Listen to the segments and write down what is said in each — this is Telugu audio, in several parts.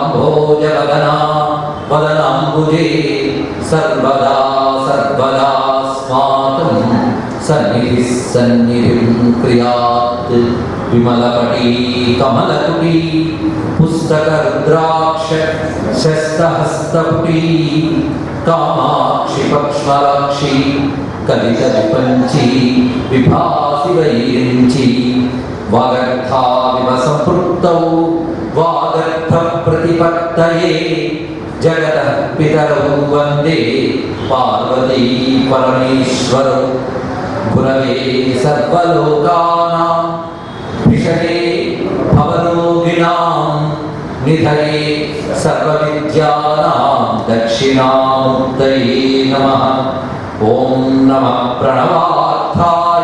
కాంభోజవదనా వదనాంబుజే సర్వదా సర్వదా స్మాకం సన్నిధి సన్నిధిం క్రియాత్ విమలపటీ కమలకుటీ పుస్తక రుద్రాక్ష శస్తహస్తపుటీ కామాక్షి పక్ష్మలాక్షి కలిత విపంచి విభాసి వైరించి వాగర్థావివ సంపృక్తౌ వాగర్థ ప్రతిపత్తయే జగత పితరౌ వందే పార్వతీ పరమేశ్వరౌ గురవే సర్వలోకానాం విషయే భవరోగిణాం నిధయే సర్వవిద్యానాం దక్షిణాముక్తయే నమః ఓం నమః ప్రణవార్థాయ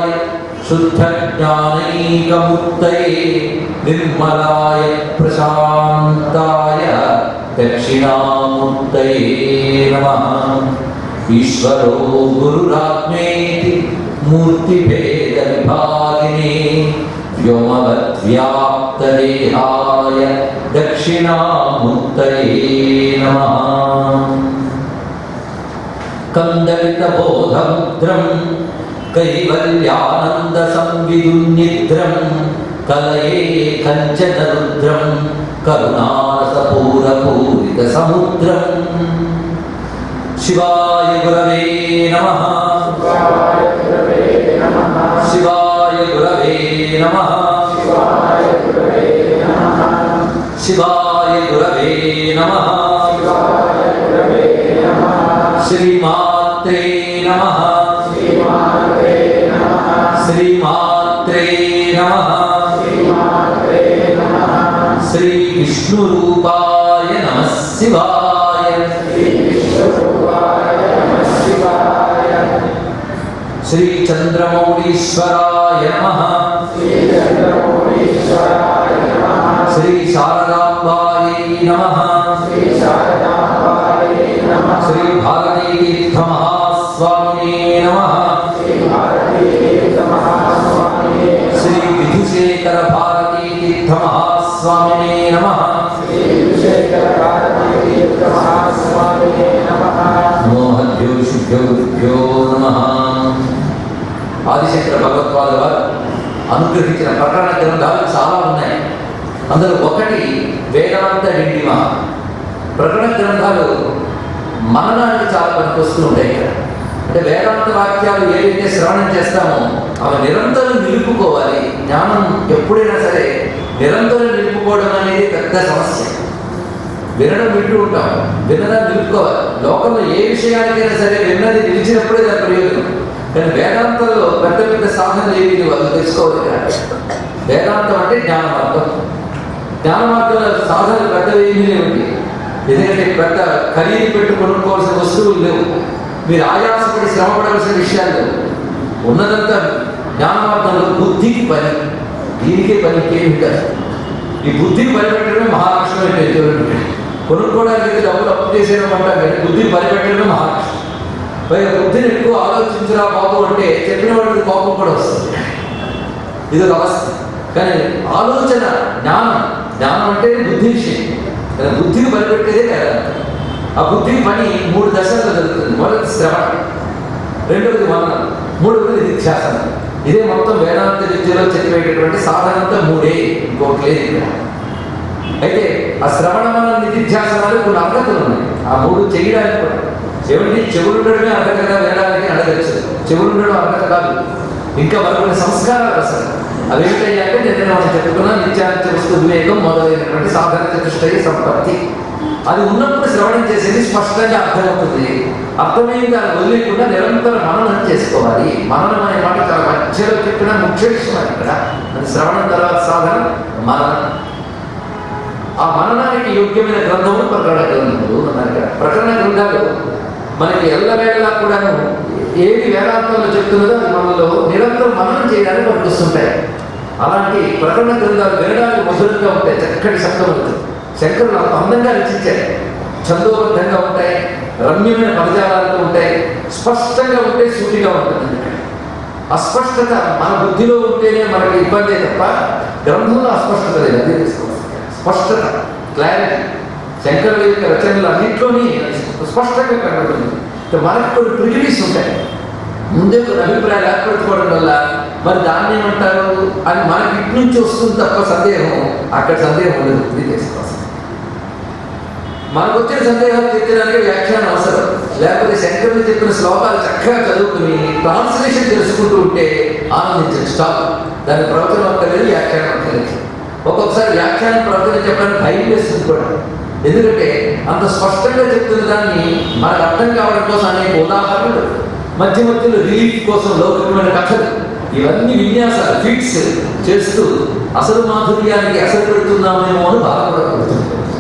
శుద్ధజ్ఞానైకముక్తయే నిర్మలాయ ప్రశాంతాయ దక్షిణాముక్తయే నమః ఈశ్వరో గురురాత్మేతి మూర్తిభేద విభాగినే వ్యోమవద్వ్యాప్తదేహాయ దక్షిణాముక్తయే నమః కందలితబోధముద్రం కైవల్యానంద సంవిదున్నిద్రం కలయే కంచన రుద్రం కరుణారసపూరపూరిత సముద్రం శివాయ గురవే నమ శివాయ గురవే నమ శివాయ గురవే నమ శ్రీమాత్రే నమ శ్రీమాత్రే నమ శ్రీ విష్ణురూపాయ నమ శివాయ శ్రీ చంద్రమౌళీశ్వరాయ నమ శ్రీ శారదాంబాయై నమ శ్రీ భారతీ తీర్థ మహాస్వామినే నమ శ్రీ విధుశేఖర భారతీ తీర్థ మహాస్వామినే నమ నమోహద్భ్యో శుభ్యో గురుభ్యో నమ ఆదిశంకర భగవత్పాద వారు అనుగ్రహించిన ప్రకరణ గ్రంథాలు చాలా ఉన్నాయి అందులో ఒకటి వేదాంత డిండిమ ప్రకరణ గ్రంథాలు మననానికి చాలా పనికొస్తూ ఉంటాయి ఇక్కడ అంటే వేదాంత వాక్యాలు ఏవైతే శ్రవణం చేస్తామో అవి నిరంతరం నిలుపుకోవాలి జ్ఞానం ఎప్పుడైనా సరే నిరంతరం నిలుపుకోవడం అనేది పెద్ద సమస్య వినడం వింటూ ఉంటాం వినడం నిలుపుకోవాలి లోకంలో ఏ విషయానికైనా సరే విన్నది నిలిచినప్పుడే దాని ప్రయోజనం కానీ వేదాంతంలో పెద్ద పెద్ద సాధనలు ఏవి వాళ్ళు తెలుసుకోవాలి ఇక్కడ. వేదాంతం అంటే జ్ఞాన మార్గం జ్ఞాన మార్గంలో సాధనలు పెద్దవి ఏమీ లేవు ఎందుకంటే పెద్ద ఖరీదు పెట్టు కొనుక్కోవాల్సిన వస్తువులు లేవు మీరు ఆయాసపడి శ్రమపడాల్సిన విషయాలు లేవు ఉన్నదంతా జ్ఞాన మార్గంలో బుద్ధికి పని దీనికే పని ఇంకేమి కాదు ఈ బుద్ధిని పరిపెట్టడమే మహారాష్ట్రం అయిపోయింది కొనుక్కోవడానికి డబ్బులు అప్పు చేసేయడం అంటాం కానీ బుద్ధిని పరిపెట్టడమే మహారాష్ట్రం పైగా బుద్ధిని ఎక్కువ ఆలోచించరా బాబు అంటే చెప్పిన వాడికి కోపం కూడా వస్తుంది ఇది ఒక అవస్థ కానీ ఆలోచన జ్ఞానం జ్ఞానం అంటే బుద్ధి విషయం కానీ బుద్ధిని పరిపెట్టేదే కదా ఆ బుద్ధికి పని మూడు దశల్లో జరుగుతుంది మొదటి శ్రవణ రెండవది మననం మూడవది నిధ్యాసనం ఇదే మొత్తం వేదాంత విద్యలో చెప్పేటటువంటి సాధనంతో మూడే ఇంకోటి లేదు ఇక్కడ అయితే ఆ శ్రవణ మన నిధిధ్యాసనాలు కొన్ని అర్హతలు ఉన్నాయి ఆ మూడు చేయడానికి కూడా చెవిటి చెవులు ఉండడమే అర్హతగా వినడానికి అడగచ్చు చెవులు ఉండడం అర్హత కాదు ఇంకా మరికొన్ని సంస్కారాలు అసలు అవేంటయ్యాక నేను మనం చెప్పుకున్న నిత్యానిత్య వస్తు వివేకం మొదలైనటువంటి సాధన చతుష్టయ సంపత్తి అది ఉన్నప్పుడు శ్రవణం చేసేది స్పష్టంగా అర్థమవుతుంది అర్థమైంది దాన్ని వదిలేకుండా నిరంతరం మననం చేసుకోవాలి మననం అనే మాట చాలా మధ్యలో చెప్పిన ముఖ్య విషయం అది ఇక్కడ అది శ్రవణం తర్వాత సాధన మననం ఆ మననానికి యోగ్యమైన గ్రంథము ప్రకరణ గ్రంథములు అన్నారు ఇక్కడ ప్రకరణ గ్రంథాలు మనకి ఎల్లవేళలా కూడాను ఏది వేదాంతంలో చెప్తున్నదో అది మనలో నిరంతరం మననం చేయడానికి పనికొస్తుంటాయి అలాంటి ప్రకరణ గ్రంథాలు వినడానికి మధురంగా ఉంటాయి చక్కటి శబ్దములతో శంకరులు అంత అందంగా రచించారు ఛందోబద్ధంగా ఉంటాయి రమ్యమైన పదజాలాలతో ఉంటాయి స్పష్టంగా ఉంటే సూటిగా ఉంటుంది అస్పష్టత మన బుద్ధిలో ఉంటేనే మనకి ఇబ్బందే తప్ప గ్రంథంలో అస్పష్టత లేదు అదే తెలుసుకోవాలి స్పష్టత క్లారిటీ శంకరుల యొక్క రచనలు అన్నింటిలోని స్పష్టంగా కనబడుతుంది ఇక మనకు కొన్ని ప్రిజుడీస్ ఉంటాయి ముందే కొన్ని అభిప్రాయాలు ఏర్పరచుకోవడం వల్ల మరి దాన్ని ఏమంటారు అని మనకి ఇటు నుంచి వస్తుంది తప్ప సందేహం అక్కడ సందేహం ఉండదు ఇది తెలుసుకోవాలి మనకు వచ్చిన సందేహాలు తీర్చడానికి వ్యాఖ్యానం అవసరం లేకపోతే శంకరులు చెప్పిన శ్లోకాలు చక్కగా చదువుకుని ట్రాన్స్లేషన్ తెలుసుకుంటూ ఉంటే ఆనందించచ్చు చాలు దాని ప్రవచనం అక్కర్లేదు వ్యాఖ్యానం అక్కర్లేదు ఒక్కొక్కసారి వ్యాఖ్యానం ప్రవచనం చెప్పడానికి భయం వేస్తుంది కూడా ఎందుకంటే అంత స్పష్టంగా చెప్తున్న దాన్ని మనకు అర్థం కావడం కోసం అనేక ఉదాహరణలు మధ్య మధ్యలో రిలీఫ్ కోసం లౌకికమైన కథలు ఇవన్నీ విన్యాసాలు ఫిట్స్ చేస్తూ అసలు మాధుర్యానికి అసలు పెడుతున్నామేమో అని బాధపడకూడదు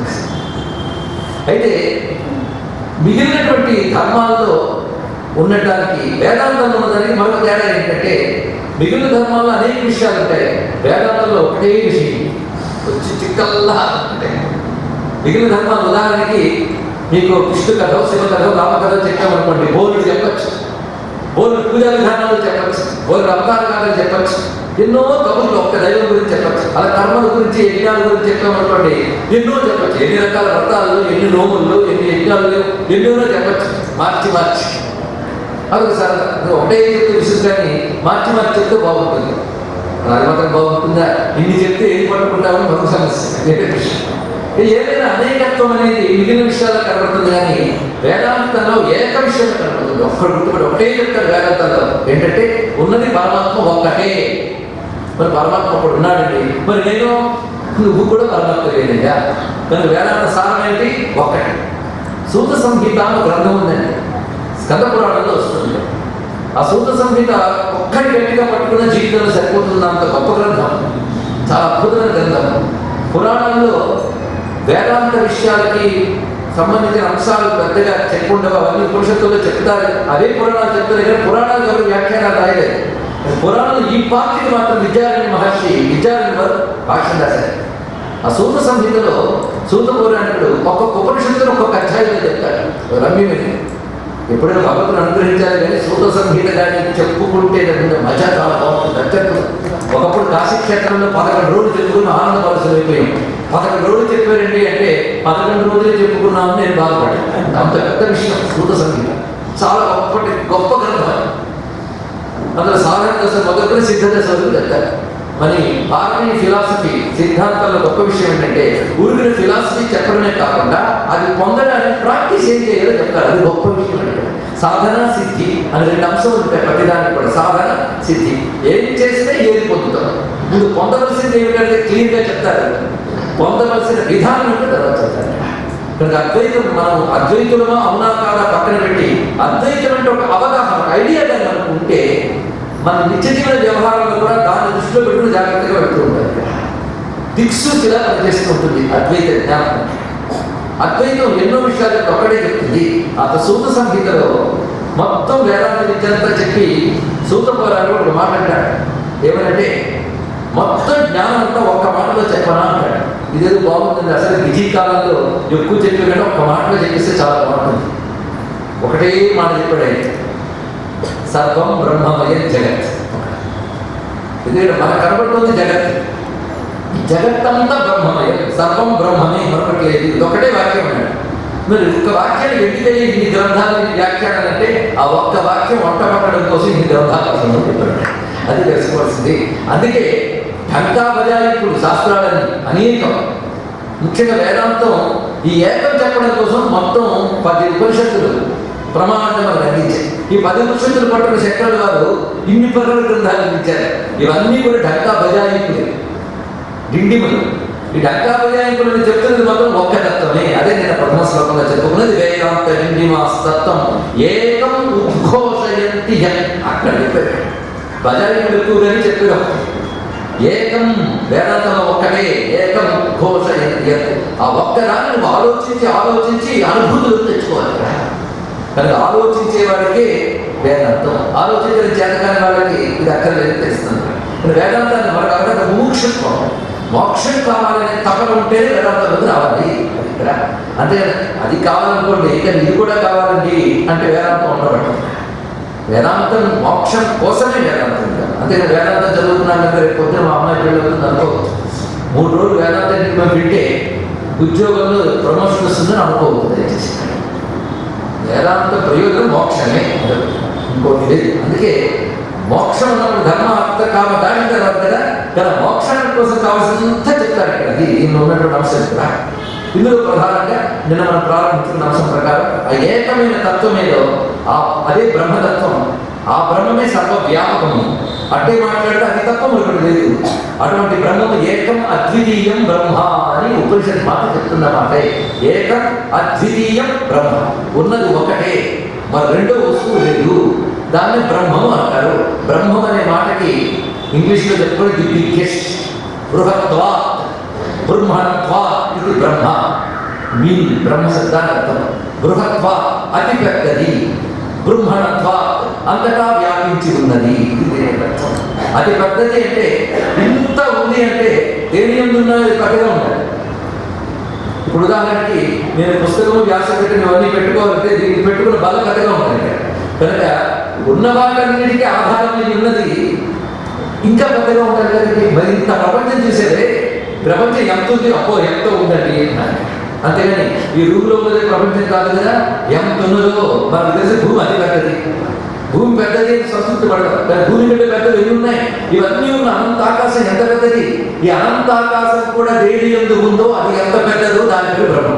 అయితే మిగిలినటువంటి ధర్మాల్లో ఉండటానికి వేదాంతంలో ఉన్నదానికి మరొక తేడా ఏంటంటే మిగిలిన ధర్మాల్లో అనేక విషయాలు ఉంటాయి వేదాంతంలో ఒకటే విషయం వచ్చి చిక్కల్లా ఉంటాయి మిగిలిన ధర్మాలు ఉదాహరణకి మీకు విష్ణు కథ శివ కథ రామ కథ చెప్పామనుకోండి బోర్డు చెప్పచ్చు బోర్డు పూజా విధానాలు చెప్పచ్చు బోర్డు అవతార కథలు చెప్పచ్చు ఎన్నో కబుర్లు ఒక్క దైవం గురించి చెప్పచ్చు అలా కర్మల గురించి యజ్ఞాల గురించి చెప్పామనుకోండి ఎన్నో చెప్పచ్చు ఎన్ని రకాల వ్రతాలు ఎన్ని నోములు ఎన్ని యజ్ఞాలు ఎన్నో చెప్పచ్చు మార్చి మార్చి అదొక సరదా ఒకటే చెప్తే విసుగాని మార్చి మార్చి చెప్తే బాగుంటుంది అది మాత్రం బాగుంటుందా ఇన్ని చెప్తే ఏది పట్టుకుంటామని మరొక సమస్య వేరే విషయం ఏదైనా అనేకత్వం అనేది మిగిలిన విషయాల్లో కనబడుతుంది కానీ వేదాంతంలో ఏక విషయం కనబడుతుంది ఒక్కడు గుర్తుపడి ఒకటే చెప్తాడు వేదాంతంలో ఏంటంటే ఉన్నది పరమాత్మ ఒక్కటే మరి పరమాత్మ ఒకడు ఉన్నాడండి మరి నేను నువ్వు కూడా పరమాత్మ లేదయ్యా కనుక వేదాంత సారం ఏంటి ఒక్కటి సూత సంహిత అని ఒక గ్రంథం ఉందండి స్కంద పురాణంలో వస్తుంది ఆ సూత సంహిత ఒక్కటి గట్టిగా పట్టుకున్న జీవితంలో సరిపోతుంది అంత గొప్ప గ్రంథం చాలా అద్భుతమైన గ్రంథం పురాణాల్లో వేదాంత విషయాలకి సంబంధించిన అంశాలు పెద్దగా చెప్పుండవు అవన్నీ ఉపనిషత్తుల్లో చెప్తారు అదే పురాణాలు చెప్తారు కానీ పురాణాలు ఎవరు వ్యాఖ్యానాలు రాయలేదు పురాణాలు ఈ పార్టీకి మాత్రం విద్యారణ్య మహర్షి విద్యారణ్య వారు భాష్యం రాశారు ఆ సూత సంహితలో సూత పౌరాణికుడు ఒక్కొక్క ఉపనిషత్తును ఒక్కొక్క అధ్యాయంలో చెప్తాడు రమ్యమే ఎప్పుడైనా భగవంతుని అనుగ్రహించాలి కానీ సూత సంహిత కానీ చెప్పుకుంటే దాని మజా చాలా బాగుంటుంది అత్యంత ఒకప్పుడు కాశీక్షేత్రంలో పదకొండు రోజులు చెప్పుకుని ఆనందపరచలు అయిపోయాం పదకొండు రోజులు చెప్పారండి అంటే పదకొండు రోజులే చెప్పుకున్నామని నేను బాధపడ్డాను అంత పెద్ద విషయం సూత సంహిత చాలా గొప్పటి గొప్ప గ్రంథం అందులో సాధారణ దశ మొదటి సిద్ధ దశ వరకు చెప్తారు మరి భారతీయ ఫిలాసఫీ సిద్ధాంతంలో గొప్ప విషయం ఏంటంటే ఊరికిన ఫిలాసఫీ చెప్పడమే కాకుండా అది పొందడానికి ప్రాక్టీస్ ఏం చేయాలో చెప్తారు అది గొప్ప విషయం అంటే సాధన సిద్ధి అని రెండు అంశాలు ఉంటాయి ప్రతిదానికి కూడా సాధన సిద్ధి ఏం చేస్తే ఏది పొందుతాం ముందు పొందవలసింది ఏమిటంటే క్లియర్గా చెప్తారు పొందవలసిన విధానం ఏంటో తర్వాత చెప్తారు కనుక అద్వైతం మనం అద్వైతులమా అవునా కాదా పక్కన పెట్టి అద్వైతం అంటే ఒక అవగాహన ఒక ఐడియా కానీ మనకు ఉంటే మన నిత్య జీవన వ్యవహారాలు కూడా దాన్ని దృష్టిలో పెట్టుకుని జాగ్రత్తగా పెడుతూ ఉంటారు దిక్సూచిలా పనిచేస్తూ ఉంటుంది అద్వైత జ్ఞానం అద్వైతం ఎన్నో విషయాలు ఒక్కడే చెప్తుంది ఆ సూత సంహితలో మొత్తం వేదాంత విద్యంతా చెప్పి సూత పోరాడు ఒక మాట అంటాడు ఏమనంటే మొత్తం జ్ఞానం అంతా ఒక్క మాటలో చెప్పనా అంటాడు ఇదేదో బాగుంటుంది అసలు విజీ కాలంలో ఎక్కువ చెప్పే కంటే ఒక్క మాటలో చెప్పిస్తే చాలా బాగుంటుంది ఒకటే మాట చెప్పాడు ఆయన సర్వం బ్రహ్మమయం జగత్ ఎందుకంటే మనకు కనబడుతుంది జగత్ ఈ జగత్తంతా బ్రహ్మమయం సర్వం బ్రహ్మమే మరొకటి లేదు ఇది ఒకటే వాక్యం అన్నాడు మరి ఒక్క వాక్యాన్ని ఎందుకని ఇన్ని గ్రంథాలు ఇన్ని వ్యాఖ్యానాలు అంటే ఆ ఒక్క వాక్యం వంట పట్టడం కోసం ఇన్ని గ్రంథాలు అవసరం అని చెప్పాడు అది తెలుసుకోవాల్సింది అందుకే ఢంకా బజాయింపుడు శాస్త్రాలని అనేకం ముఖ్యంగా వేదాంతం ఈ ఏకం చెప్పడం కోసం మొత్తం పది ఉపనిషత్తులు ప్రమాణం అందించాయి ఈ పది ఉపనిషత్తులు పట్టుకున్న శంకరుడు వారు ఇన్ని పర్ల గ్రంథాలు అందించారు ఇవన్నీ కూడా ఢంకా బజాయింపులు డిండిములు ఈ ఢంకా బజాయింపులు చెప్తున్నది మాత్రం ఒక్క తత్వమే అదే నేను ప్రథమ శ్లోకంలో చెప్పుకున్నది వేదాంత డిండిమాస్ తత్వం ఏకం ఉద్ఘోషయంతి యత్. అక్కడ చెప్పారు బజాయింపులు ఎక్కువగానే చెప్పారు ఏకం వేదాంతంలో ఒక్కటే ఏకం ఘోష యత్. ఆ ఒక్కదాన్ని నువ్వు ఆలోచించి ఆలోచించి అనుభూతులు తెచ్చుకోవాలి కనుక ఆలోచించే వాడికి వేదాంతం ఆలోచించిన చేతకాని వాళ్ళకి ఇది అక్కర్లేదు తెలుస్తుంది కానీ వేదాంతాన్ని మనకు అక్కడ మోక్షత్వం మోక్షం కావాలనే తపన ఉంటేనే వేదాంతంలోకి రావాలి అది ఇక్కడ అంతే అది కావాలనుకోండి కానీ ఇది కూడా కావాలండి అంటే వేదాంతం ఉండబట్టి వేదాంతం మోక్షం కోసమే వేదాంతం కాదు. అంతేకాదు వేదాంతం చదువుతున్నాను రేపు పొద్దున మా అమ్మాయి పెళ్ళి అవుతుంది అనుకోవచ్చు మూడు రోజులు వేదాంతం మేము వింటే ఉద్యోగంలో ప్రమోషన్ వస్తుందని అనుకోవద్దు దయచేసి వేదాంత ప్రయోజనం మోక్షమే ఇంకోటి లేదు అందుకే మోక్షం అన్నప్పుడు ధర్మ అర్థ కామ దాని తర్వాత కదా కదా మోక్షానికి కోసం కావాల్సినంత చెప్తారు ఇక్కడ అది దీనిలో ఉన్నటువంటి అంశం కూడా ఇందులో ప్రధానంగా నిన్న మనం ప్రారంభించిన అంశం ప్రకారం ఆ ఏకమైన తత్వం ఏదో ఆ అదే బ్రహ్మతత్వం ఆ బ్రహ్మమే సర్వ వ్యాపకము అట్టే మాట్లాడితే అది తప్ప మరొకటి లేదు అటువంటి బ్రహ్మము ఏకం అద్వితీయం బ్రహ్మ అని ఉపనిషత్ మాట చెప్తున్నమాట ఏకం అద్వితీయం బ్రహ్మ ఉన్నది ఒకటే మరి రెండో వస్తువు లేదు దాన్ని బ్రహ్మము అంటారు బ్రహ్మం అనే మాటకి ఇంగ్లీష్లో చెప్పుకొని ది బిగ్గెస్ట్ బృహత్వా బ్రహ్మణత్వా ఇది బ్రహ్మ మీ బ్రహ్మ శబ్దానికి అర్థం బృహత్వ అతి పెద్దది బ్రహ్మణత్వ అంతటా వ్యాపించి ఉన్నది ఇది దీని అర్థం అతి పెద్దది అంటే ఇంత ఉంది అంటే దేని ఎందు ఉన్నది పెద్దగా ఉండాలి ఇప్పుడు ఉదాహరణకి నేను పుస్తకం వ్యాసపీఠం ఇవన్నీ పెట్టుకోవాలంటే దీనికి పెట్టుకున్న బల కథగా ఉంటుంది కనుక ఉన్న వాటన్నిటికీ ఆధారం అయి ఉన్నది ఇంకా పెద్దగా ఉండాలి కదండి మరి ఇంత ప్రపంచం చూసేదే ప్రపంచం ఎంత ఉంది అప్పో ఎంత ఉందండి అన్నారు. అంతేగాని ఈ రూమ్లో ఉన్నది ప్రపంచం కాదు కదా ఎంత ఉన్నదో మనకు తెలిసి భూమి అతి పెద్దది భూమి పెద్దది అని సంతృప్తి పడదు కానీ భూమి కంటే పెద్దవి ఎన్ని ఉన్నాయి ఇవన్నీ ఉన్న అనంత ఆకాశం ఎంత పెద్దది ఈ అనంత ఆకాశం కూడా దేని ఎందు ఉందో అది ఎంత పెద్దదో దాని పేరు బ్రహ్మం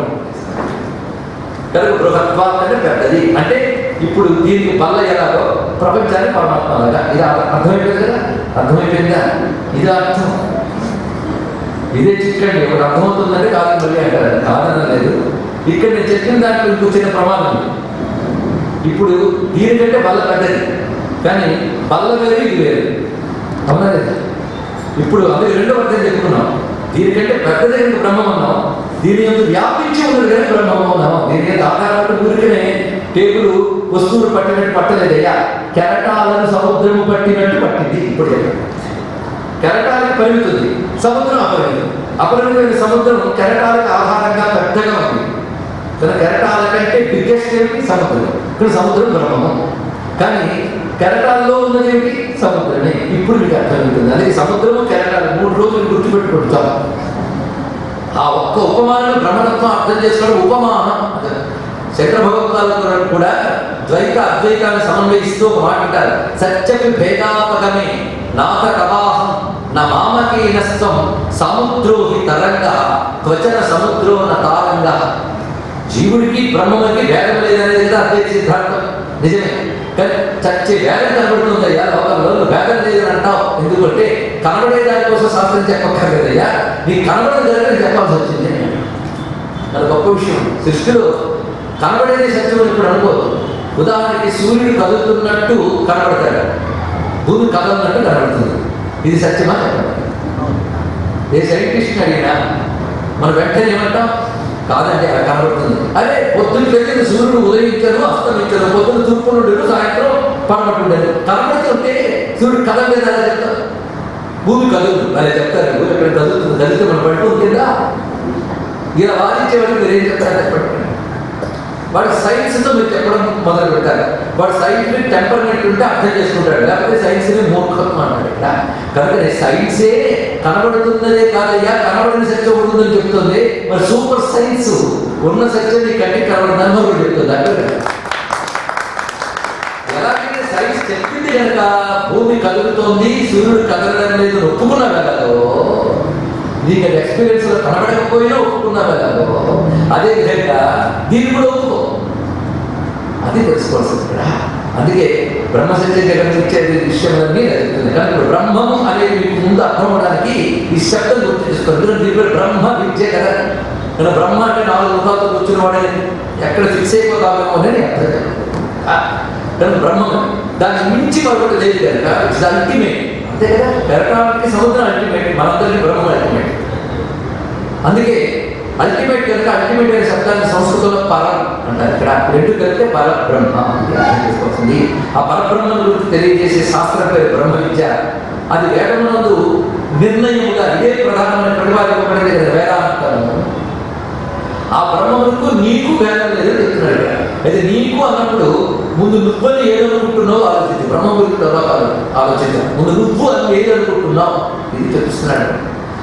కనుక బృహత్వ అంటే పెద్దది అంటే ఇప్పుడు దీనికి బల్ల ఎలాగో ప్రపంచానికి పరమాత్మ అలాగా ఇది అర్థ- అర్థమైపోయింది కదా అర్థమైపోయిందా ఇది అర్థం ఇదే చిక్కండి ఒకటి అర్థమవుతుందంటే కాదు మళ్ళీ అంటారు కాదన లేదు ఇక్కడ నేను చెప్పిన దాంట్లో ఇంకో చిన్న ప్రమాదం ఉంది. ఇప్పుడు దీనికంటే బల్ల పెద్దది కానీ బల్ల వేరు ఇది వేరు అవునా లేదా ఇప్పుడు అందుకే రెండో అర్థం చెప్పుకున్నాం దీనికంటే పెద్దది ఎందుకు బ్రహ్మం అన్నాం దీని ఎందు వ్యాపించి ఉన్నది కానీ బ్రహ్మం అన్నాం దీని యొక్క ఆధారాలు ఊరికనే టేబుల్ వస్తువులు పట్టినట్టు పట్టలేదయ్యా కెరటాలను సముద్రము పట్టినట్టు పట్టింది ఇప్పుడు చెప్పండి కెరటాలకు పరిమితి ఉంది సముద్రం అపరిమితం అపరిమితమైన సముద్రం కెరటాలకు ఆధారంగా పెద్దగా ఉంది కానీ కెరటాల కంటే బిగ్గెస్ట్ ఏమిటి సముద్రం ఇక్కడ సముద్రం బ్రహ్మము కానీ కెరటాల్లో ఉన్నది ఏమిటి సముద్రమే ఇప్పుడు మీకు అర్థమవుతుంది అందుకే సముద్రము కెరటాలు మూడు రోజులు గుర్తుపెట్టుకోండి చాలు ఆ ఒక్క ఉపమానం బ్రహ్మతత్వం అర్థం చేసుకోవడం ఉపమానం అదే. శంకర భగవత్పాదులు కూడా ద్వైత అద్వైతాన్ని సమన్వయిస్తూ ఒక మాట అంటారు సత్యపి భేదాపగమే నాథ కవాహం నా మామకీనస్త్వం సముద్రోహి తరంగ త్వచన సముద్రో న తారంగ జీవుడికి బ్రహ్మకి భేదం లేదనేది కదా అద్వైత సిద్ధాంతం నిజమే కానీ చచ్చే భేదం కనబడుతుందయ్యా లోకంలో నువ్వు భేదం లేదని అంటావు ఎందుకంటే కనబడే దానికోసం శాస్త్రం చెప్పక్కర్లేదయ్యా నీకు కనబడదు జరిగిన చెప్పాల్సి వచ్చింది అది గొప్ప విషయం సృష్టిలో కనబడేది సత్యం అని ఇప్పుడు అనుకోదు ఉదాహరణకి సూర్యుడు కదులుతున్నట్టు కనబడతాడు భూమి కదలన్నట్టు కనబడుతుంది ఇది సత్యమా చెప్పండి ఏ సైంటిస్ట్ని అడిగినా మనం వెంటనే ఏమంటాం కాదండి అలా కనబడుతుంది అదే పొద్దున్న వెళ్ళిన సూర్యుడు ఉదయించారు అస్తమించారు పొద్దున్న తూర్పు నుండి సాయంత్రం పడమట్టుండేది కనబడుతుంటే సూర్యుడు కదలలేదు అలా చెప్తారు భూమి కదులు అలా చెప్తారు భూమి ఎక్కడ కదులుతుంది కదిలితే మనం పడుతుందా ఇలా వాదించే వాడికి మీరు ఏం చెప్తారు చెప్పండి వాడు సైన్స్తో మీరు చెప్పడం మొదలు పెట్టారు వాడు సైంటిఫిక్ టెంపర్మెంట్ ఉంటే అర్థం చేసుకుంటాడు లేకపోతే సైన్స్ మూర్ఖత్వం అంటాడు ఇక్కడ కనుక నేను సైన్సే కనబడుతున్నదే కాదయ్యా కనబడని సత్యం ఉంటుందని చెప్తుంది మరి సూపర్ సైన్స్ ఉన్న సత్యం నీ కంటికి కనబడుతుందని మరి చెప్తుంది అంటే ఎలాగైతే సైన్స్ చెప్పింది కనుక భూమి కదులుతోంది సూర్యుడు కదలడం లేదు అని ఒప్పుకున్నా వెళ్ళదు నీకు అది ఎక్స్పీరియన్స్ లో కనబడకపోయినా ఒప్పుకున్నా వెళ్ళదు అదే విధంగా దీన్ని కూడా ఒప్పుకో అది తెలుసుకోవాల్సింది ఇక్కడ అందుకే బ్రహ్మసత్య జగన్నిచ్చేది విషయాలన్నీ జరుగుతుంది కానీ ఇప్పుడు బ్రహ్మము అనేది మీకు ముందు అర్థం అవడానికి ఈ శబ్దం గుర్తు చేసుకోండి ఎందుకంటే దీని పేరు బ్రహ్మ విద్య కదా కానీ బ్రహ్మ అంటే నాలుగు ముఖాలతో కూర్చుని వాడే ఎక్కడ ఫిక్స్ అయిపోతామేమో అని అర్థం చేసుకోండి. ఆ, కానీ బ్రహ్మం దాన్ని మించి మరొకటి లేదు కనుక ఇట్స్ అల్టిమేట్ అంతే కదా పెరటానికి సముద్రం అల్టిమేట్ మనందరికీ బ్రహ్మం అల్టిమేట్ అందుకే అల్టిమేట్ కనుక అల్టిమేట్ అనే శబ్దాన్ని సంస్కృతంలో పరం అంటారు ఇక్కడ రెండు కలిపితే పరబ్రహ్మ అని అర్థం చేసుకోవాల్సింది ఆ పరబ్రహ్మ గురించి తెలియజేసే శాస్త్రం పేరు బ్రహ్మ విద్య అది వేదమునందు నిర్ణయముగా ఇదే ప్రధానమైన ప్రతిపాదింపబడింది కదా వేదాంతము ఆ బ్రహ్మముకు నీకు భేదం లేదని చెప్తున్నాడు ఇక్కడ. అయితే నీకు అన్నప్పుడు ముందు నువ్వని ఏదనుకుంటున్నావు ఆలోచించు బ్రహ్మ గురించి తర్వాత ఆలోచించు ముందు నువ్వు అని ఏదనుకుంటున్నావు ఇది తెలుస్తున్నాడు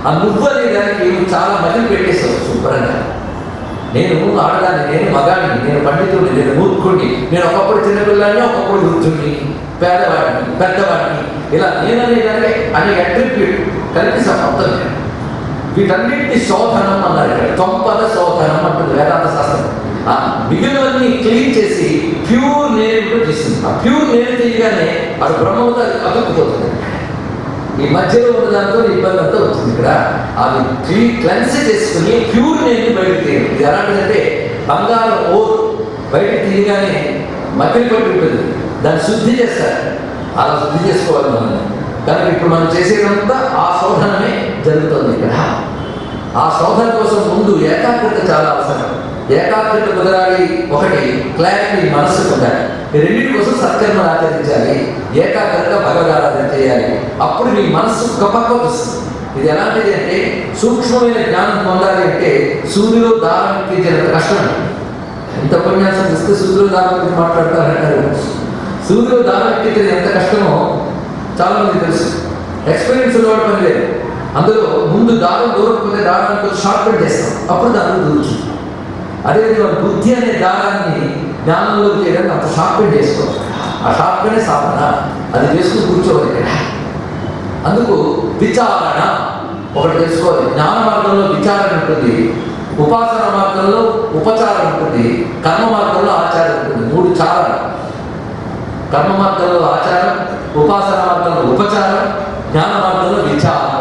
ఆ నువ్వు అనే దానికి చాలా మదిలి పెట్టేశావు శుభ్రంగా నేను ఆడదాన్ని నేను మగాడిని నేను పండితుడిని నేను మూర్ఖుడిని నేను ఒకప్పుడు చిన్నపిల్లాన్ని ఒకప్పుడు వృద్ధుడిని పేదవాడిని పెద్దవాడిని ఇలా నేననే దానికి అనేక అట్రిబ్యూట్ కల్పిస్తాం మొత్తం వీటన్నింటి శోధనం అన్నారు ఇక్కడ తొంపద శోధనం అంటుంది వేదాంత శాస్త్రం ఆ మిగిలినవన్నీ క్లీన్ చేసి ప్యూర్ నేరుగా చేసింది ఆ ప్యూర్ నేరు తీయగానే అది బ్రహ్మతో అది అతుక్కుపోతుంది ఈ మధ్యలో ఉన్న దాంతో ఇబ్బంది అంతా వచ్చింది ఇక్కడ అది క్లీ క్లెన్స్ చేసుకుని ప్యూర్ నేను బయటకు తీయాలి ఇది ఎలాంటిదంటే బంగారం ఓర్ బయటకు తీయగానే మకిలి పట్టి ఉంటుంది దాన్ని శుద్ధి చేస్తారు అలా శుద్ధి చేసుకోవాలి మనం కనుక ఇప్పుడు మనం చేసేదంతా ఆ శోధనమే జరుగుతుంది ఇక్కడ ఆ శోధన కోసం ముందు ఏకాగ్రత చాలా అవసరం ఏకాగ్రత కుదరాలి ఒకటి క్లారిటీ మనస్సు ఉండాలి ఈ రెండింటి కోసం సత్కర్మలు ఆచరించాలి ఏకాగ్రత భగవదారాధన చేయాలి అప్పుడు నీ మనస్సు ఒక పక్కకు వస్తుంది ఇది ఎలాంటిది అంటే సూక్ష్మమైన జ్ఞానం పొందాలి అంటే సూర్యులో దారం ఎక్కించినంత కష్టం ఎంత ఉపన్యాసం ఇస్తే సూర్యులో దారం గురించి మాట్లాడతారంటారు సూర్యులో దారం ఎక్కించేది ఎంత కష్టమో చాలా మంది తెలుసు ఎక్స్పీరియన్స్ ఉన్నవాడు పని లేదు అందులో ముందు దారం దూరం పోతే దారాన్ని కొంచెం షార్ట్ కట్ చేస్తాం అప్పుడు దారం దూరుతుంది అదేవిధంగా బుద్ధి అనే దారాన్ని జ్ఞానంలో చేయడానికి అంత షార్ప్ చేసుకోవాలి ఆ షార్ప్గానే సాధన అది చేసుకుని కూర్చోవాలి ఇక్కడ అందుకు విచారణ ఒకటి తెలుసుకోవాలి జ్ఞాన మార్గంలో విచారణ ఉంటుంది ఉపాసన మార్గంలో ఉపచారం ఉంటుంది కర్మ మార్గంలో ఆచారం ఉంటుంది మూడు చారణ కర్మ మార్గంలో ఆచారం ఉపాసన మార్గంలో ఉపచారం జ్ఞాన మార్గంలో విచారం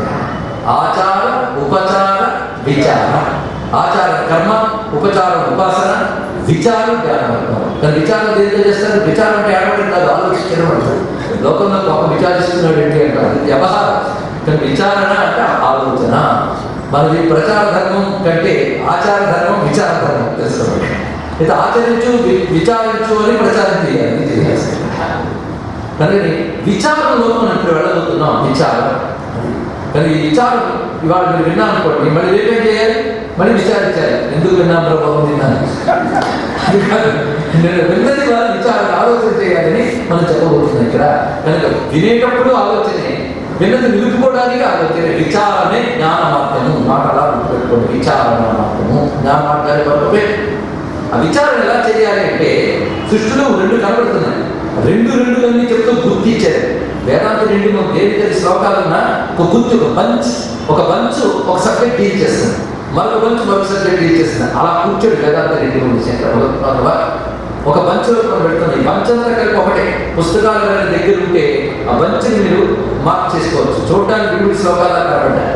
ఆచార ఉపచార విచార ఆచార కర్మ ఉపచారం ఉపాసన విచారం జ్ఞానం అంటారు కానీ విచారం దేంతో చేస్తారు విచారం అంటే ఏడవడం కాదు ఆలోచించడం అంటారు లోకంలో ఒక విచారిస్తున్నాడు ఏంటి అంటారు అది వ్యవహారం కానీ విచారణ అంటే ఆలోచన మనది ప్రచార ధర్మం కంటే ఆచార ధర్మం విచార ధర్మం తెలుసుకోండి అయితే ఆచరించు వి- విచారించు అని ప్రచారం చేయాలి ఇది చేయాల్సింది. కానీ విచారంలో మనం ఇప్పుడు వెళ్ళబోతున్నాం విచారం కానీ ఈ విచారం ఇవాళ మీరు విన్నాం అనుకోండి మళ్ళీ రేపేం చేయాలి మళ్ళీ విచారించాలి ఎందుకు విన్నాం ప్రభావం విన్నాను అది కాదు. నేను విన్నది వాళ్ళు విచారం ఆలోచన చేయాలని మనం చెప్పబోతున్నాం ఇక్కడ కనుక వినేటప్పుడు ఆలోచనే విన్నది నిలుపుకోవడానికి ఆలోచన విచారమే జ్ఞాన మార్గము మాట అలా గుర్తుపెట్టుకోండి విచారణ మార్గము జ్ఞాన మార్గాన్ని కొరకే ఆ విచారణ ఎలా చేయాలి అంటే సృష్టిలో రెండు కనబడుతున్నాయి రెండు రెండు అన్ని చెప్తూ గుర్తించారు వేదాంత రెండు మనం దేని శ్లోకాలున్నా ఒక గుర్తు ఒక బంచ్ ఒక బంచ్ ఒక సబ్జెక్ట్ డీల్ చేస్తుంది మరొక బంచ్ మరొక సబ్జెక్ట్ డీల్ చేస్తుంది అలా కూర్చొని వేదాంత రెండు ఉంది శంకర భగవత్పాదుల ఒక బంచ్లో మనం పెడుతుంది ఈ బంచ్ అంతా కలిపి ఒకటే పుస్తకాలు కనుక దగ్గర ఉంటే ఆ బంచ్ని మీరు మార్క్ చేసుకోవచ్చు చూడడానికి వివిధ శ్లోకాలు కనబడ్డాయి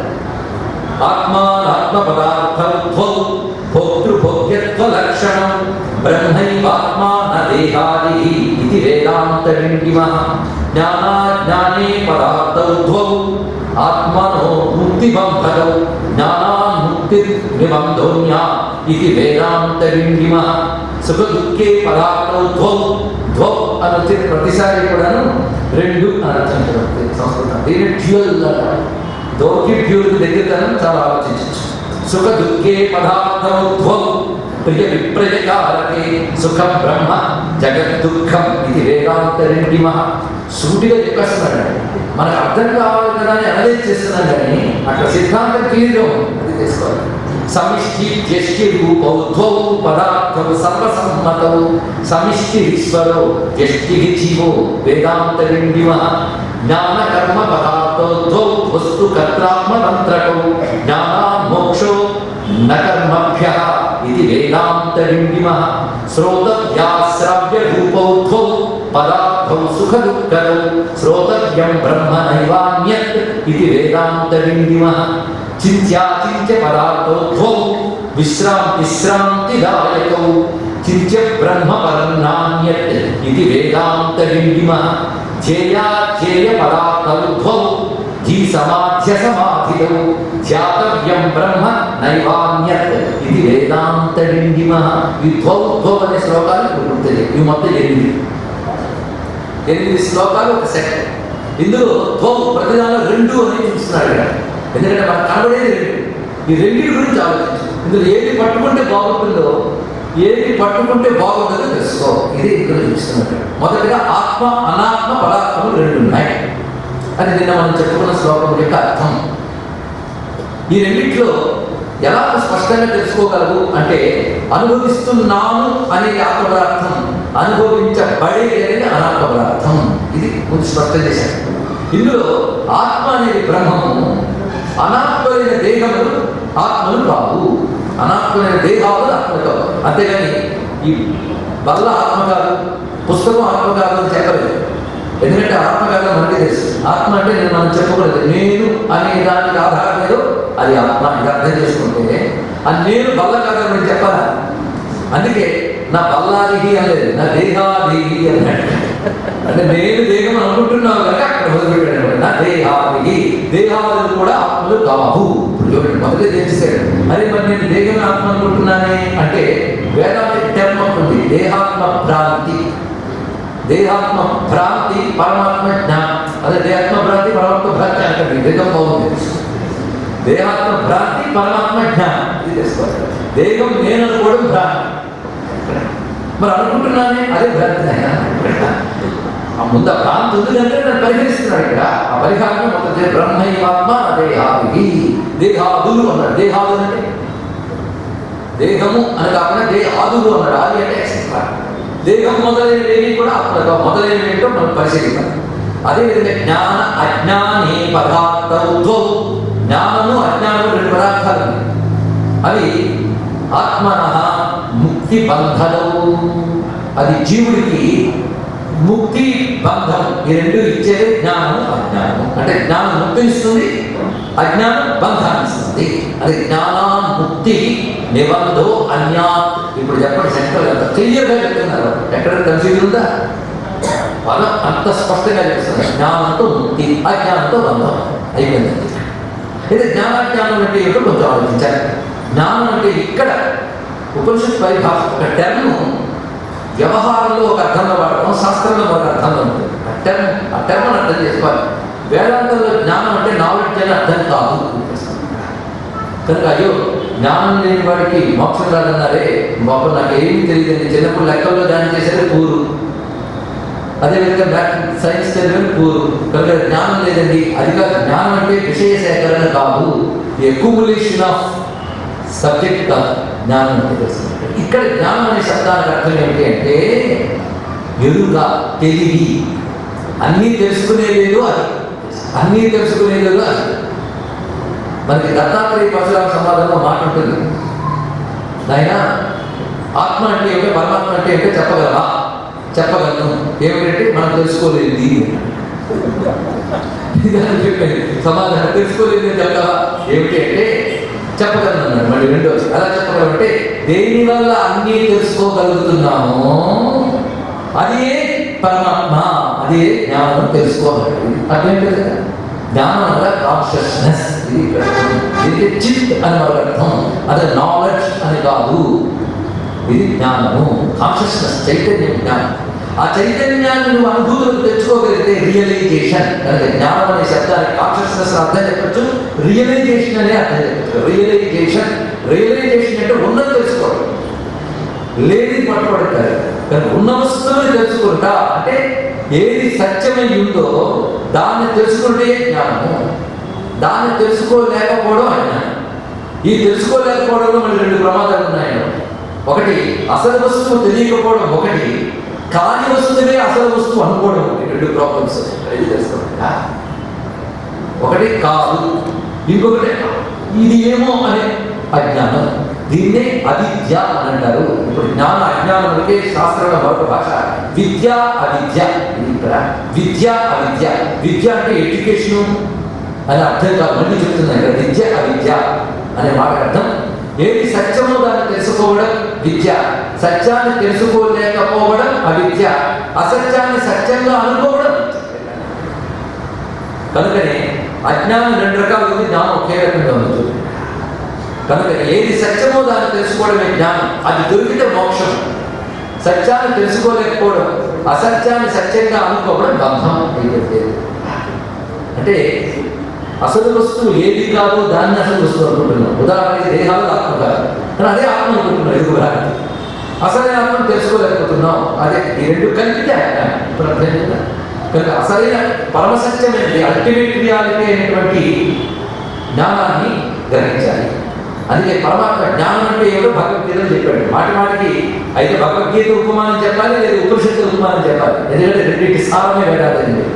ఆత్మానాత్మ పదార్థౌ భోక్తృభోగ్యత్వ లక్షణం బ్రహ్మైవాత్మా న దేహాది ఇది వేదాంత విండిమ జ్ఞానాజ్ఞానే పదార్థౌ ఆత్మనో ముక్తిబంధకౌ జ్ఞానాన్ముక్తి నిబంధోన్యా ఇది వేదాంత విండిమ సుఖ దుఃఖే పదార్థౌ ద్వౌ అని వచ్చిన ప్రతిసారి కూడాను రెండు అని అర్థం జరుగుతుంది సంస్కృతం దీని డ్యూయల్ అంటారు దోకి ప్యూర్ దగ్గరతనం చాలా ఆలోచించచ్చు సుఖ దుఃఖే పదార్థౌద్భవం ప్రియ విప్రయకారకే సుఖ బ్రహ్మ జగత్ దుఃఖం ఇది వేదాంత రెండిమ సూటిగా చెప్పేస్తున్నాడు మనకు అర్థం కావాలి కదా అని అనలైజ్ చేస్తున్నాం కానీ అక్కడ సిద్ధాంతం క్లియర్గా ఉంది అది తెలుసుకోవాలి సమిష్టి వ్యష్టి రూపౌద్భౌ పదార్థం సర్వసమ్మతౌ సమిష్టి ఈశ్వరో వ్యష్టి జీవో వేదాంత రెండిమ జ్ఞాన కర్మ పదార్థోద్భౌ వస్తు కర్తాత్మ తంత్రకౌ జ్ఞానా మోక్షో న కర్మభ్య ఇది వేదాంత డిండిమ శ్రోతవ్యాశ్రవ్య రూపౌద్భౌ పదార్థౌ సుఖ దుఃఖౌ శ్రోతవ్యం బ్రహ్మ నైవాన్యత్ ఇది వేదాంత డిండిమ చింత్యాచింత్య పదార్థోద్భౌ విశ్రాం విశ్రాంతిదాయకౌ చింత్య బ్రహ్మ పరన్నాన్యత్ ఇది వేదాంత డిండిమ ధ్యేయాధ్యేయ పదార్థౌద్భౌ జీ సమాధ్య సమాధిలో ధ్యాతవ్యం బ్రహ్మ నైవాన్యత్ ఇది వేదాంత డిండిమ ఈ ద్వౌ ద్వౌ అనే శ్లోకాలు ఇప్పుడు గుర్తుంది ఇవి మొత్తం ఎనిమిది ఎనిమిది శ్లోకాలు ఒక సెట్ ఇందులో ద్వౌ ప్రతిదానిలో రెండు అని చూస్తున్నాడు ఇక్కడ ఎందుకంటే మనకు కనబడేది రెండు ఈ రెండింటి గురించి ఆలోచించు ఇందులో ఏది పట్టుకుంటే బాగుంటుందో ఏది పట్టుకుంటే బాగుంటుందో తెలుసుకో ఇది ఇందులో చూస్తున్నట్టు మొదటిగా ఆత్మ అనాత్మ పదార్థములు రెండు ఉన్నాయి అది నిన్న మనం చెప్పుకున్న శ్లోకం యొక్క అర్థం ఈ రెండిట్లో ఎలా స్పష్టంగా తెలుసుకోగలవు అంటే అనుభవిస్తున్నాను అనేది ఆత్మపదార్థం అనుభవించబడేది అనేది అనాత్మ పదార్థం ఇది ముందు స్పష్టం చేశాను ఇందులో ఆత్మ అనేది బ్రహ్మము అనాత్మైన దేహములు ఆత్మలు కావు అనాత్మైన దేహాలు ఆత్మలు కావు అంతేగాని ఈ బల్ల ఆత్మ కాదు పుస్తకం ఆత్మ కాదు అని చెప్పలేదు ఎందుకంటే ఆత్మ కాదు మనకి తెలుసు ఆత్మ అంటే నేను మనం చెప్పకూడదు నేను అనే దానికి ఆధారం ఏదో అది ఆత్మ ఇది అర్థం చేసుకుంటే అది నేను బల్ల కాదని నేను చెప్పాలా అందుకే నా బల్లాదిహి అనలేదు నా దేహాదిహి అన్నాడు అంటే నేను దేహం అనుకుంటున్నావు కనుక అక్కడ మొదలుపెట్టాడు నా దేహాదిహి దేహాదులు కూడా ఆత్మలు కావు ఇప్పుడు చూడండి మొదలే తెలిసాడు అరే మరి నేను దేహం ఆత్మ అనుకుంటున్నానే అంటే వేదాంత టర్మ్ ఉంది దేహాత్మ భ్రాంతి దేహాత్మ భ్రాంతి పరమాత్మ జ్ఞానం అదే దేహాత్మ భ్రాంతి పరమాత్మ భ్రాంతి అంటే దేహం బాగుంది దేహాత్మ భ్రాంతి పరమాత్మ జ్ఞానం ఇది తెలుసుకోవాలి దేహం నేను అనుకోవడం భ్రాంతి మరి అనుకుంటున్నానే అదే భ్రాంతి నాయనా. ఆ ముందు ఆ భ్రాంతి ఉంది అంటే నన్ను పరిహరిస్తున్నాడు ఇక్కడ ఆ పరిహారం మొత్తం బ్రహ్మైవాత్మ దేహాది దేహాదులు అన్నాడు దేహాదులు అంటే దేహము అని కాకుండా దేహాదులు అన్నాడు ఆది అంటే ఎక్సెట్రా దేహం మొదలైనవి కూడా ఆత్మగా మొదలైనవి ఏంటో మనం పరిశీలిద్దాం అదేవిధంగా జ్ఞాన అజ్ఞాని పదార్థౌద్వౌ జ్ఞానము అజ్ఞానము రెండు పదార్థాలు ఉన్నాయి. అవి ఆత్మన ముక్తి బంధనౌ అది జీవుడికి ముక్తి బంధం ఈ రెండు ఇచ్చేది జ్ఞానము అజ్ఞానము అంటే జ్ఞానం ముక్తి ఇస్తుంది అజ్ఞానం బంధాన్ని ఇస్తుంది అది జ్ఞానాన్ముక్తి నిబంధో అన్యాత్ ఇప్పుడు చెప్పండి శంకర్ ఎంత క్లియర్గా చెప్తున్నారు ఎక్కడ కన్ఫ్యూజన్ ఉందా పదం అంత స్పష్టంగా చెప్తున్నారు జ్ఞానంతో ముక్తి అజ్ఞానంతో బంధం అయిపోయింది అయితే జ్ఞానాజ్ఞానం అంటే ఏమిటో కొంచెం ఆలోచించాలి జ్ఞానం అంటే ఇక్కడ ఉపనిషత్ పరిభాష ఒక టర్మ్ వ్యవహారంలో ఒక అర్థంలో వాడటం శాస్త్రంలో ఒక అర్థంలో ఉంటుంది ఆ టర్మ్ ఆ టర్మ్ అని అర్థం చేసుకోవాలి వేదాంతంలో జ్ఞానం అంటే నాలెడ్జ్ అని అర్థం కాదు కనుక అయ్యో జ్ఞానం లేని వాడికి మోక్షం రాదన్నారే బాబు నాకు ఏమీ తెలియదండి చిన్నప్పుడు లెక్కల్లో జాయిన్ చేసేది పూరు అదేవిధంగా మ్యాథ్ సైన్స్ చదివిన పూరు కనుక జ్ఞానం లేదండి అది కాదు జ్ఞానం అంటే విషయ సేకరణ కాదు ఎక్యుములేషన్ ఆఫ్ సబ్జెక్ట్ కాదు జ్ఞానం అంటే తెలుసు ఇక్కడ జ్ఞానం అనే శబ్దానికి అర్థం ఏమిటి అంటే ఎరుక తెలివి అన్నీ తెలుసుకునే లేదు అది అన్నీ తెలుసుకునే లేదు అది మనకి దత్తాత్రేయ పరశురామ సమాధానంలో మాట ఉంటుంది నాయన ఆత్మ అంటే ఏమిటో పరమాత్మ అంటే ఏమిటో చెప్పగలవా చెప్పగలను ఏమిటంటే మనం తెలుసుకోలేదు ఇది అని చెప్పేది సమాధానం తెలుసుకోలేదు అని చెప్తావా ఏమిటి అంటే చెప్పగలను అన్నాడు మళ్ళీ రెండోది అలా చెప్పగలంటే దేని వల్ల అన్నీ తెలుసుకోగలుగుతున్నామో అదే పరమాత్మ అదే జ్ఞానం తెలుసుకోగలరు అర్థం కదా జ్ఞానం వల్ల కాన్షియస్నెస్ ఇది ఇక్కడ ఉంది. ఇది చిత్ అని ఒక అర్థం అదే నాలెడ్జ్ అని కాదు ఇది జ్ఞానము కాన్షియస్నెస్ చైతన్యం జ్ఞానం ఆ చైతన్యాన్ని నువ్వు అనుభూతులకు తెచ్చుకోగలిగితే రియలైజేషన్ అంటే జ్ఞానం అనే శబ్దానికి కాన్షియస్నెస్ అర్థం చెప్పచ్చు రియలైజేషన్ అనే అర్థం చెప్పచ్చు రియలైజేషన్ రియలైజేషన్ అంటే ఉన్నది తెలుసుకోవడం లేని పట్టుబడతారు కానీ ఉన్న వస్తువుని తెలుసుకుంటా అంటే ఏది సత్యమై ఉందో దాన్ని తెలుసుకుంటే జ్ఞానము దాన్ని తెలుసుకోలేకపోవడం అజ్ఞానం ఈ తెలుసుకోలేకపోవడంలో మళ్ళీ రెండు ప్రమాదాలు ఉన్నాయి ఒకటి అసలు వస్తువు తెలియకపోవడం ఒకటి కాని వస్తువునే అసలు వస్తువు అనుకోవడం ఒకటి రెండు ప్రాబ్లమ్స్ ఇది తెలుసుకోండి ఒకటి కాదు ఇంకొకటి ఇది ఏమో అనే అజ్ఞానం దీన్నే అవిద్య అని అంటారు ఇప్పుడు జ్ఞాన అజ్ఞానములకే శాస్త్రంలో మరొక భాష విద్య అవిద్య ఇది ఇక్కడ విద్య అవిద్య విద్య అంటే ఎడ్యుకేషన్ అని అర్థం కాదు మళ్ళీ చెప్తున్నాను ఇక్కడ విద్య అవిద్య అనే మాట అర్థం ఏది సత్యమో దాన్ని తెలుసుకోవడం విద్య సత్యాన్ని తెలుసుకోలేకపోవడం అవిద్య అసత్యాన్ని సత్యంగా అనుకోవడం కనుకనే అజ్ఞానం రెండు రకాలు ఉంది జ్ఞానం ఒకే రకంగా ఉంది కనుక ఏది సత్యమో దాన్ని తెలుసుకోవడమే జ్ఞానం అది దొరికితే మోక్షం సత్యాన్ని తెలుసుకోలేకపోవడం అసత్యాన్ని సత్యంగా అనుకోవడం బంధం అయిపోతే అంటే అసలు వస్తువు ఏది కాదో దాన్ని అసలు వస్తువు అనుకుంటున్నాం ఉదాహరణకి దేహాలు ఆత్మ కాదు కానీ అదే ఆత్మ అనుకుంటున్నాం ఇది ఉదాహరణ అసలైన ఆత్మను తెలుసుకోలేకపోతున్నాం అదే ఈ రెండు కలిపితే అజ్ఞానం. ఇప్పుడు అర్థమైందా కనుక అసలైన పరమసత్యమైనది అల్టిమేట్ రియాలిటీ అయినటువంటి జ్ఞానాన్ని గ్రహించాలి అందుకే పరమాత్మ జ్ఞానం అంటే ఏమిటో భగవద్గీతలో చెప్పాడు మాటి మాటికి అయితే భగవద్గీత ఉపమానం చెప్పాలి లేదా ఉపనిషత్తు ఉపమానం చెప్పాలి ఎందుకంటే రెండింటి సారమే వేదాలండి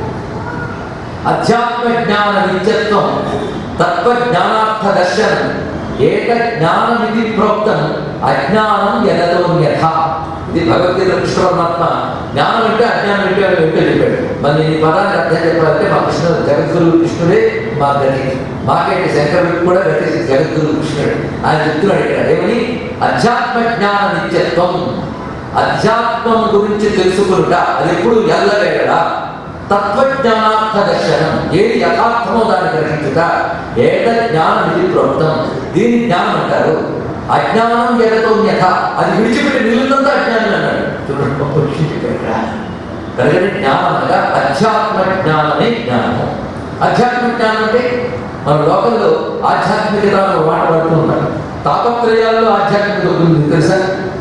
అధ్యాత్మ జ్ఞాన నిత్యత్వం తత్వ జ్ఞానార్థ దర్శనం ఏక జ్ఞానమిది ప్రోక్తం అజ్ఞానం యథోన్యథ ఇది భగవద్గీత కృష్ణ పరమాత్మ జ్ఞానం అంటే అజ్ఞానం అంటే అని ఏంటో చెప్పాడు మరి ఈ పదానికి అర్థం చెప్పాలంటే మా కృష్ణుడు జగద్గురు కృష్ణుడే మా గతి మాకేంటి శంకరుడికి కూడా గతి జగద్గురు కృష్ణుడు ఆయన చెప్తున్నాడు ఇక్కడ ఏమని అధ్యాత్మ జ్ఞాన నిత్యత్వం అధ్యాత్మం గురించి తెలుసుకునుట అది ఎప్పుడు ఎల్లవేళలా తత్వజ్ఞానార్థ దర్శనం ఏది యథార్థమో దాన్ని గ్రహించుట ఏక జ్ఞానం ఇది ప్రోక్తం దీని జ్ఞానం అంటారు అజ్ఞానం ఎగతోన్యథ అది విడిచిపెట్టి మిగిలినంతా అజ్ఞానం అన్నాడు చూడండి గొప్ప విషయం చెప్పాడు ఇక్కడ. కనుక జ్ఞానం అనగా అధ్యాత్మ జ్ఞానమే జ్ఞానము అధ్యాత్మ జ్ఞానం అంటే మన లోకంలో ఆధ్యాత్మికత అని ఒక మాట పడుతూ ఉంటారు తాపత్రయాల్లో ఆధ్యాత్మికత ఉంది తెలుసా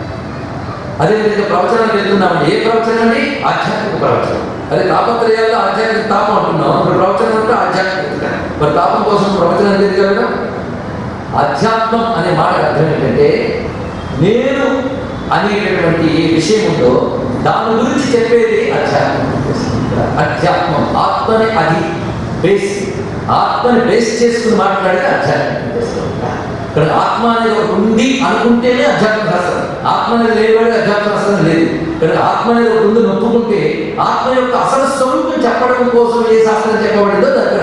అదేవిధంగా ప్రవచనాలు వెళ్తున్నామండి ఏ ప్రవచనం అండి ఆధ్యాత్మిక ప్రవచనం అదే తాపత్రయాల్లో ఆధ్యాత్మిక తాపం అంటున్నాం ఇప్పుడు ప్రవచనం అంటే ఆధ్యాత్మికత మరి తాపం కోసం ప్రవచనం ఎందుకు వెళ్ళడం అధ్యాత్మం అనే మాట అర్థం ఏంటంటే నేను అనేటటువంటి ఏ విషయం ఉందో దాని గురించి చెప్పేది అధ్యాత్మం అధ్యాత్మం ఆత్మని అది బేస్ ఆత్మని బేస్ చేసుకుని మాట్లాడితే అధ్యాత్మం ఇక్కడ ఆత్మ అనేది ఒకటి ఉంది అనుకుంటేనే అధ్యాత్మ శాస్త్రం ఆత్మ అనేది లేనివాడికి అధ్యాత్మ శాస్త్రం లేదు ఇక్కడ ఆత్మ అనేది ఒకటి ఉంది నొప్పుకుంటే ఆత్మ యొక్క అసలు స్వరూపం చెప్పడం కోసం ఏ శాస్త్రం చెప్పబడిందో దగ్గర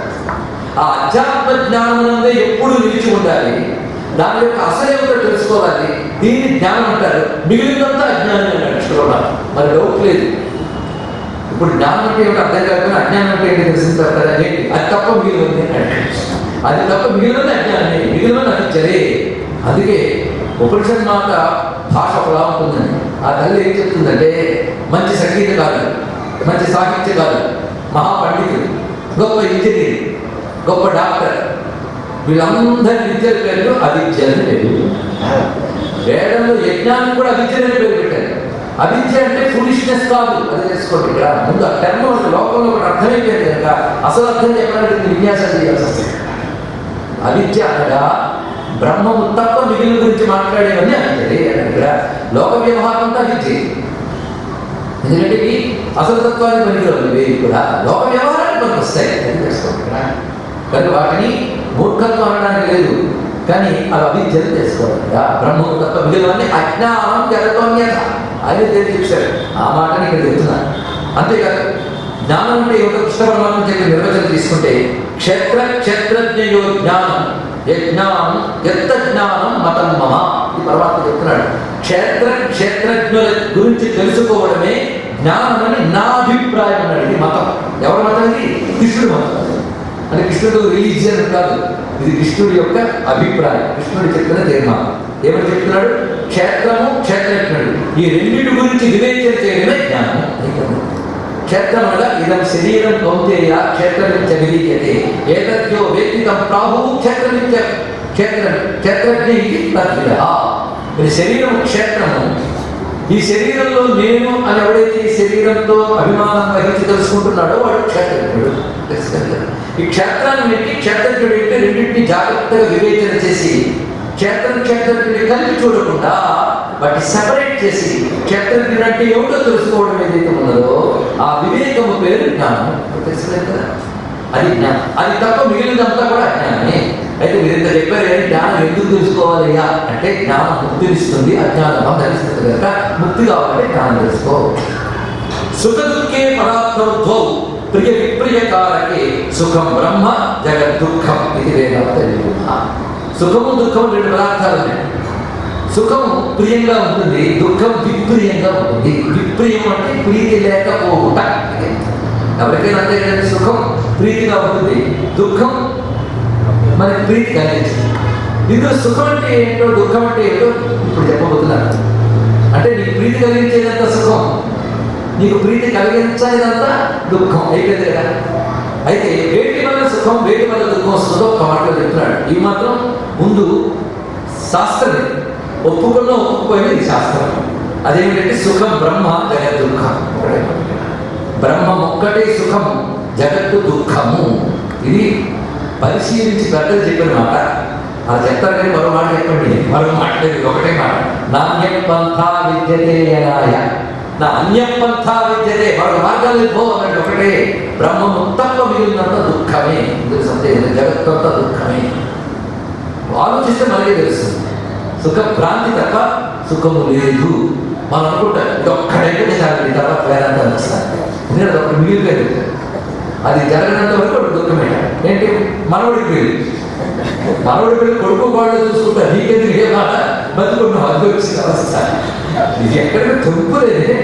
ఆ అధ్యాత్మ జ్ఞానం ఎప్పుడు నిలిచి ఉండాలి దాని యొక్క అసలు ఏమిటో తెలుసుకోవాలి దీన్ని జ్ఞానం అంటారు మిగిలినంతా అజ్ఞానం అన్నాడు కృష్ణుడు మరి డౌట్ లేదు ఇప్పుడు జ్ఞానం అంటే ఏమిటో అర్థం కాకుండా అజ్ఞానం అంటే ఏంటి తెలిసిన తర్వాత ఏంటి అది తప్ప మిగిలింది అన్నాడు అది తప్ప మిగిలినది అజ్ఞానమే మిగిలినది అనిచ్చరే అందుకే ఉపనిషత్ మాట భాష ఒకలా ఉంటుందండి ఆ తల్లి ఏం చెప్తుందంటే మంచి సంగీతకారులు మంచి సాహిత్యకారులు మహాపండితులు గొప్ప ఇంజనీర్ గొప్ప డాక్టర్ వీళ్ళందరి విద్యల పేర్లు అవిద్యని పేరు వేదంలో యజ్ఞానికి కూడా అవిద్యని పేరు పెట్టారు అవిద్య అంటే ఫులిష్నెస్ కాదు అది తెలుసుకోండి ఇక్కడ ముందు ఆ టర్మ్ లోకంలో ఒకటి అర్థమైపోయింది కనుక అసలు అర్థం చెప్పాలంటే దీన్ని విన్యాసం చేయాల్సి వస్తుంది అవిద్య అనగా బ్రహ్మము తప్ప మిగిలిన గురించి మాట్లాడేవన్నీ అవిద్యలే అని ఇక్కడ లోక వ్యవహారం అంతా అవిద్య ఎందుకంటే ఇవి అసలు తత్వానికి పనికిరావు ఇవి కూడా లోక వ్యవహారానికి పనికి వస్తాయి అది తెలుసుకోండి ఇక్కడ కనుక వాటిని మూర్ఖత్వం అనడానికి లేదు కానీ అవి అవిద్యను తెలుసుకోవాలి కదా బ్రహ్మము తప్ప మిగిలినవన్నీ అజ్ఞానం జగతోన్యత ఆయన తెలియజేశారు ఆ మాటని ఇక్కడ చెప్తున్నాను అంతేకాదు జ్ఞానం అంటే ఏమిటో కృష్ణ పరమాత్మ చెప్పి నిర్వచనం తీసుకుంటే క్షేత్ర క్షేత్రజ్ఞయో జ్ఞానం యజ్ఞానం ఎత్త జ్ఞానం మతం మమ ఇది పరమాత్మ చెప్తున్నాడు క్షేత్ర క్షేత్రజ్ఞుల గురించి తెలుసుకోవడమే జ్ఞానమని నా అభిప్రాయం అన్నాడు ఇది మతం ఎవరి మతం ఇది కృష్ణుడి మతం అంటే కృష్ణుడు రిలీజియన్ కాదు ఇది కృష్ణుడి యొక్క అభిప్రాయం కృష్ణుడు చెప్పిన తీర్మానం ఏమని చెప్తున్నాడు క్షేత్రము క్షేత్రజ్ఞుడు ఈ రెండింటి గురించి వివేచన చేయడమే జ్ఞానం క్షేత్రమనగా ఇదం శరీరం కౌంతేయ క్షేత్రమిత్య విలీయతే ఏతద్యో వేదితం ప్రాహువు క్షేత్రమిత్య క్షేత్రం క్షేత్రజ్ఞ ఇది తద్విద ఇది శరీరం క్షేత్రము ఈ శరీరంలో నేను అని ఎవడైతే ఈ శరీరంతో అభిమానం వహించి తెలుసుకుంటున్నాడో వాడు క్షేత్రజ్ఞుడు తెలుసుకుంది కదా? ఈ క్షేత్రాన్ని పెట్టి క్షేత్రజ్ఞుడు ఏంటి రెండింటిని జాగ్రత్తగా వివేచన చేసి క్షేత్రం క్షేత్రజ్ఞుడిని కలిపి చూడకుండా వాటి సెపరేట్ చేసి క్షేత్రజ్ఞుడు అంటే ఏమిటో తెలుసుకోవడం ఏదైతే ఉన్నదో ఆ వివేకము పేరు జ్ఞానం తెలుసులేదు కదా అది జ్ఞానం అది తప్ప మిగిలినంతా కూడా అజ్ఞానమే అయితే మీరు ఇంత చెప్పారు కానీ జ్ఞానం ఎందుకు తెలుసుకోవాలయ్యా అంటే జ్ఞానం ముక్తినిస్తుంది అజ్ఞానం బంధనిస్తుంది కనుక ముక్తి కావాలంటే జ్ఞానం తెలుసుకో సుఖ దుఃఖే పదార్థోద్భౌ ప్రియ విప్రియకారకే సుఖం బ్రహ్మ జగత్ దుఃఖం ఇది వేదాంత నిరూపణ సుఖము దుఃఖము రెండు పదార్థాలు ఉన్నాయి సుఖము ప్రియంగా ఉంటుంది దుఃఖం విప్రియంగా ఉంటుంది విప్రియం అంటే ప్రీతి లేకపోవుట ఇది. ఎవరికైనా అంతే కదండి సుఖం ప్రీతిగా ఉంటుంది దుఃఖం మనకి ప్రీతి కలిగించింది ఇందులో సుఖం అంటే ఏంటో దుఃఖం అంటే ఏంటో ఇప్పుడు చెప్పబోతున్నారు అంటే నీకు ప్రీతి కలిగించేదంతా సుఖం నీకు ప్రీతి కలిగించేదంతా దుఃఖం అయిపోయింది కదా అయితే వేటి వల్ల సుఖం వేటి వల్ల దుఃఖం వస్తుందో ఒక మాటలో చెప్తున్నాడు ఈ మాత్రం ముందు శాస్త్రం ఒప్పుకున్న ఒప్పుకోపోయిన ఇది శాస్త్రం అదేమిటంటే సుఖం బ్రహ్మ జగత్ దుఃఖం ఒకటే మాట. బ్రహ్మం ఒక్కటే సుఖం జగత్తు దుఃఖము ఇది పరిశీలించి పెద్దలు చెప్పిన మాట అలా చెప్తారు కానీ మరో మాట చెప్పండి మరో మాట లేదు ఇది ఒకటే మాట నాణ్యం పంథా విద్యతే యనాయ నా అన్యం పంథా విద్యతే మరొక మార్గాలు పో అన్నట్టు ఒకటే బ్రహ్మము తప్ప మిగిలినంత దుఃఖమే ఇందుకు సందేహం జగత్తంతా దుఃఖమే ఆలోచిస్తే మనకే తెలుస్తుంది సుఖ భ్రాంతి తప్ప సుఖము లేదు మనం అనుకుంటాం ఇది ఒక్కడైతే చాలు ఈ తర్వాత వేదాంత వస్తాను ఎందుకంటే అది ఒకటి మిగిలిపోయింది అది జరగనంత వరకు ఒకటి దుఃఖమే ఏంటి మనవడికి పెళ్ళి మనవడి పెళ్ళి కొడుకు వాళ్ళు చూసుకుంటా నీకెందుకు ఏ మాట బతుకున్నావు అది వచ్చిన అవస్థ ఇది ఎక్కడికి తొలుపులేదే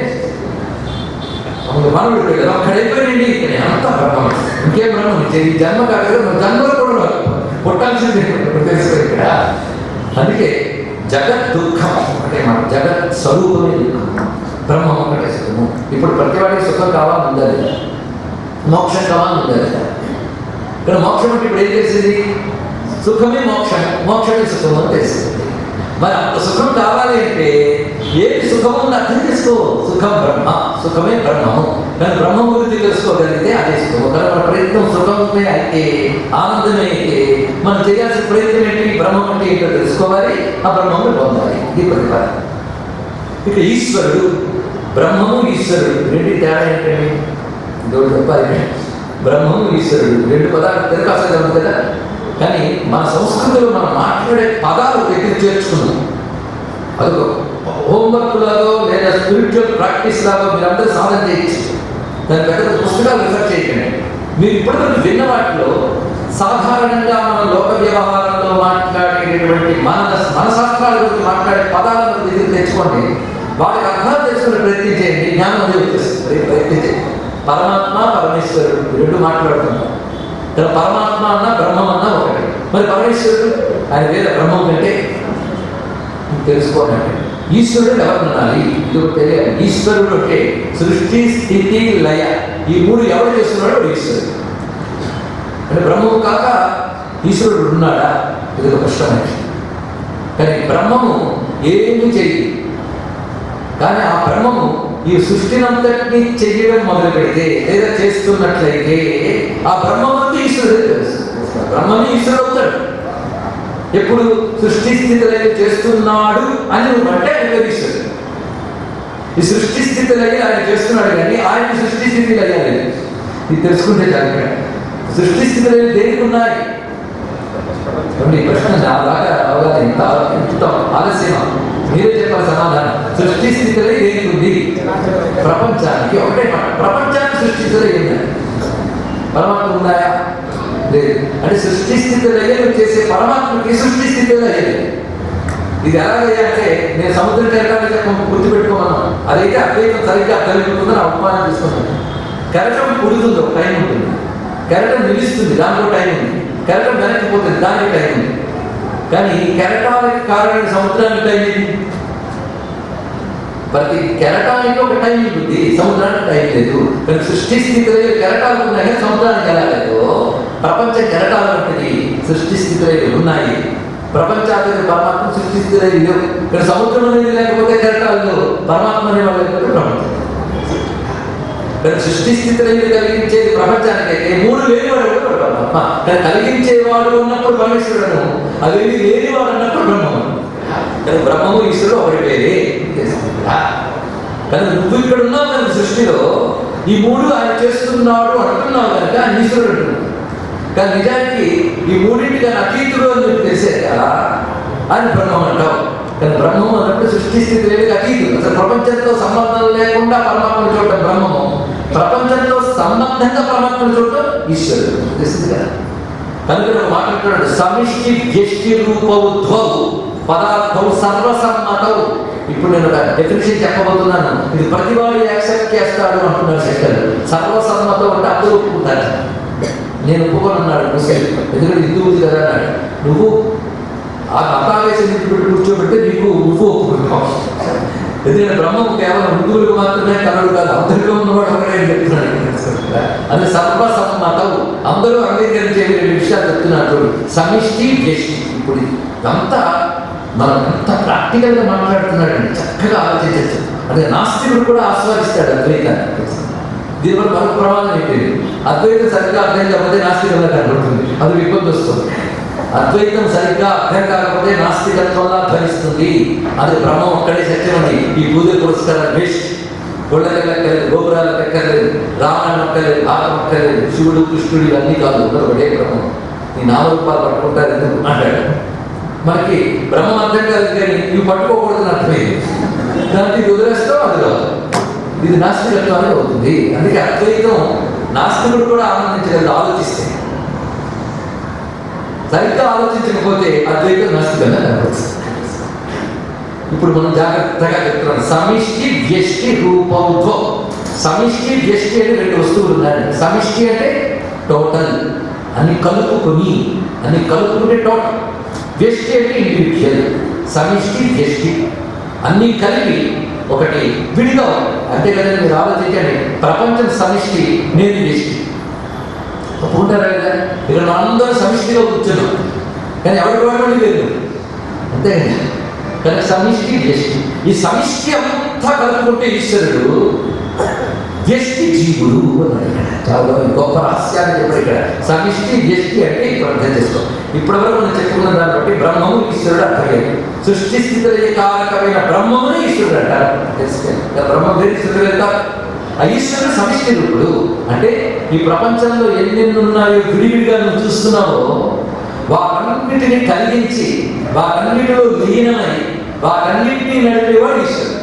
మనవుడు పెళ్ళి ఒక్కడైపోయింది ఇక్కడ అంత బ్రహ్మం ఇంకేం బ్రహ్మం ఈ జన్మ కాదు మన జన్మలో కూడా పుట్టాల్సింది తెలుసు ఇక్కడ అందుకే జగత్ దుఃఖం అంటే మన జగత్ స్వరూపమే దుఃఖం బ్రహ్మం ఒకటే సుఖము ఇప్పుడు ప్రతివాడికి సుఖం కావాలి ఉందా లేదా మోక్షం కావాలి ఉందా లేదా ఇక్కడ మోక్షం అంటే ఇప్పుడు ఏం తెలిసింది సుఖమే మోక్షం మోక్షమే సుఖం అని తెలిసింది మరి అంత సుఖం కావాలి అంటే ఏది సుఖం ఉందో అర్థం చేసుకో సుఖం బ్రహ్మ సుఖమే బ్రహ్మము కానీ బ్రహ్మ గురించి తెలుసుకోగలిగితే అదే సుఖం ఒకవేళ మన ప్రయత్నం సుఖమే అయితే ఆనందమే అయితే మనం చేయాల్సిన ప్రయత్నం ఏంటి బ్రహ్మం అంటే ఏంటో తెలుసుకోవాలి ఆ బ్రహ్మము పొందాలి ఇది ప్రతిపాదన ఇక ఈశ్వరుడు బ్రహ్మము ఈశ్వరుడు రెండు తేడా ఏంటండి ఇదొకటి చెప్పాలి బ్రహ్మము ఈశ్వరుడు రెండు పదాలు తెలుగు అసలు ఉంది కదా కానీ మన సంస్కృతిలో మనం మాట్లాడే పదాలు దగ్గర చేర్చుకున్నాం అదొక హోంవర్క్ లాగో లేదా స్పిరిచువల్ ప్రాక్టీస్ లాగో మీరందరూ సాధన చేయొచ్చు దాని పెద్ద పుస్తకాలు రిఫర్ చేయకండి మీరు ఇప్పటివరకు విన్న వాటిలో సాధారణంగా మన లోక వ్యవహారంలో మాట్లాడేటటువంటి మన మన శాస్త్రాల గురించి మాట్లాడే పదాలను దగ్గర తెచ్చుకోండి వాటికి అర్థాలు తెలుసుకునే ప్రయత్నం చేయండి జ్ఞానం అదే వచ్చేస్తుంది ప్రయత్నం చేయండి పరమాత్మ పరమేశ్వరుడు ఈ రెండు మాట్లాడుతున్నాం ఇక్కడ పరమాత్మ అన్న బ్రహ్మం అన్న ఒకటి మరి పరమేశ్వరుడు ఆయన వేరే బ్రహ్మం కంటే తెలుసుకోనండి ఈశ్వరుడు ఎవరు అనాలి ఇది ఒకటి తెలియాలి ఈశ్వరుడు అంటే సృష్టి స్థితి లయ ఈ మూడు ఎవరు చేస్తున్నాడో వాడు ఈశ్వరుడు అంటే బ్రహ్మము కాక ఈశ్వరుడు ఉన్నాడా ఇది ఒక కష్టమైన కానీ బ్రహ్మము ఏమీ చేయదు కానీ ఆ బ్రహ్మము ఈ సృష్టినంతటినీ చెయ్యడం మొదలు పెడితే లేదా చేస్తున్నట్లయితే ఆ బ్రహ్మముకి ఈశ్వరుడు తెలుసు బ్రహ్మని ఈశ్వరుడు అవుతాడు ఎప్పుడు సృష్టి స్థితులైన చేస్తున్నాడు అని నువ్వు అంటే ఆయన ఈశ్వరుడు ఈ సృష్టి స్థితులై ఆయన చేస్తున్నాడు కానీ ఆయన సృష్టి స్థితిలో అయ్యాలి ఇది తెలుసుకుంటే చాలు సృష్టి స్థితులైన దేనికి ఉన్నాయి చూడండి, ఈ ప్రశ్న నా దాకా అవగాహన ఇంత ఇంత ఆలస్యం మీరే చెప్పాలి సమాధానం సృష్టి స్థితిలో దేనికి ఉంది ప్రపంచానికి ఒకటే మాట ప్రపంచాన్ని సృష్టించలే ఏంటంటే పరమాత్మ ఉన్నాయా లేదు అంటే సృష్టి స్థితిలో నువ్వు చేసే పరమాత్మకి సృష్టి స్థితిలో లేదు ఇది ఎలాగయ్యా అంటే నేను సముద్రం కెరటాన్ని చెప్ప గుర్తుపెట్టుకోమన్నాను అదైతే అద్వైతం సరిగ్గా అర్థమైపోతుందని అవమానం తీసుకున్నాను కెరటం పుడుతుంది ఒక టైం ఉంటుంది కెరటం నిలుస్తుంది దానిలో టైం ఉంది కెరటం వెనక్కి పోతుంది దానికి టైం ఉంది కానీ ఈ కెరటానికి కారణమైన సముద్రానికి టైం ఏంటి ప్రతి కెరటానికి ఒక టైం ఉంటుంది సముద్రానికి టైం లేదు కానీ సృష్టి స్థితిలో కెరటాలు ఉన్నాయి కానీ సముద్రానికి ఎలా లేదు ప్రపంచ కెరటాలు వంటిది సృష్టి స్థితిలో ఉన్నాయి ప్రపంచానికి పరమాత్మ సృష్టి స్థితిలో లేవు ఇక్కడ సముద్రం అనేది లేకపోతే కెరటాలు లేవు పరమాత్మ అనే వాళ్ళు లేకపోతే ప్రపంచం కానీ సృష్టి స్థితిలో కలిగించేది ప్రపంచానికైతే మూడు లేనివాడు కూడా పరమాత్మ కానీ కలిగించేవాడు ఉన్నప్పుడు పరమేశ్వరుడు అవేమి లేనివాడు అన్నప్పుడు బ్రహ్మము కానీ బ్రహ్మము ఈశ్వరుడు ఒకటి వేరే తెలుసుకుంటా కానీ నువ్వు ఇక్కడ ఉన్నావు కనుక సృష్టిలో ఈ మూడు ఆయన చేస్తున్నాడు అంటున్నావు కనుక ఆయన ఈశ్వరుడు అంటున్నావు కానీ నిజానికి ఈ మూడింటికి ఆయన అతీతుడు అని చెప్పి తెలిసే కదా ఆయన బ్రహ్మం అంటావు కానీ బ్రహ్మం అన్నప్పుడు సృష్టి స్థితి లేదు అతీతుడు అసలు ప్రపంచంతో సంబంధం లేకుండా పరమాత్మను చూడటం బ్రహ్మము ప్రపంచంతో సంబంధంగా పరమాత్మను చూడటం ఈశ్వరుడు తెలిసింది కదా కనుక నువ్వు మాట్లాడుతున్నాడు సమిష్టి వ్యష్టి రూపౌద్భవు పదార్థం సర్వసమ్మతవు ఇప్పుడు నేను ఒక డెఫినేషన్ చెప్పబోతున్నాను ఇది ప్రతివాడు యాక్సెప్ట్ చేస్తాడు అంటున్నారు శంకర్ సర్వసమ్మతం అంటే అందరూ ఒప్పుకుంటారు నేను ఒప్పుకోనన్నాడు ముస్లిం ఎందుకంటే హిందువులు కదా అన్నాడు నువ్వు ఆ మతావేశం పెట్టి కూర్చోబెడితే నీకు నువ్వు ఒప్పుకుంటావు ఎందుకంటే బ్రహ్మం కేవలం హిందువులకు మాత్రమే కలడు కాదు అందరిలో ఉన్నవాడు ఒకటే అని చెప్తున్నాడు అది సర్వసమ్మతం అందరూ అంగీకరించే రెండు విషయాలు చెప్తున్నారు చూడు సమిష్టి వ్యష్టి ఇప్పుడు ఇదంతా మనం ఎంత ప్రాక్టికల్గా మాట్లాడుతున్నాడండి చక్కగా ఆలోచించచ్చు అదే నాస్తికుడు కూడా ఆస్వాదిస్తాడు అద్వైతాన్ని దీనివల్ల మరొక ప్రమాదం ఏంటి అద్వైతం సరిగ్గా అర్థం కాకపోతే నాస్తికంగా కనబడుతుంది అది విపత్తు వస్తుంది అద్వైతం సరిగ్గా అర్థం కాకపోతే నాస్తికత్వంలా ధ్వనిస్తుంది అది బ్రహ్మం ఒక్కడే సత్యమని ఈ పూజ పురస్కారం వేస్ట్ గొళ్ళకెళ్ళక్కర్లేదు గోపురాలకు ఎక్కర్లేదు రామాయణం అక్కర్లేదు భారతం అక్కర్లేదు శివుడు కృష్ణుడు ఇవన్నీ కాదు అందరూ ఒకటే బ్రహ్మం ఈ నామరూపాలు పట్టుకుంటారు ఎందుకు అంటాడు మనకి బ్రహ్మం అర్థం కాదు కానీ ఇవి పట్టుకోకూడదని అర్థమైంది దానికి ఇది వదిలేస్తాం అది కాదు ఇది నాస్తికత్వాన్ని అవుతుంది అందుకే అద్వైతం నాస్తికుడు కూడా ఆనందించగలదు ఆలోచిస్తే సరిగ్గా ఆలోచించకపోతే అద్వైతం నాస్తికంగా కనపడుతుంది ఇప్పుడు మనం జాగ్రత్తగా చెప్తున్నాం సమిష్టి వ్యష్టి రూపంతో సమిష్టి వ్యష్టి అని రెండు వస్తువులు ఉన్నాయి సమిష్టి అంటే టోటల్ అన్ని కలుపుకొని అన్ని కలుపుకుంటే టోటల్ వ్యష్టి అంటే ఇండివిజువల్ సమిష్టి వ్యష్టి అన్నీ కలిపి ఒకటి విడిగా ఉంది. అంతే కదండి మీరు ఆలోచించండి ప్రపంచం సమిష్టి నేను వ్యష్టి ఒప్పుకుంటారా కదా ఇక్కడ మనందరం సమిష్టిగా కూర్చున్నాం కానీ ఎవరి వాడు లేదు అంతే కదా కానీ సమిష్టి వ్యష్టి ఈ సమిష్టి అంతా కలుపుకుంటే ఈశ్వరుడు వ్యష్టి జీవుడు అన్నాడు ఇక్కడ చాలా గొప్ప రహస్యాన్ని చెప్పాడు ఇక్కడ సమిష్టి వ్యష్టి అంటే ఇప్పుడు అర్థం చేసుకో ఇప్పటివరకు మనం చెప్పుకున్న దాన్ని బట్టి బ్రహ్మము ఈశ్వరుడు అర్థమయ్యాడు సృష్టి స్థితిలో కారకమైన బ్రహ్మముని ఈశ్వరుడు అంటారు తెలుసుకోండి ఇంకా బ్రహ్మం వేరు ఈశ్వరుడు వేరు కాదు ఆ ఈశ్వరుడు సమిష్టి రూపుడు అంటే ఈ ప్రపంచంలో ఎన్నెన్ని ఉన్నాయో విడివిడిగా నువ్వు చూస్తున్నావో వాటన్నిటిని కలిగించి వాటన్నిటిలో లీనమై వాటన్నిటిని నడిపేవాడు ఈశ్వరుడు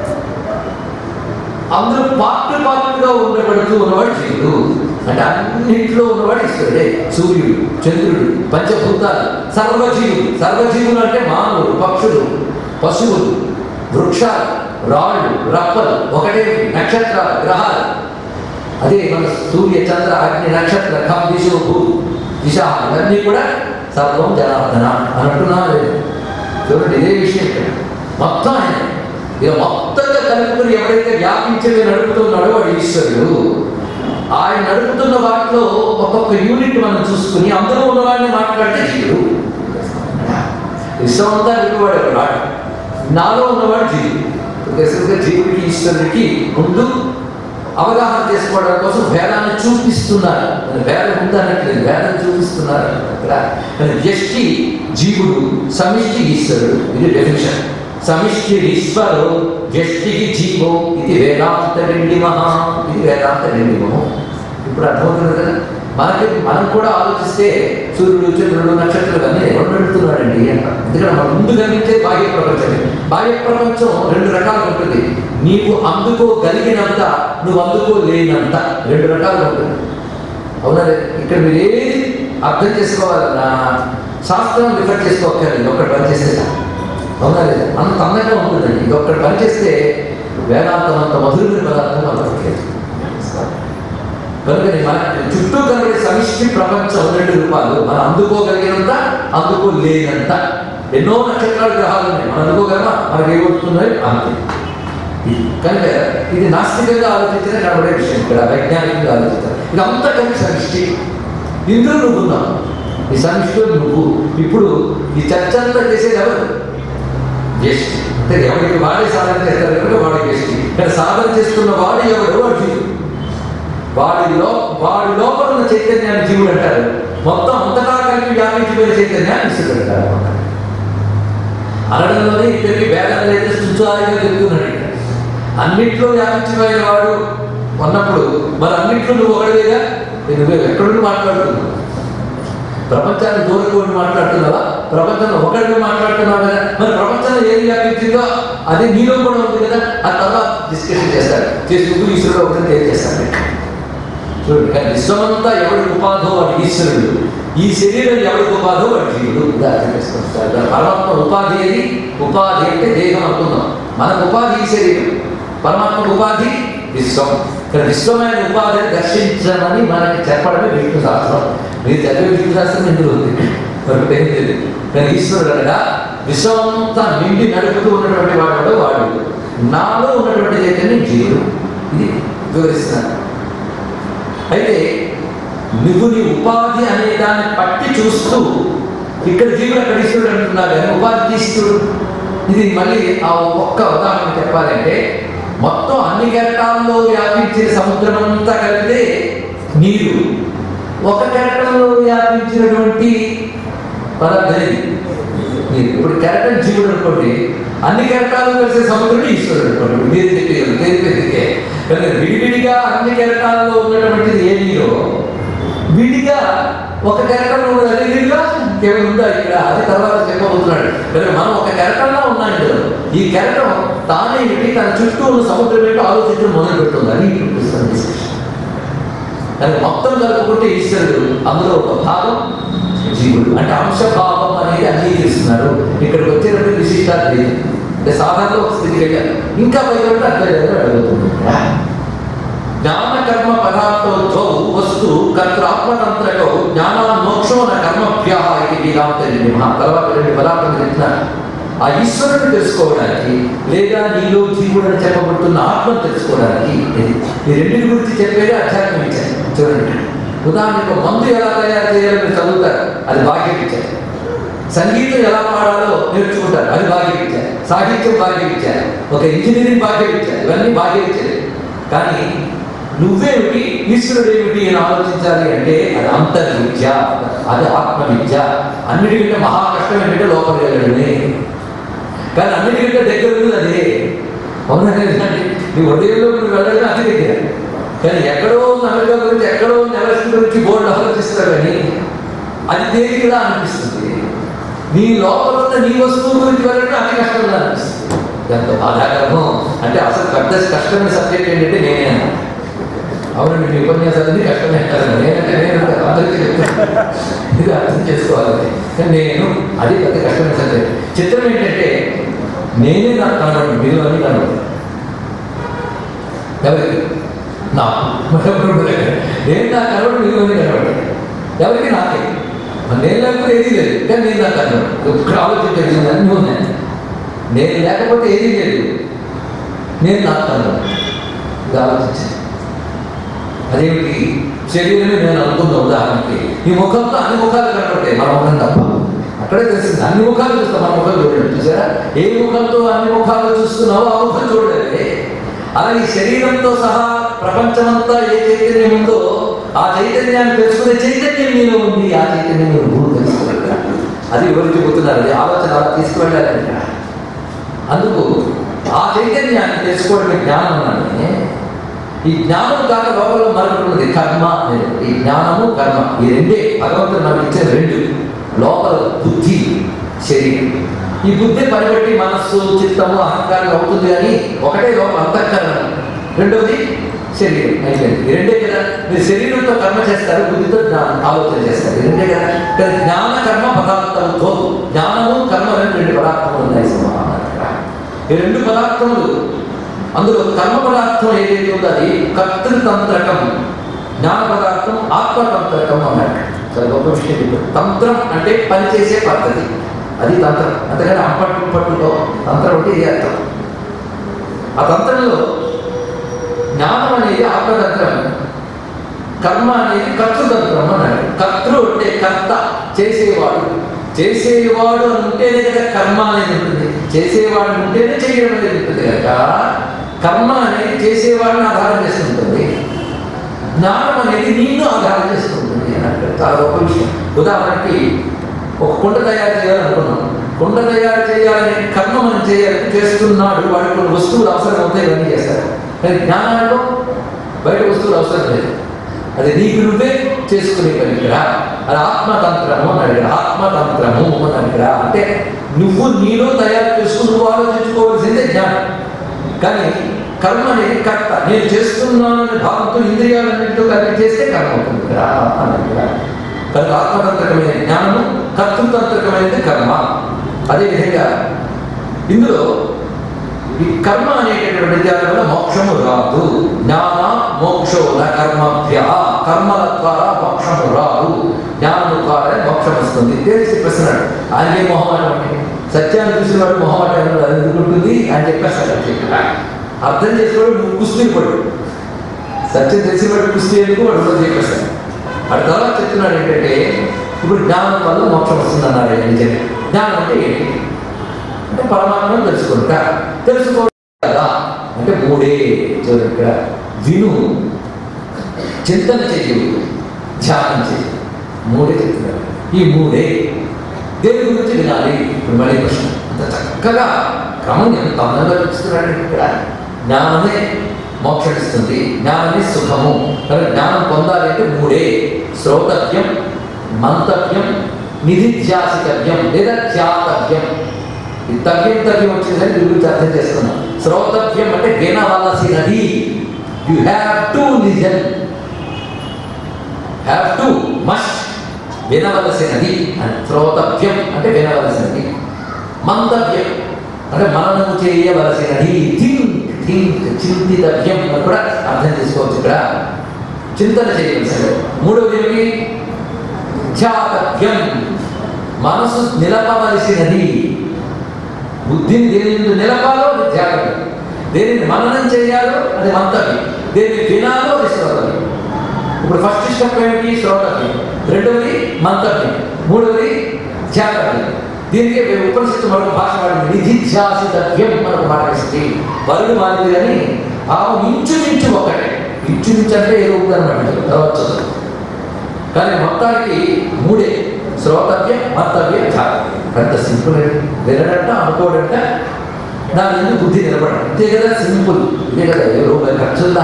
అందులో పార్ట్ పార్ట్గా ఉండబడుతూ ఉన్నవాడు జీవుడు అంటే అన్నింటిలో ఉన్నవాడు ఈశ్వరుడే సూర్యుడు చంద్రుడు పంచభూతాలు సర్వజీవులు సర్వజీవులు అంటే మానవులు పక్షులు పశువులు వృక్షాలు రాళ్ళు రప్పలు ఒకటే నక్షత్రాలు గ్రహాలు అదే మన సూర్య చంద్ర అగ్ని నక్షత్ర ఖం దిశో భూ దిశ ఇవన్నీ కూడా సర్వం జనార్దన అని అంటున్నా లేదు చూడండి ఇదే విషయం ఇక్కడ మొత్తం ఆయన ఇక మొత్తంగా కలుపుకుని ఎవరైతే వ్యాపించని నడుపుతున్నాడో వాడు ఈశ్వరుడు ఆయన నడుపుతున్న వాటిలో ఒక్కొక్క యూనిట్ మనం చూసుకుని అందులో ఉన్నవాడిని మాట్లాడితే జీవుడు విశ్వమంతా నిలువాడు రాడు నాలో ఉన్నవాడు జీవుడు బేసిక్గా జీవుడికి ఈశ్వరుడికి ముందు అవగాహన చేసుకోవడం కోసం భేదాన్ని చూపిస్తున్నారు అది భేదం ఉందనట్లేదు భేదం చూపిస్తున్నారు అక్కడ కానీ వ్యష్టి జీవుడు సమిష్టి ఈశ్వరుడు ఇది డెఫినేషన్ సమిష్టి ఈశ్వరు వ్యష్టికి జీవో ఇది వేదాంత నిండిమహ ఇది వేదాంత నిండిమము ఇప్పుడు అర్థమవుతుంది కదా మనకి మనం కూడా ఆలోచిస్తే సూర్యుడు చంద్రుడు నక్షత్రాలు అన్నీ ఎవరు నడుపుతున్నాడండి అంటాం ఎందుకంటే మనం ముందు గమనించే బాహ్య ప్రపంచమే బాహ్య ప్రపంచం రెండు రకాలుగా ఉంటుంది నీవు అందుకోగలిగినంత నువ్వు అందుకోలేనంత రెండు రకాలుగా ఉంటుంది అవునా లేదా? ఇక్కడ మీరు ఏది అర్థం చేసుకోవాలన్నా శాస్త్రం రిఫర్ చేసుకోక్కర్లేదు ఒక్కటి పని చేస్తే చాలు. అవునా లేదా అంత అందంగా ఉంటుందండి ఇది ఒక్కటి పని చేస్తే వేదాంతం అంత మధురమైన పదార్థం మనకు కనుక మన చుట్టూ కనబడే సమిష్టి ప్రపంచం రెండు రూపాలు మనం అందుకోగలిగినంత అందుకోలేనంత ఎన్నో నక్షత్రాలు గ్రహాలు ఉన్నాయి మనం అందుకోగలమా మనకి ఏమవుతున్నాయి అంతే ఇది. కనుక ఇది నాస్తికంగా ఆలోచించిన కనబడే విషయం ఇక్కడ వైజ్ఞానికంగా ఆలోచిస్తారు ఇది అంతా కలిసి సమిష్టి ఇందులో నువ్వు ఉన్నావు ఈ సమిష్టిలో నువ్వు ఇప్పుడు ఈ చర్చ అంతా చేసేది ఎవరు వ్యష్టి అంటే ఎవరికి వాడే సాధన చేస్తారు కనుక వాడి వ్యష్టి కానీ సాధన చేస్తున్న వాడు ఎవడు వాడు జీవుడు వాడి లో వాడి లోపల ఉన్న చైతన్యాన్ని జీవుడు అంటారు మొత్తం అంతటా కలిపి వ్యాపించిపోయిన చైతన్యాన్ని ఈశ్వరుడు అంటారు అనడంలోనే ఇద్దరికి భేదం లేదు సుచారిగా చెప్తున్నాడు ఇక్కడ. అన్నిట్లో వ్యాపించిపోయిన వాడు ఉన్నప్పుడు మరి అన్నిట్లో నువ్వు ఒకటివేగా నువ్వు ఎక్కడుండి మాట్లాడుతున్నావు ప్రపంచాన్ని దూరకుండా మాట్లాడుతున్నావా ప్రపంచంలో ఒకరిని మాట్లాడుతున్నావు కదా మరి ప్రపంచంలో ఏది వ్యాపించిందో అది నీలో కూడా ఉంది కదా ఆ తర్వాత డిస్కషన్ చేస్తాడు చేసుకుంటూ ఈశ్వరుడు ఒకటి ఏం చేస్తాడు చూడండి కానీ విశ్వమంతా ఎవడి ఉపాధో వాడి ఈశ్వరుడు ఈ శరీరం ఎవడి ఉపాధో వాడి జీవుడు ఇది అర్థం చేసుకుంటారు దాని పరమాత్మ ఉపాధి ఏది ఉపాధి అంటే దేహం అనుకుందాం మనకు ఉపాధి ఈ శరీరం పరమాత్మ ఉపాధి విశ్వం ఇక్కడ విశ్వమైన ఉపాధిని దర్శించమని మనకి చెప్పడమే విష్ణు శాస్త్రం మీరు చదివే విష్ణు శాస్త్రం ఇందులో ఉంది మరొకటి ఏం తెలియదు కానీ ఈశ్వరుడు అనగా విశ్వమంతా నిండి నడుపుతూ ఉన్నటువంటి వాడు వాడు నాలో ఉన్నటువంటి చైతన్యం జీవుడు ఇది వివరిస్తున్నాను అయితే నువ్వు నీ ఉపాధి అనే దాన్ని పట్టి చూస్తూ ఇక్కడ జీవుడు అక్కడ ఈశ్వరుడు అంటున్నారు కానీ ఉపాధి తీస్తుడు ఇది మళ్ళీ ఆ ఒక్క ఉదాహరణ చెప్పాలంటే మొత్తం అన్ని కెరటాల్లో వ్యాపించిన సముద్రం అంతా కలిపితే నీరు ఒక కెరటంలో వ్యాపించినటువంటి పదార్థం ఇది మీరు ఇప్పుడు కెరటం జీవుడు అనుకోండి అన్ని కెరటాలు కలిసే సముద్రుడు ఈశ్వరుడు అనుకోండి మీరు చెప్పేది తెలిపేదికే కానీ విడివిడిగా అన్ని కెరటాలలో ఉన్నటువంటిది ఏ నీరో విడిగా ఒక కెరటంలో ఉన్నది అదే నీరుగా కేవలం ఉందా ఇక్కడ అది తర్వాత చెప్పబోతున్నాడు కానీ మనం ఒక కెరటంలో ఉన్నాం ఇందులో ఈ కెరటం తానే విడి తన చుట్టూ ఉన్న సముద్రం ఏంటో ఆలోచించడం మొదలు పెడుతుంది అది ఇప్పుడు పుస్తకం discussion. కానీ మొత్తం కలుపుకుంటే ఈశ్వరుడు అందులో ఒక భాగం జీవుడు అంటే అంశభావం అనేది అంగీకరిస్తున్నారు ఇక్కడికి వచ్చేటప్పుడు విశిష్టాలు లేదు అంటే సాధారణ ఒక స్థితికి వెళ్ళారు ఇంకా పైకి అట్లే అడుగుతుంది జ్ఞాన కర్మ పదార్థోద్భవ వస్తు కర్తాత్మతంత్రకో జ్ఞానాన్మోక్షో న కర్మభ్య ఇది వీరాంతరి మహా తర్వాత రెండు పదార్థం చెప్తున్నారు ఆ ఈశ్వరుని తెలుసుకోవడానికి లేదా నీలో జీవుడు అని చెప్పబడుతున్న ఆత్మను తెలుసుకోవడానికి ఇది ఈ రెండింటి గురించి చెప్పేది అధ్యాత్మం ఇచ్చారు చూడండి ఉదాహరణకు మందు ఎలా తయారు చేయాలో మీరు చదువుతారు అది భాగ్యం ఇచ్చారు సంగీతం ఎలా పాడాలో నేర్చుకుంటారు అది భాగ్యం ఇచ్చారు సాహిత్యం భాగ్యం ఇచ్చారు ఒక ఇంజనీరింగ్ భాగ్యం ఇచ్చారు ఇవన్నీ భాగ్యం ఇచ్చారు కానీ నువ్వేమిటి ఈశ్వరుడు ఏమిటి అని ఆలోచించాలి అంటే అది అంతర్విద్య అది ఆత్మవిద్య అన్నిటికంటే మహా కష్టం ఏంటంటే లోపలికి వెళ్ళడమే కానీ అన్నిటికంటే దగ్గర ఉన్నది అదే అవునా లేదండి నీ ఉదయంలో నువ్వు వెళ్ళడం అతి దగ్గర కానీ ఎక్కడో ఉన్న అమెరికా గురించి ఎక్కడో ఉన్న ఎవరెస్ట్ గురించి బోర్డు ఆలోచిస్తారు కానీ అది తేలికగా అనిపిస్తుంది నీ లోపల ఉన్న నీ వస్తువు గురించి వెళ్ళడం అతి కష్టంగా అనిపిస్తుంది ఎంత బాధాకరమో అంటే అసలు పెద్ద కష్టమైన సబ్జెక్ట్ ఏంటంటే నేనే అన్నా. అవునండి మీ ఉపన్యాసాలన్నీ కష్టమే అంటారు నేనంటే నేను అందరికీ చెప్తాను ఇది అర్థం చేసుకోవాలి కానీ నేను అది పెద్ద కష్టమైన సబ్జెక్ట్ చిత్రం ఏంటంటే నేనే నాకు కనబడి మీరు అని కనబడి ఎవరికి నాకు మరొకరు ఉండదు. నేను నాకు కనబడి మీరు అని కనబడి ఎవరికి నాకే మరి నేను లేకపోతే ఏదీ లేదు కానీ నేను నాకు కనబడి ఒక్కడ ఆలోచించేది అన్నీ ఉన్నాయి నేను లేకపోతే ఏదీ లేదు నేను నాకు కనబడి ఇది ఆలోచించాను అదేమిటి శరీరమే నేను అనుకున్న ఉదాహరణకి ఈ ముఖంతో అన్ని ముఖాలు కనబడతాయి మన ముఖం తప్ప అక్కడే తెలిసింది అన్ని ముఖాలు చూస్తాం మన ముఖం చూడండి చూసారా ఏ ముఖంతో అన్ని ముఖాలు చూస్తున్నావో ఆ ముఖం చూడలేదే అలా ఈ శరీరంతో సహా ప్రపంచమంతా ఏ చైతన్యం ఉందో ఆ చైతన్యాన్ని తెలుసుకునే చైతన్యం మీలో ఉంది ఆ చైతన్యం మీరు గురువు తెలుసుకోవాలి అది ఎవరు చెబుతున్నారు అది ఆలోచన అలా తీసుకువెళ్ళాలి ఇక్కడ అందుకు ఆ చైతన్యాన్ని తెలుసుకోవడమే జ్ఞానం అన్నది ఈ జ్ఞానం కాక లోపల మరొకటి ఉన్నది కర్మ అనేది ఈ జ్ఞానము కర్మ ఈ రెండే భగవంతుడు నాకు ఇచ్చిన రెండు లోపల బుద్ధి శరీరం ఈ బుద్ధి పనిబట్టి మనస్సు చిత్తము అహంకారం అవుతుంది కానీ ఒకటే లోపల అంతఃకరణం రెండవది శరీరం అయిపోయింది ఈ రెండే కదా మీరు శరీరంతో కర్మ చేస్తారు బుద్ధితో జ్ఞానం ఆలోచన చేస్తారు ఈ రెండే కదా కానీ జ్ఞాన కర్మ పదార్థంతో జ్ఞానము కర్మ అని రెండు పదార్థములు ఉన్నాయి సమానం ఈ రెండు పదార్థములు అందులో కర్మ పదార్థం ఏదైతే ఉందో అది కర్తృతంత్రకం జ్ఞాన పదార్థం ఆత్మతంత్రకం అన్నట్టు చాలా గొప్ప విషయం ఇప్పుడు తంత్రం అంటే పనిచేసే పద్ధతి అది తంత్రం అంతేగాని అప్పట్టు పట్టులో తంత్రం అంటే ఇది అర్థం ఆ తంత్రంలో జ్ఞానం అనేది ఆత్మతంత్రం కర్మ అనేది కర్తృతంత్రం అన్నాడు కర్తృ అంటే కర్త చేసేవాడు చేసేవాడు అని ఉంటేనే కదా కర్మ అనేది ఉంటుంది చేసేవాడు ఉంటేనే చేయడం అనేది ఉంటుంది కనుక కర్మ అనేది చేసేవాడిని ఆధారం చేసుకుంటుంది జ్ఞానం అనేది నిన్ను ఆధారం చేసుకుంటుంది అన్నట్టు చాలా గొప్ప విషయం ఉదాహరణకి ఒక కుండ తయారు చేయాలనుకున్నాం కుండ తయారు చేయాలనే కర్మ మనం చేయాలి చేస్తున్నాడు వాడికి కొన్ని వస్తువులు అవసరం అవుతాయి ఇవన్నీ చేస్తారు కానీ జ్ఞానాల్లో బయట వస్తువులు అవసరం లేదు అది నీకు నువ్వే చేసుకునే పని ఇక్కడ అది ఆత్మతంత్రము అన్నాడు ఇక్కడ ఆత్మతంత్రము అన్నాడు ఇక్కడ అంటే నువ్వు నీలో తయారు చేసుకుని నువ్వు ఆలోచించుకోవాల్సిందే జ్ఞానం కానీ కర్మ అనేది కర్త నేను చేస్తున్నాననే భావంతో ఇంద్రియాలన్నింటితో కలిపి చేస్తే కర్మ అవుతుంది ఇక్కడ అన్నాడు ఇక్కడ కనుక ఆత్మతంత్రకమైన జ్ఞానము కర్తృతంత్రకమైనది కర్మ అదేవిధంగా ఇందులో ఈ కర్మ అనేటటువంటి విద్యాల వల్ల మోక్షము రాదు జ్ఞాన మోక్షోన కర్మభ్య కర్మల ద్వారా మోక్షము రాదు జ్ఞానము ద్వారా మోక్షం వస్తుంది తెలిసి చెప్పేస్తున్నాడు ఆయనే మొహమాటం అంటే సత్యాన్ని చూసిన వాడు మొహమాటం అది ఎందుకు ఉంటుంది అని చెప్పేస్తాడు అంతే ఇక్కడ అర్థం చేసుకోవడం నువ్వు కుస్తీ పడు సత్యం తెలిసిన వాడు కుస్తీ ఎందుకు వాడు కూడా చెప్పేస్తాడు వాడు తర్వాత చెప్తున్నాడు ఏంటంటే ఇప్పుడు జ్ఞానం వల్ల మోక్షం వస్తుంది అన్నాడు అని చెప్పి జ్ఞానం అంటే ఏంటి అంటే పరమాత్మను తెలుసుకుంటా తెలుసుకోవడం కదా అంటే మూడే చూడండి ఇక్కడ విను చింతన చెయ్యు ధ్యానం చెయ్యి మూడే చెప్తున్నాడు ఈ మూడే దేని గురించి వినాలి ఇప్పుడు మళ్ళీ ప్రశ్న అంత చక్కగా క్రమం ఎంత అందంగా చూస్తున్నాడు ఇక్కడ జ్ఞానమే మోక్షిస్తుంది జ్ఞానమే సుఖము కానీ జ్ఞానం పొందాలి అంటే మూడే శ్రోతవ్యం మంతవ్యం నిధిధ్యాసితవ్యం లేదా ధ్యాతవ్యం ఈ తవ్యం తవ్యం వచ్చిందని దీని గురించి అర్థం చేసుకున్నాం శ్రోతవ్యం అంటే వినవలసినది you have to listen have to must వినవలసినది అని శ్రోతవ్యం అంటే వినవలసినది మంతవ్యం అంటే మననము చేయవలసినది థింక్ థింక్ చింతితవ్యం అని కూడా అర్థం చేసుకోవచ్చు ఇక్కడ చింతన చేయవలసినది మూడవది ఏమిటి ధ్యాతవ్యం మనసు నిలపవలసినది బుద్ధిని దేని ముందు నిలపాలో అది ధ్యానం దేనిని మననం చేయాలో అది మంతవ్యం దేనిని వినాలో అది శ్రోతవ్యం ఇప్పుడు ఫస్ట్ స్టెప్ ఏమిటి శ్రోతవ్యం రెండవది మంతవ్యం మూడవది ధ్యాతవ్యం దీనికి ఉపనిషత్తు మరొక భాష వాడింది నిధిధ్యాసితవ్యం మనకు మాట ఇస్తుంది వరుడు మారింది కానీ భావం ఇంచుమించు ఒకటే ఇంచుమించు అంటే ఏదో ఉందన్నమాట తర్వాత చదువు కానీ మొత్తానికి మూడే శ్రోతవ్యం మత్తవ్యం ధ్యాతవ్యం పెద్ద సింపుల్ అండి వినడంట అనుకోడంట దాని ఎందుకు బుద్ధి నిలబడడం అంతే కదా సింపుల్ ఇదే కదా ఏ రూపాయలు ఖర్చుందా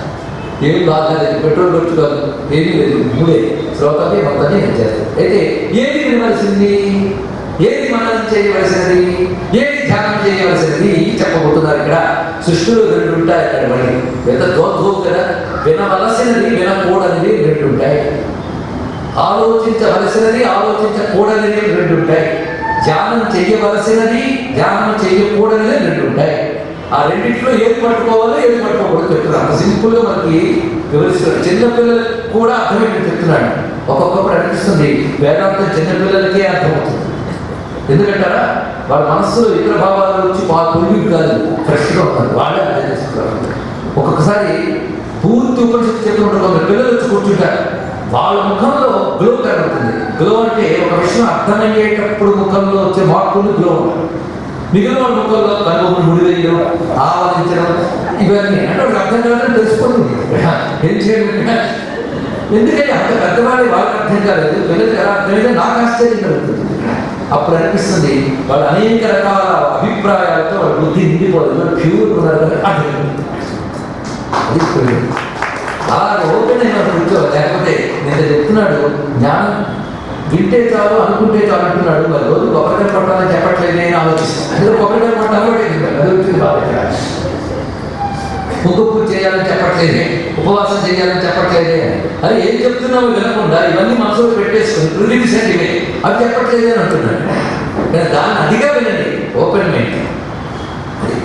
ఏం బాగాలేదు పెట్రోల్ ఖర్చు కాదు ఏమీ లేదు మూడే శ్రోతవ్యం మొత్తాన్ని చేస్తారు అయితే ఏది వినవలసింది ఏది మనం చేయవలసినది ఏది ధ్యానం చేయవలసినది చెప్పబోతున్నారు ఇక్కడ సృష్టిలో రెండు ఉంటాయి ఇక్కడ మళ్ళీ పెద్ద దోద్భూ కదా వినవలసినది వినకూడనిది రెండు ఉంటాయి ఆలోచించవలసినది ఆలోచించకూడనిది రెండు ఉంటాయి ధ్యానం చేయవలసినది ధ్యానం చేయకూడనిది రెండు ఉంటాయి ఆ రెండింటిలో ఏది పట్టుకోవాలో ఏది పట్టుకోకూడదు చెప్తున్నాడు అంత సింపుల్గా మనకి వివరిస్తున్నాడు చిన్నపిల్లలకు కూడా అర్థమేంటి చెప్తున్నాడు ఒక్కొక్కప్పుడు అనిపిస్తుంది వేదాంతం చిన్నపిల్లలకే అర్థమవుతుంది ఎందుకంటారా వాళ్ళ మనస్సులో ఇతర భావాల నుంచి బాగా పొలిగి కాదు ఫ్రెష్గా ఉన్నారు వాళ్ళే అర్థం చేసుకుంటారు ఒక్కొక్కసారి పూర్తి ఉపనిషత్తు చెప్పినప్పుడు కొందరు పిల్లలు వచ్చి కూర్చుంటారు వాళ్ళ ముఖంలో గ్లో కనబడుతుంది గ్లో అంటే ఒక విషయం అర్థమయ్యేటప్పుడు ముఖంలో వచ్చే మార్పులు గ్లో ఉంటాయి మిగిలిన వాళ్ళ ముఖంలో కనుగొని ముడివేయడం ఆవరించడం ఇవన్నీ అంటే ఒక అర్థం కాదని తెలిసిపోతుంది ఏం చేయడం ఎందుకంటే అంత పెద్దవాడి వాళ్ళకి అర్థం కాలేదు పిల్లలకి ఎలా అర్థమైతే నాకు ఆశ్చర్యం కలుగుతుంది అప్పుడు అనిపిస్తుంది వాళ్ళు అనేక రకాల అభిప్రాయాలతో వాళ్ళ బుద్ధి నిండిపోదు ప్యూర్ ఉన్నారు కదా అర్థం అది ఇప్పుడు అలా ఓపెన్ అయిన కూర్చో లేకపోతే నేను చెప్తున్నాడు జ్ఞానం వింటే చాలు అనుకుంటే చాలు అంటున్నాడు మరి రోజు కొబ్బరికాయ కొట్టాలని చెప్పట్లేదు నేను ఆలోచిస్తాను అందులో కొబ్బరికాయ కొట్టాలి అది వచ్చింది బాగా ముగ్గు పూజ చేయాలని చెప్పట్లేదే ఉపవాసం చేయాలని చెప్పట్లేదే అది ఏం చెప్తున్నావు వినకుండా ఇవన్నీ మనసులో పెట్టేసుకుని ప్రిలిమ్స్ అంటే ఇవే అవి చెప్పట్లేదే అని అంటున్నాడు కానీ దాన్ని అదిగా వినండి ఓపెన్ మైండ్ అది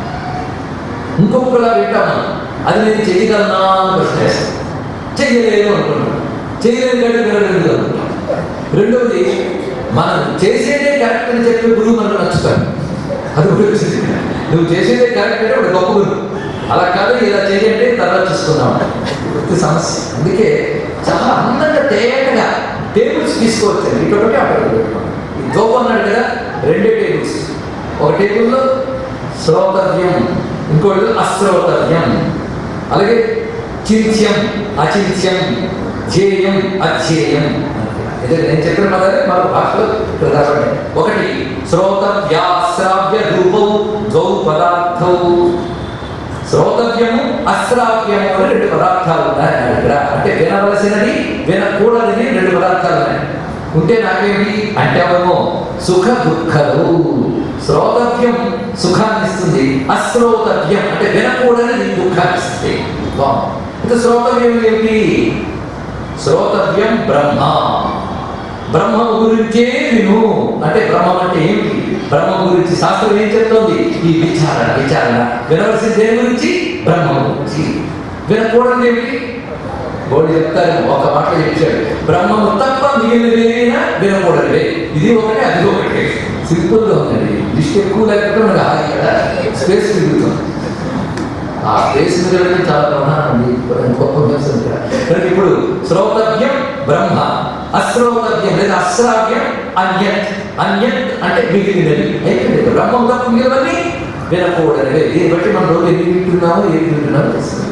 ఇంకొకలా వింటాను అది నేను చేయగలనా అని ప్రశ్న వేస్తాను చెయ్యలేను అనుకుంటాను చేయలేని కంటే వినలేదు అనుకుంటాను రెండవది మనం చేసేదే కరెక్ట్ అని చెప్పి గురువు మనకు నచ్చుతాడు అది కూడా వచ్చింది నువ్వు చేసేదే కరెక్ట్ అంటే ఒక గొప్ప గురువు అలా కాదు ఇలా చేయంటే తర్వాత చూసుకుందాం ఇది సమస్య అందుకే చాలా అందంగా తేటగా టేబుల్స్ తీసుకోవచ్చండి ఇటొకటి అక్కడ ఈ దోపం అన్నాడు కదా రెండే టేబుల్స్ ఒక టేబుల్లో శ్రోతవ్యం ఇంకోటి అశ్రోతవ్యం అలాగే చింత్యం అచింత్యం ధ్యేయం అధ్యేయం ఇదే నేను చెప్పిన పదాలే మరో భాషలో ఇక్కడ రాబడి ఒకటి శ్రోతవ్యాశ్రావ్య రూపం ద్వౌ పదార్థౌ శ్రోతవ్యము అశ్రావ్యము అని రెండు పదార్థాలు ఉన్నాయి ఇక్కడ అంటే వినవలసినది వినకూడనిది రెండు పదార్థాలు ఉన్నాయి ఉంటే నాకేమి అంటే అవము సుఖ దుఃఖలు శ్రోతవ్యం సుఖాన్ని ఇస్తుంది అశ్రోతవ్యం అంటే వినకూడనిది దుఃఖాన్ని ఇస్తుంది బాగుంది. ఇంకా శ్రోతవ్యం ఏమిటి శ్రోతవ్యం బ్రహ్మ బ్రహ్మం గురించే విను అంటే బ్రహ్మం అంటే ఏమిటి బ్రహ్మం గురించి శాస్త్రం ఏం చెప్తోంది ఈ విచారణ విచారణ వినవలసిన దేని గురించి బ్రహ్మం గురించి వినకూడదు ఏమిటి బోడి చెప్తారు ఒక మాట చెప్పాడు బ్రహ్మము తప్ప మిగిలిన వినకూడదే ఇది ఒకటే అది ఒకటే సింపుల్గా ఉందండి లిస్ట్ ఎక్కువ లేకపోతే మనకు ఆ ఇక్కడ స్పేస్ మిగులుతుంది ఆ స్పేస్ మిగలడం చాలా ప్రధానం ఉంది గొప్ప అంశం ఇక్కడ కనుక ఇప్పుడు శ్రోతవ్యం బ్రహ్మ అశ్రోతవ్యం లేదా అశ్రావ్యం అన్యత్ అన్యత్ అంటే మిగిలినది అయిపోయింది బ్రహ్మం తప్ప మిగిలినవన్నీ వినకూడనివే దీన్ని బట్టి మనం రోజు ఎన్ని వింటున్నామో ఏది వింటున్నామో తెలుస్తుంది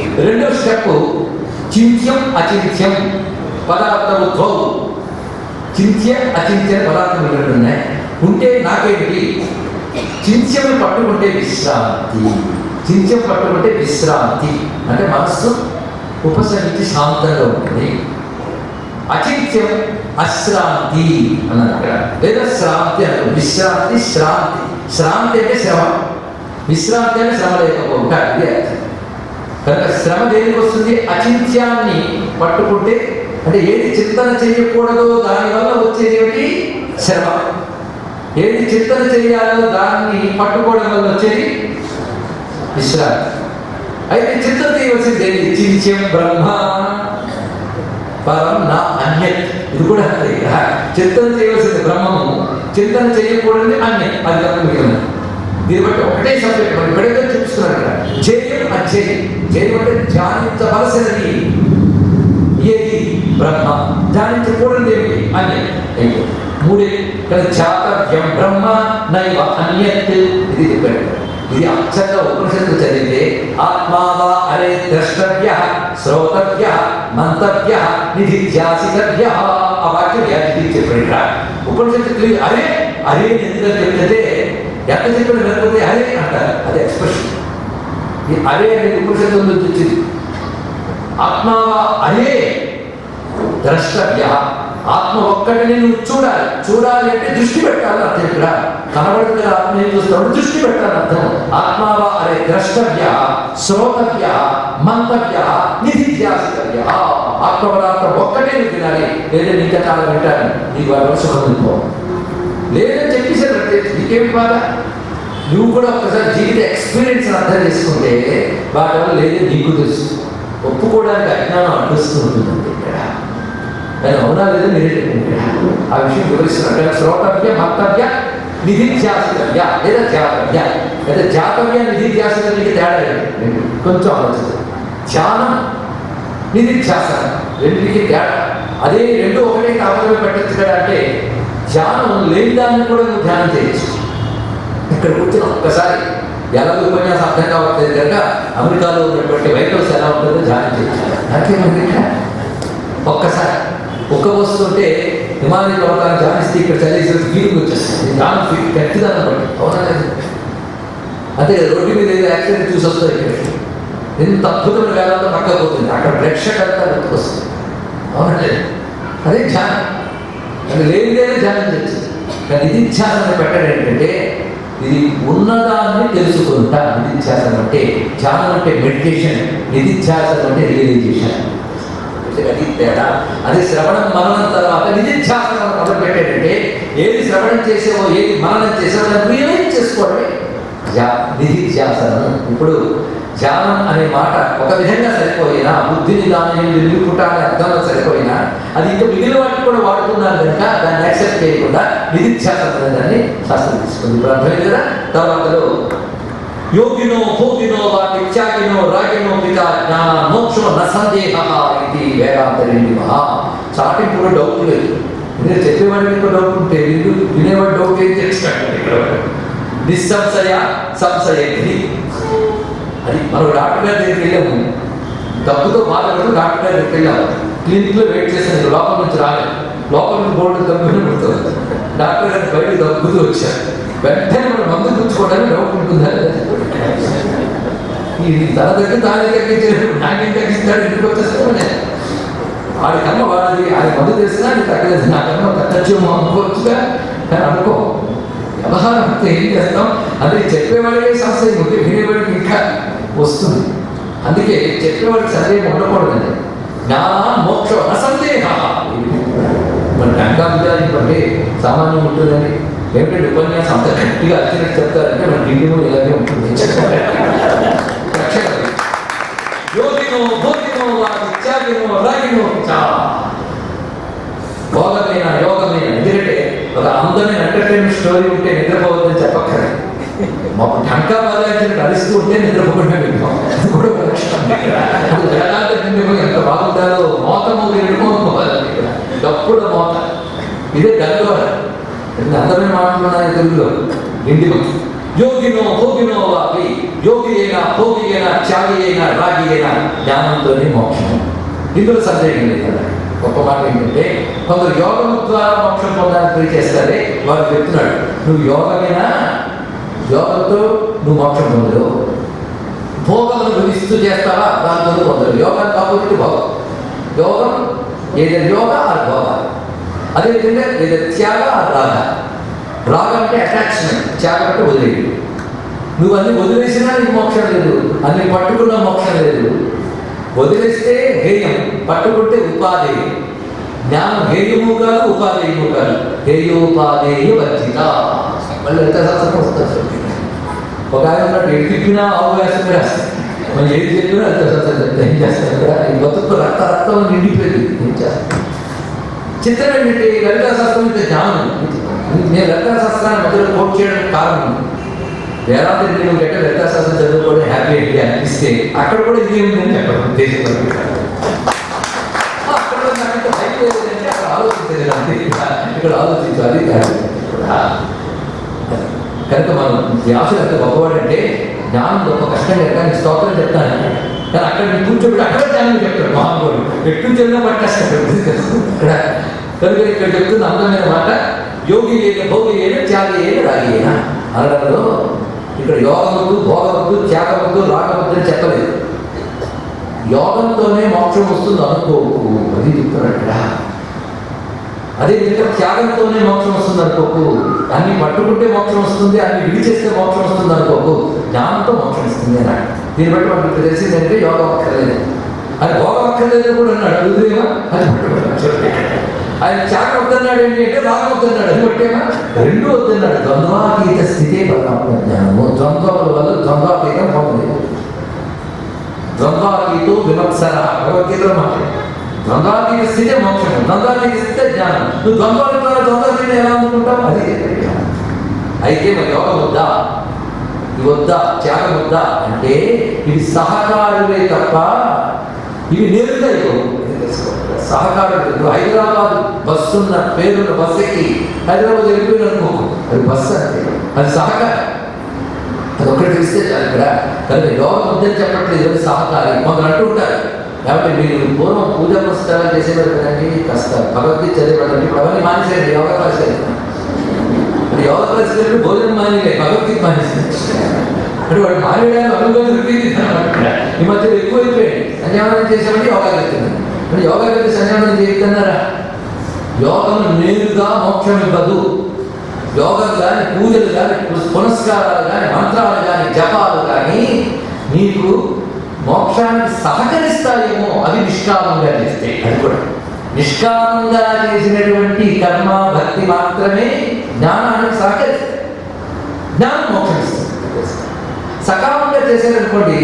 రెండో స్టెప్ చింత్యం అచింత్యం పదార్థము ద్వౌ చింత్య అచింత్య పదార్థం రెండు ఉన్నాయి ఉంటే నాకేమిటి చింత్యం పట్టుకుంటే విశ్రాంతి చింత్యం పట్టుకుంటే విశ్రాంతి అంటే మనస్సు ఉపశమించి శాంతంగా ఉంటుంది అచింత్యం అశ్రాంతి అన్నది అక్కడ లేదా శ్రాంతి అన్నారు విశ్రాంతి శ్రాంతి శ్రాంతి అంటే శ్రమ విశ్రాంతి అంటే శ్రమ లేకపోవుట ఇది అర్థం కనుక శ్రమ దేనికి వస్తుంది అచింత్యాన్ని పట్టుకుంటే అంటే ఏది చింతన చేయకూడదో దానివల్ల వచ్చేది ఏమిటి శ్రమ ఏది చింతన చేయాలో దాన్ని పట్టుకోవడం వల్ల వచ్చేది విశ్రాంతి అయితే చింతన చేయవలసింది ఏది చింత్యం బ్రహ్మ పరం నా అన్యత్ ఇది కూడా అంతే ఇక్కడ చింతన చేయవలసింది బ్రహ్మము చింతన చేయకూడదు అన్యం అది తప్ప మిగిలిన దీన్ని బట్టి ఒకటే సబ్జెక్ట్ మనం ఇక్కడే చూపిస్తున్నారు ఇక్కడ జయం అజయం జయం అంటే ధ్యానించవలసినది ఏది బ్రహ్మ ధ్యానించకూడదు ఏమిటి అన్యం అయ్యో మూడే ఇక్కడ చాతవ్యం బ్రహ్మ నైవ అన్యత్ ఇది చెప్పాడు ఇది అక్షర ఉపనిషత్తు చదివితే ఆత్మావా అరే ద్రష్టవ్య శ్రోతవ్య మంతవ్య నిధిధ్యాసితవ్య ఆ వాక్యం యాజికి చెప్పాడు ఇక్కడ ఉపనిషత్తు తెలియదు అరే అరే ఎందుకంటే చెప్తే ఎంత చెప్పిన లేకపోతే అరే అంటారు అది ఎక్స్ప్రెషన్ ఈ అరే అనేది ఉపనిషత్తు నుంచి వచ్చింది ఆత్మావా అరే ద్రష్టవ్య ఆత్మ ఒక్కటిని నువ్వు చూడాలి చూడాలి అంటే దృష్టి పెట్టాలి అర్థం ఇక్కడ కనబడుతున్న ఆత్మ ఏం చూస్తావు దృష్టి పెట్టాలి అర్థం ఆత్మావా అరే ద్రష్టవ్య శ్రోతవ్య మంతవ్య నిధిధ్యాసితవ్య ఆత్మ పదార్థం ఒక్కటే నువ్వు తినాలి లేదా ఇంకా చాలా వింటాను నీకు వారి సుఖం ఉందిపో లేదని చెప్పేసారు అంటే నీకేమి బాధ నువ్వు కూడా ఒకసారి జీవిత ఎక్స్పీరియన్స్ అర్థం చేసుకుంటే వాటి వల్ల లేదు నీకు తెలుసు ఒప్పుకోవడానికి అజ్ఞానం అడ్డుస్తూ ఉంటుంది ఇక్కడ కానీ అవునా లేదా మీరే చెప్పండి ఆ విషయం వివరిస్తున్నట్టు శ్రోతవ్య మత్తవ్య నిధిధ్యాసితవ్య లేదా ధ్యాతవ్య లేదా ధ్యాతవ్య నిధిధ్యాసితవ్యకి తేడా ఏంటి? కొంచెం ఆలోచించండి ధ్యానం నిధిధ్యాసనం రెండింటికి తేడా అదే రెండు ఒకటే కాపలమే పెట్టచ్చు కదా అంటే ధ్యానం లేని దాన్ని కూడా నువ్వు ధ్యానం చేయొచ్చు ఇక్కడ కూర్చొని ఒక్కసారి ఎలా ఉపన్యాసం అర్థం కావట్లేదు కనుక అమెరికాలో ఉన్నటువంటి వెహికల్స్ ఎలా ఉంటుందో ధ్యానం చేయొచ్చు నాకేమంది ఇక్కడ ఒక్కసారి ఒక్క వస్తుంటే హిమాలయ పర్వతాన్ని ధ్యానిస్తే ఇక్కడ చదివేసిన ఫీలింగ్ వచ్చేస్తుంది ధ్యానం ఫీల్ గట్టిదాన్ని బట్టి అవునా లేదు అంతే రోడ్డు మీద ఏదో యాక్సిడెంట్ చూసి వస్తుంది ఇక్కడ ఎంత అద్భుతమైన వేదాంతం పక్కపోతుంది అక్కడ ప్రేక్షక అంతా గుర్తుకొస్తుంది అవునా లేదు అదే ధ్యానం అది లేనిదేనే ధ్యానం చేస్తుంది కానీ నిధిధ్యాసనం పెట్టడం ఏంటంటే ఇది ఉన్నదాన్ని తెలుసుకుంటా నిధిధ్యాసనం అంటే ధ్యానం అంటే మెడిటేషన్ నిధిధ్యాసనం అంటే రియలైజేషన్ అది తేడా అది శ్రవణం మననం తర్వాత నిధిధ్యాసనం మొదలు పెట్టేటంటే ఏది శ్రవణం చేసేవో ఏది మననం చేసేవో దాన్ని రియలైజ్ చేసుకోవడమే ధ్యా- నిధిధ్యాసనం ఇప్పుడు ధ్యానం అనే మాట ఒక విధంగా సరిపోయినా బుద్ధి నిదానం నిలుపుట అనే అర్థంలో సరిపోయినా అది ఇంకా మిగిలిన వాటికి కూడా వాడుతున్నాను కనుక దాన్ని యాక్సెప్ట్ చేయకుండా నిధిధ్యాసనం అనే దాన్ని శాస్త్రం తీసుకుంది ఇప్పుడు అర్థమైంది కదా తర్వాతలో యోగినో భోగినో వాటి త్యాగినో రాగినో పిత జ్ఞాన మోక్షో న సందేహ ఇది వేదాంతరేంటి మహా చాటింపు కూడా డౌట్ లేదు మీరు చెప్పేవాడికి కూడా డౌట్ ఉంటే వీళ్ళు వినేవాడు డౌట్ ఏం చేస్తాడు ఇక్కడ నిస్సంశయ సంశయగ్ని అది మనం డాక్టర్ గారి దగ్గరికి వెళ్ళాము డబ్బుతో బాధపడుతూ డాక్టర్ గారి దగ్గరికి వెళ్ళాము క్లినిక్ లో వెయిట్ చేశాను లోపల నుంచి రాలేదు లోపల నుంచి బోర్డు దగ్గర పడుతుంది డాక్టర్ గారు బయట దగ్గుతూ వచ్చారు వెంటనే మనం మందు పుచ్చుకోవడానికి డౌట్ ఉంటుందా ఈ తన దగ్గర తానే తగ్గించాడు నాకేం తగ్గిస్తాడు ఇంటికి వచ్చేస్తామనే వాడి కర్మ వాడిది ఆయన మందు తెలిసినా అది తగ్గలేదు నా కర్మ తగ్గచ్చేమో అనుకోవచ్చుగా కానీ అనుకో వ్యవహారం అంతా ఏం చేస్తాం అంటే చెప్పేవాడికే సంశయం ఉంది వినేవాడికి ఇంకా వస్తుంది అందుకే చెప్పేవాడికి సందేహం ఉండకూడదండి జ్ఞాన మోక్ష అసందేహ మన గంగా విద్యాన్ని బట్టి సామాన్యం ఉంటుందండి ఏమిటంటే ఉపన్యాసం అంత గట్టిగా అచ్చినట్టు చెప్తారంటే మన డిండిమో ఇలాగే ఉంటుంది రక్షణ యోగినో భోగినో వాటి త్యాగినో రాగినో చా భోగమైన యోగమైన ఎందుకంటే ఒక అందమైన ఎంటర్టైన్మెంట్ స్టోరీ ఉంటే నిద్రపోవద్దని చెప్పక్కర్లేదు మాకు ఢంకా బాధించినట్టు అరిస్తూ ఉంటే నిద్రపోకుండా వింటాం అది కూడా ఒక లక్షణం అది వేదాంత నిండిపోయి ఎంత బాగుంటారో మోత మూడు ఎడుకోవాలి ఇక్కడ డప్పుడు మోత ఇదే గంగోర ఎంత అందమైన మాటలు ఉన్నాయి తెలుగులో నిండిపోయి యోగినో భోగినో వాపి యోగి అయినా భోగి అయినా త్యాగి అయినా రాగి అయినా జ్ఞానంతోనే మోక్షం ఇందులో సందేహం లేదు కదా గొప్ప మాట ఏంటంటే కొందరు యోగం ద్వారా మోక్షం పొందడానికి ట్రై చేస్తారే వాడు చెప్తున్నాడు నువ్వు యోగమేనా యోగంతో నువ్వు మోక్షం పొందరు భోగమును భవిస్తూ చేస్తావా దాంతో పొందరు యోగం కాబట్టి భోగం యోగం ఏదో యోగ అది భోగ అదేవిధంగా ఏదో త్యాగ అది రాగ రాగం అంటే అటాచ్మెంట్ త్యాగం అంటే వదిలేయడం నువ్వు అన్ని వదిలేసినా నీకు మోక్షం లేదు అన్ని పట్టుకున్నా మోక్షం లేదు వదిలేస్తే హేయం పట్టుకుంటే ఉపాధేయం జ్ఞానం హేయము కాదు ఉపాధేయము కాదు హేయోపాధేయ వర్జిత మళ్ళీ ఎంత శాస్త్రం వస్తుంది ఒక ఆయన ఉన్నాడు ఎటు తిప్పినా అవకాశం రాస్తాయి మనం ఏది చెప్పినా ఎంత శాస్త్రం చెప్తే ఏం చేస్తాను ఇక్కడ ఈ బతుకు రక్త రక్తం నిండిపోయింది ఏం చేస్తాను చిత్రం ఏంటంటే లలితా శాస్త్రం అంటే జ్ఞానం నేను లలితా శాస్త్రాన్ని మధ్యలో కోట్ చేయడానికి కారణం వేదాంత నువ్వు గట్ట లలితా శాస్త్రం చదువుకోవడం హ్యాపీ ఏంటి అనిపిస్తే అక్కడ కూడా ఇది ఏముందని చెప్పడం దేశం అక్కడ కూడా నాకు ఇంత భయం లేదంటే అక్కడ ఆలోచించలేదు అంతే ఇక్కడ ఆలోచించాలి కనుక మనం వ్యాసులు ఎంత గొప్పవాడంటే జ్ఞానం గొప్ప కష్టం కనుక నేను స్తోత్రం చెప్తాను కానీ అక్కడ నేను కూర్చోబెట్టి అక్కడ జ్ఞానం చెప్తాడు మహానుభావుడు ఎట్టు చెల్లినా పట్టేస్తాడు ఇక్కడ కనుక ఇక్కడ చెప్తున్న అందమైన మాట యోగి అయిన భోగి అయిన త్యాగి అయిన రాగి అయిన అనడంలో ఇక్కడ యోగవద్దు భోగవద్దు త్యాగవద్దు రాగవద్దు అని చెప్పలేదు యోగంతోనే మోక్షం వస్తుంది అనుకోకు అది చెప్తున్నాడు ఇక్కడ అదే విధంగా త్యాగంతోనే మోక్షం వస్తుంది అనుకోకు అన్ని పట్టుకుంటే మోక్షం వస్తుంది అన్ని విడిచేస్తే మోక్షం వస్తుంది అనుకోకు జ్ఞానంతో మోక్షం ఇస్తుంది అన్నాడు దీన్ని బట్టి మనకు ఇప్పుడు తెలిసిందంటే యోగం అక్కర్లేదు అది భోగం అక్కర్లేదు కూడా అన్నాడు వదిలేమా అది పట్టుకోవాలి ఆయన త్యాగం వద్దన్నాడు ఏంటి అంటే రాగం వద్దన్నాడు అది పట్టేమా రెండు వద్దన్నాడు ద్వంద్వాతీత స్థితే పరమాత్మ జ్ఞానము ద్వంద్వముల వల్ల ద్వంద్వాతీతం పొందలేదు ద్వంద్వాతీతో విమత్సర భగవద్గీతలో మాట్లాడు ద్వంద్వాతీత స్థితే మోక్షం ద్వంద్వాతీత స్థితే జ్ఞానం నువ్వు ద్వంద్వాల ద్వారా ద్వంద్వాతీత ఎలా అనుకుంటావు అది అయితే మరి యోగం వద్దా ఇది వద్దా త్యాగం వద్దా అంటే ఇవి సహకారులే తప్ప ఇవి నేరుగా ఇవ్వవు ఇది తెలుసుకోవాలి. సహకారులు ఇప్పుడు హైదరాబాద్ బస్సు ఉన్న పేరున్న బస్సు ఎక్కి హైదరాబాద్ వెళ్ళిపోయిన అనుకో అది బస్సు అంటే అది సహకారం అది ఒకటి తెలిస్తే చాలు ఇక్కడ కనుక యోగం వద్దని చెప్పట్లేదు అది సహకారి కొందరు అంటూ ఉంటారు కాబట్టి మీరు పూర్వం పూజా పుస్తకాలు చేసేవారు కదండి కాస్త భగవద్గీత చదివేవాళ్ళండి ఇప్పుడు అవన్నీ మానేసారు యోగా క్లాస్ అంటే యోగా క్లాస్ వెళ్ళి భోజనం మానేలే భగవద్గీత మానేసారు అంటే వాడు మానేయడానికి అనుభవం రిపీట్ ఈ మధ్య ఎక్కువైపోయాయి సంధ్యావనం చేసామంటే యోగా చెప్తున్నాను అంటే యోగా చేసి సంధ్యావనం చేయొద్దన్నారా యోగం నేరుగా మోక్షం ఇవ్వదు యోగం కానీ పూజలు కానీ పునస్కారాలు కానీ మంత్రాలు కానీ జపాలు కానీ నీకు మోక్షానికి సహకరిస్తాయేమో అవి నిష్కామంగా చేస్తే అది కూడా నిష్కామంగా చేసినటువంటి కర్మ భక్తి మాత్రమే జ్ఞానానికి సహకరిస్తాయి జ్ఞానం మోక్షం ఇస్తుంది సకామంగా చేశారనుకోండి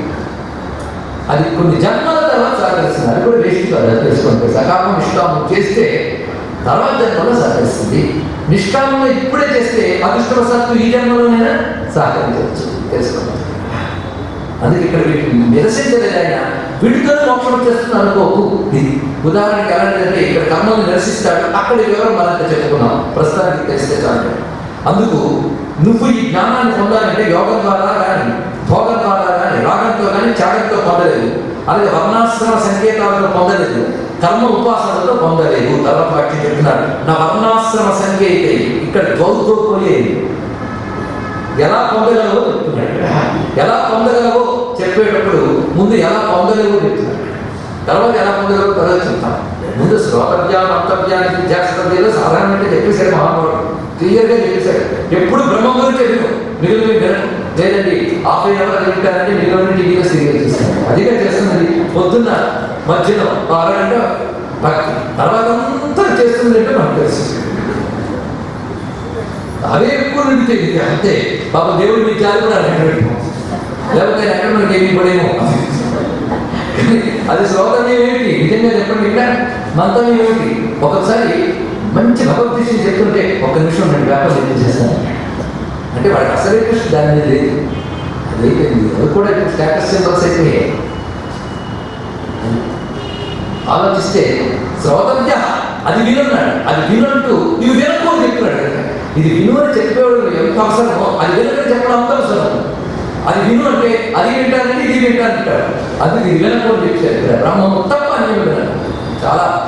అది కొన్ని జన్మల తర్వాత సహకరిస్తుంది అది కూడా వేస్ట్ కాదు అది తెలుసుకుంటే సకామం నిష్కామం చేస్తే తర్వాత జన్మలో సహకరిస్తుంది నిష్కామంలో ఇప్పుడే చేస్తే అదృష్టవశాత్తు ఈ జన్మలోనైనా సహకరించవచ్చు తెలుసుకోండి అందుకే ఇక్కడ వీటిని నిరసించలేదు ఆయన వీటితో మోక్షం వచ్చేస్తుంది అనుకోకు ఇది ఉదాహరణకి ఎలాంటిదంటే ఇక్కడ కర్మలు నిరసిస్తాడు అక్కడ ఈ వివరం మనంత చెప్పుకున్నాం ప్రస్తుతానికి తెలిస్తే చాలు అందుకు నువ్వు ఈ జ్ఞానాన్ని పొందాలంటే యోగం ద్వారా కానీ భోగం ద్వారా కానీ రాగంతో కానీ త్యాగంతో పొందలేదు అలాగే వర్ణాశ్రమ సంకేతాలతో పొందలేదు కర్మ ఉపాసనతో పొందలేదు తర్వాత వాక్యం చెప్తున్నారు నా వర్ణాశ్రమ సంకేత ఇక్కడ ద్వౌతో పోయేది ఎలా పొందగలవో చెప్తున్నాడు ఎలా పొందగలవో చెప్పేటప్పుడు ముందు ఎలా పొందలేవో చెప్తున్నాడు తర్వాత ఎలా పొందగలవో తర్వాత చెప్తాను ముందు శ్రోతవ్యాన్ని అంతవ్యాన్ని విద్యాస్తవ్యాలు సాధారణంగా చెప్పేశాడు మహానుభావుడు క్లియర్గా చెప్పేశాడు ఎప్పుడు బ్రహ్మం గురించి చెప్పాను మిగిలిన వినను లేదండి హాఫ్ అవర్ వింటారంటే మిగిలిన టీవీలో సీరియల్ చూస్తాను అదిగా చేస్తున్నది పొద్దున్న మధ్యలో ఒక అరగంట భక్తి తర్వాత అంతా చేస్తుందంటే మనకు తెలుసు అవే ఎక్కువ నిండితే అంతే పాప దేవుడు మీ చాలు కూడా అడగడం లేకపోతే ఎక్కడ మనకి ఏమి పడేమో అది శ్లోకమే ఏమిటి నిజంగా చెప్పండి ఇక్కడ మంత్రం ఏమిటి ఒకసారి మంచి భగవద్గీత చెప్తుంటే ఒక్క నిమిషం నేను వ్యాపారం చేస్తాను అంటే వాడికి అసలే కృష్ణ దాని మీద లేదు అది అయిపోయింది అది కూడా ఇప్పుడు స్టేటస్ సింబల్స్ అయిపోయాయి ఆలోచిస్తే శ్రోతవ్య అది వినున్నాడు అది వినంటూ ఇవి వినకు అని చెప్తున్నాడు కదా. ఇది విను అని చెప్పేవాడు ఎంత అవసరమో అది వినకని చెప్పడం అంత అవసరం అది విను అంటే అది వింటానంటే ఇది వింటానంటాడు అది ఇది వినకు అని చెప్పారు ఇక్కడ బ్రహ్మము తప్ప అన్ని వినాలి చాలా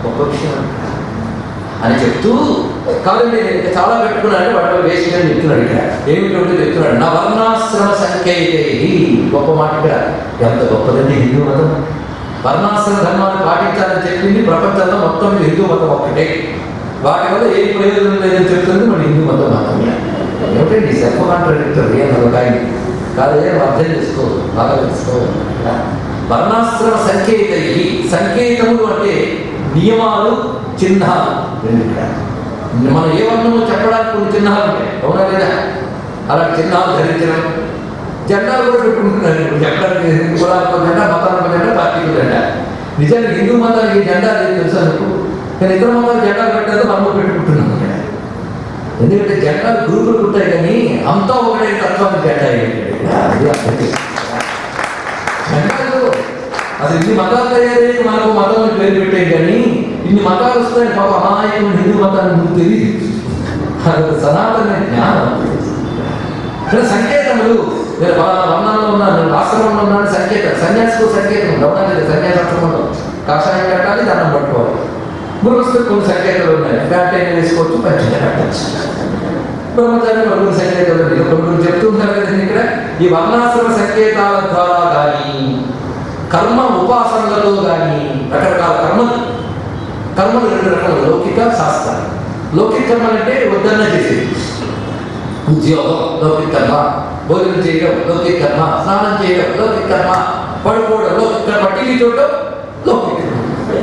గొప్ప విషయం అని చెప్తూ కాబట్టి నేను ఇంకా చాలా పెట్టుకున్నాను వాటిలో వేసి అని చెప్తున్నాడు ఇక్కడ ఏమిటంటే చెప్తున్నాడు నా వర్ణాశ్రమ సంఖ్యైతే గొప్ప మాట ఇక్కడ ఎంత గొప్పదండి హిందూ మతం వర్ణాశ్రమ ధర్మాన్ని పాటించాలని చెప్పింది ప్రపంచంలో మొత్తం మీద హిందూ మతం ఒక్కటే వాటి వల్ల ఏ ప్రయోజనం లేదని చెప్తుంది మన హిందూ మతం మాత్రమే ఏమిటండి సెల్ఫ్ కాంట్రాడిక్టరీ అని ఒక ఆయన కాదే అర్థం చేసుకో బాగా తెలుసుకో వర్ణాశ్రమ సంకేత సంకేతములు అంటే నియమాలు చిహ్నాలు రెండు ఇక్కడ మనం ఏ వర్ణము చెప్పడానికి కొన్ని చిహ్నాలు ఉంటాయి అవునా లేదా అలాంటి చిహ్నాలు ధరించడం జెండాలు కూడా పెట్టుకుంటున్నారు ఇప్పుడు చెప్పడానికి కులాలకు జెండా మతాలకు జెండా పార్టీలకు జెండా నిజానికి హిందూ మతానికి ఈ జెండా లేదు తెలుసా మీకు కానీ ఇతర మతాలు జెండాలు పెట్టారు మనం పెట్టుకుంటున్నాం ఇక్కడ ఎందుకంటే జెండాలు గ్రూపులు ఉంటాయి కానీ అంతా ఒకటే తత్వానికి జెండా ఏంటి ఇక్కడ? అది అర్థం చేసుకోవాలి. జెండాలు అసలు ఇన్ని మతాలు తయారయ్యి మనకు మతం అని పేరు పెట్టాయి కానీ ఇన్ని మతాలు వస్తాయి పాప అమాయకం హిందూ మతాన్ని మీకు తెలియదు అది సనాతన జ్ఞానం ఇక్కడ సంకేతములు నేను ఫలానా వర్ణంలో ఉన్నాను నేను ఆశ్రమంలో ఉన్నాను సంకేతం సన్యాసికు సంకేతం ఉంది అవునా లేదా సన్యాసాశ్రమంలో కాషాయం కట్టాలి దండం పట్టుకోవాలి గృహస్థులు కొన్ని సంకేతాలు ఉన్నాయి ప్యాంట్ అయినా వేసుకోవచ్చు పంచగా కట్టచ్చు బ్రహ్మచారి కొన్ని సంకేతాలు ఉన్నాయి కొన్ని కొన్ని చెప్తూ ఉంటారు కదండి ఇక్కడ ఈ వర్ణాశ్రమ సంకేతాల ద్వారా కానీ కర్మ ఉపాసనలతో కానీ రకరకాల కర్మలు కర్మలు రెండు రకాలు లౌకిక శాస్త్ర లౌకిక కర్మలు అంటే వద్దన్న చేసేది ఉద్యోగం లౌకిక కర్మ భోజనం చేయడం లౌకిక కర్మ స్నానం చేయడం లౌకిక కర్మ పడుకోవడం లౌకిక కర్మ టీవీ చూడడం లౌకిక కర్మ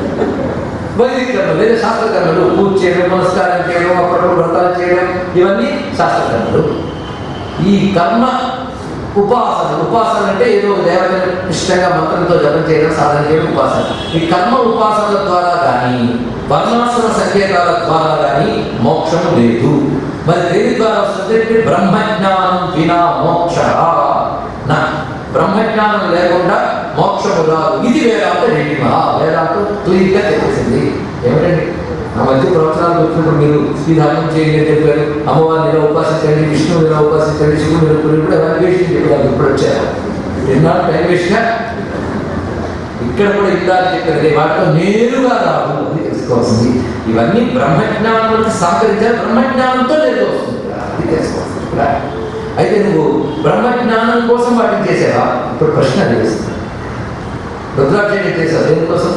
వైదిక కర్మ లేదా శాస్త్ర కర్మలు పూజ చేయడం నమస్కారం చేయడం అప్పటికప్పుడు వ్రతాలు చేయడం ఇవన్నీ శాస్త్ర కర్మలు ఈ కర్మ ఉపాసన ఉపాసన అంటే ఏదో ఒక దేవతను ఇష్టంగా మంత్రంతో జపం చేయడం సాధన చేయడం ఉపాసన ఈ కర్మ ఉపాసనల ద్వారా కానీ వర్ణాశ్రమ సంకేతాల ద్వారా కానీ మోక్షం లేదు మరి దేని ద్వారా వస్తుంది అంటే బ్రహ్మజ్ఞానం వినా మోక్ష నా బ్రహ్మజ్ఞానం లేకుండా మోక్షము రాదు ఇది వేదాంత రెడ్డిమా వేదాంతం క్లియర్గా చెప్పేసింది ఏమిటండి ఆ మధ్య ప్రవచనాలు వచ్చినప్పుడు మీరు ఈ ధర్మం చేయండి అని చెప్పారు అమ్మవారిని ఇలా ఉపాసించండి విష్ణువుని ఇలా ఉపాసించండి శివుని ఇలా పూజలు కూడా అవన్నీ వేస్ట్ చెప్పారు ఇప్పుడు వచ్చారు ఎన్నాళ్ళు టైం వేస్ట్గా ఇక్కడ కూడా ఇందాక చెప్పారు వాటితో నేరుగా రాదు అని తెలుసుకోవాల్సింది ఇవన్నీ బ్రహ్మజ్ఞానానికి సహకరించాలి బ్రహ్మజ్ఞానంతో నేరుగా వస్తుంది అది తెలుసుకోవాల్సింది ఇక్కడ. అయితే నువ్వు బ్రహ్మజ్ఞానం కోసం వాటిని చేసావా ఇప్పుడు ప్రశ్న అది వేస్తుంది రుద్రాక్షేణి చేసావు దేనికోసం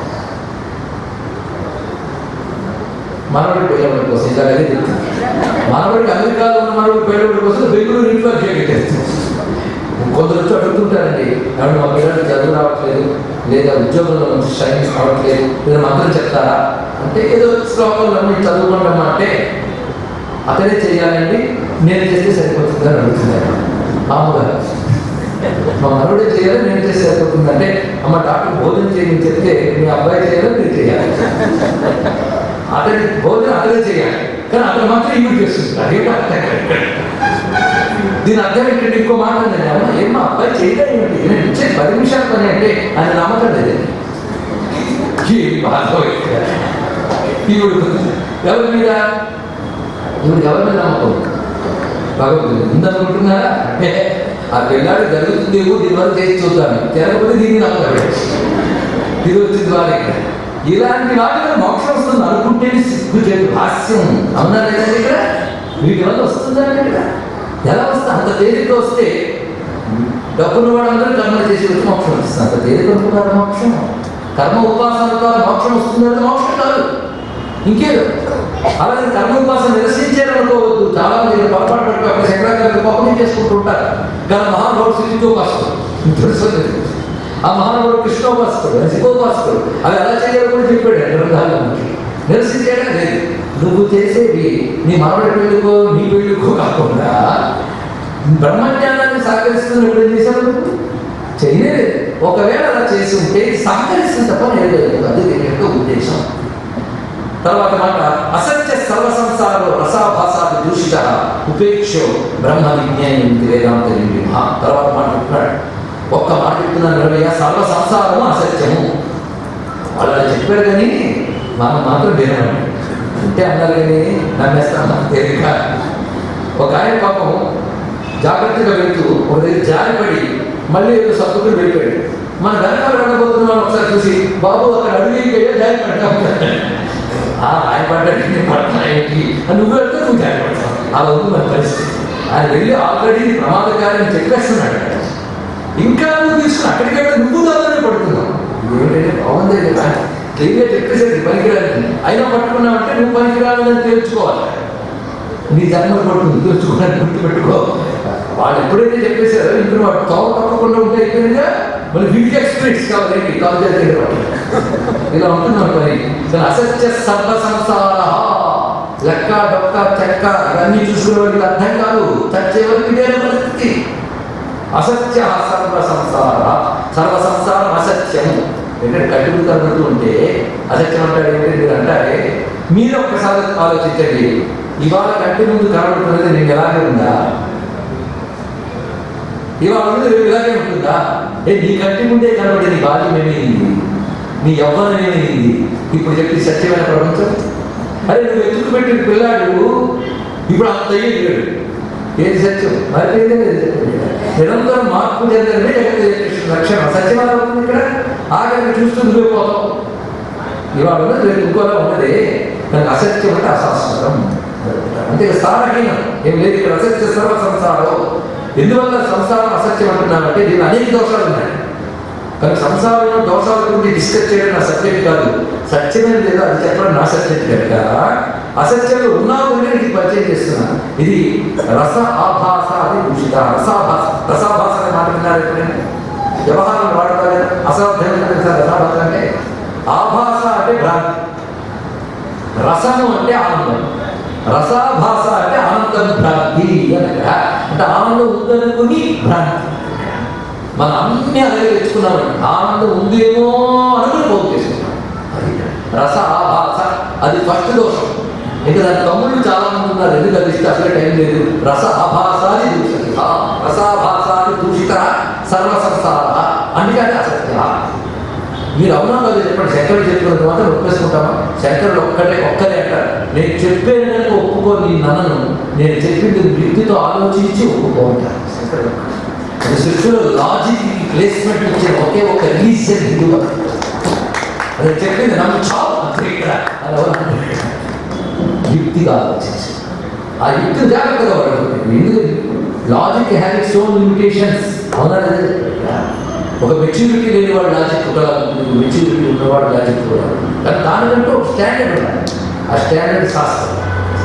మనవడి పెళ్ళవడి కోసం ఇలా అదే చెప్తుంది మనవడికి అమెరికాలో ఉన్న మనవడి పెళ్ళవడి కోసం బెంగళూరు ఇంట్లో చేస్తుంది కొందరు వచ్చి అడుగుతుంటారండి ఏమంటే మా పిల్లలకి చదువు రావట్లేదు లేదా ఉద్యోగంలో మంచి షైన్ రావట్లేదు లేదా మంత్రం చెప్తారా అంటే ఏదో శ్లోకంలో మీరు చదువుకుంటామా అంటే అతనే చేయాలండి నేను చేస్తే సరిపోతుంది అని అడుగుతున్నాను మామూలుగా మా మనవడే చేయాలి నేను చేస్తే సరిపోతుంది అంటే అమ్మ డాక్టర్ భోజనం చేయని చెప్తే మీ అబ్బాయి చేయాలి మీరు చేయాలి అతని భోజనం అతనే చేయాలి కానీ అతను మాత్రం ఇవి చేస్తుంది అదేంటో అర్థం కాదు. దీని అర్థం ఏంటంటే ఇంకో మాట ఉందండి అమ్మ ఏమో అబ్బాయి చేయడం ఏమిటి నేను ఇచ్చే పది నిమిషాల పని అంటే ఆయన నమ్మకం లేదు ఈ బాధ ఈవిడు ఎవరి మీద ఈవిడికి ఎవరి మీద నమ్మకం భగవంతుడు ఉందనుకుంటున్నారా అంటే ఆ పిల్లాడు జరుగుతుంది ఏమో దీని వల్ల చేసి చూద్దాం జరగకపోతే దీన్ని నమ్మకం ఇది వచ్చింది వాళ్ళ ఇక్కడ ఇలాంటి వాటిలో మోక్షం వస్తుంది అనుకుంటేనే సిగ్గు చేతి హాస్యం అవునా లేదండి ఇక్కడ వీటి వల్ల వస్తుందండి ఇక్కడ ఎలా వస్తుంది అంత తేలిక వస్తే డబ్బులు వాడందరూ కర్మ చేసి వచ్చి మోక్షం వస్తుంది అంత తేలిక అనుకున్నారు మోక్షం కర్మ ఉపాసన ద్వారా మోక్షం వస్తుందంటే మోక్షం కాదు ఇంకేదో అలాగే కర్మ ఉపాసన నిరసించారనుకోవద్దు చాలా మంది పొరపాటు పట్టి ఒక శంకరాచార్య కోపం చేసుకుంటూ ఉంటారు కానీ మహానుభావుడు శ్రీజోపాసుడు తెలుసు లేదు. ఆ మహానుభావుడు కృష్ణోపాసకుడు శివోపాసకుడు అవి ఎలా చేయాలో కూడా చెప్పాడు గ్రంథాల్లో మనకి నిరసించేయడం లేదు నువ్వు చేసేవి నీ మనవడి పెళ్ళికో నీ పెళ్ళికో కాకుండా బ్రహ్మజ్ఞానాన్ని సహకరిస్తున్నప్పుడు ఏం చేశావు నువ్వు చేయలేదు ఒకవేళ అలా చేసి ఉంటే సహకరిస్తుంది తప్ప నేను అది దీని యొక్క ఉద్దేశం తర్వాత మాట అసత్య సర్వ సంసారంలో రసాభాసాది దూషిత ఉపేక్షో బ్రహ్మ విజ్ఞానం వేదాంత నిర్విమ తర్వాత మాట చెప్తున్నాడు ఒక్క మాట చెప్తున్నాను నిర్వయ సర్వ సంసారము అసత్యము వాళ్ళు అలా చెప్పారు కానీ మనం మాత్రం వినమండి అంటే అన్నారు కానీ నమ్మేస్తాం నాకు తేలిక ఒక ఆయన పాపం జాగ్రత్తగా వెళ్తూ ఒక దగ్గర జారిపడి మళ్ళీ ఏదో సర్దుకుని వెళ్ళిపోయాడు మన వెనకాల వెళ్ళబోతున్నాం ఒకసారి చూసి బాబు అక్కడ అడుగు జాయి పడ్డాం ఆ ఆయన పడ్డాడు నేను పడతా ఏంటి అని నువ్వు వెళ్తే నువ్వు జాయి పడతావు అలా ఉంది మన పరిస్థితి ఆయన వెళ్ళి ఆల్రెడీ ప్రమాదకారిని చెప్పేస్తున్నాడు ఇంకా నువ్వు తీసుకుని అక్కడికి వెళ్తే నువ్వు దాదానే పడుతున్నావు ఏంటంటే బాగుంది కదా క్లియర్గా చెప్పేసరికి పనికిరాలని అయినా పట్టుకున్నావంటే నువ్వు పనికిరాలని తేల్చుకోవాలి నీ జన్మ పడుతుంది తెలుసుకోవడానికి గుర్తుపెట్టుకో వాళ్ళు ఎప్పుడైతే చెప్పేశారో ఇప్పుడు వాడు తోవ తప్పకుండా ఉంటే అయిపోయిందిగా మళ్ళీ వీటికి ఎక్స్పీరియన్స్ కావాలి ఏంటి కాలేజ్ దగ్గర పట్టు ఇలా ఉంటుంది మన పని కానీ అసత్య సర్వ సంసార లెక్క డొక్క చెక్క ఇవన్నీ చూసుకునే వాడికి అర్థం కాదు చచ్చే వరకు ఇదే పరిస్థితి అసత్య సర్వ సంసార సర్వ సంసారం అసత్యం ఎందుకంటే కట్టుకు తగ్గుతూ ఉంటే అసత్యం అంటాడు ఏంటంటే మీరు అంటారే మీరు ఒక్కసారి ఆలోచించండి ఇవాళ కంటి ముందు కనబడుతున్నది నీకు ఎలాగే ఉందా ఇవాళ ఉంది రేపు ఇలాగే ఉంటుందా ఏ నీ కంటి ముందే కనబడి నీ బాల్యం ఏమైంది నీ యవ్వనం ఏమైంది ఇప్పుడు చెప్పి సత్యమైన ప్రపంచం అరే నువ్వు ఎత్తుకు పెట్టిన పిల్లాడు ఇప్పుడు అంత అయ్యేది ఏది సత్యం మరి ఏదైనా నిరంతరం మార్పు చెందడమే జగత్ లక్షణం సత్యం అలా ఉంటుంది ఇక్కడ ఆఖరికి చూస్తూ నువ్వే పోతావు ఇవాళ ఉన్నది రేపు ఇంకోలా ఉన్నది దానికి అసత్యం అంటే అశాశ్వతం అంతే సారహీనం ఏం లేదు ఇక్కడ అసత్య సర్వ సంసారం ఎందువల్ల సంసారం అసత్యం అంటున్నామంటే దీని అనేక దోషాలు ఉన్నాయి కానీ సంసారంలో దోషాల గురించి డిస్కస్ చేయడం నా సబ్జెక్ట్ కాదు సత్యమైన లేదా అది చెప్పడం నా సబ్జెక్ట్ కనుక అసత్యంలో ఉన్నావు కనుక ఇది పరిచయం చేస్తున్నాను ఇది రస ఆభాస అది దూషిత రసాభాస రసాభాస అనే మాట విన్నారు ఎప్పుడైనా వ్యవహారం వాడతారు కదా అసాధ్యం తెలుసా రసాభాస అంటే ఆభాస అంటే భ్రాంతి రసము అంటే ఆనందం రసాభాస అంటే ఆనందం భ్రాంతి అనగా అంటే ఆనందం ఉందనుకుని భ్రాంతి మనం అన్ని అలాగే తెచ్చుకున్నాం ఆనందం ఉందేమో అనుకుని పోగు చేసుకున్నాం అది రస ఆభాస అది ఫస్ట్ దోషం ఇంకా దాని తమ్ముళ్ళు చాలా మంది ఉన్నారు ఎందుకు అది ఇస్తే అసలు టైం లేదు రస ఆభాసాది దూషిత రసాభాసాది దూషిత సర్వ సంసార అందుకే అది అసత్య మీరు అవునా కాదు చెప్పండి శంకరుడు చెప్పిన తర్వాత ఒప్పేసుకుంటామా శంకరుడు ఒక్కటే ఒక్కరే అంటారు నేను చెప్పేది కనుక ఒప్పుకోని నన్నను నేను చెప్పింది వ్యక్తితో ఆలోచించి ఒప్పుకోంటారు శంకరుడు అది సృష్టిలో లాజిక్ ప్లేస్మెంట్ ఇచ్చిన ఒకే ఒక రీజన్ హిందూ అది చెప్పింది నన్ను చావు అంతే ఇక్కడ అది ఎవరు అంటారు? యుక్తిగా ఆలోచించి ఆ యుక్తి జాగ్రత్తగా వాడు ఎందుకు logic have its own limitations అవునా లేదా? ఒక మెచ్యూరిటీ లేని వాడు లాజిక్ కూడా ఉంటుంది మెచ్యూరిటీ ఉన్నవాడు లాజిక్ కూడా ఉంటుంది. కానీ దానికంటూ ఒక స్టాండర్డ్ ఉండాలి ఆ స్టాండర్డ్ శాస్త్రం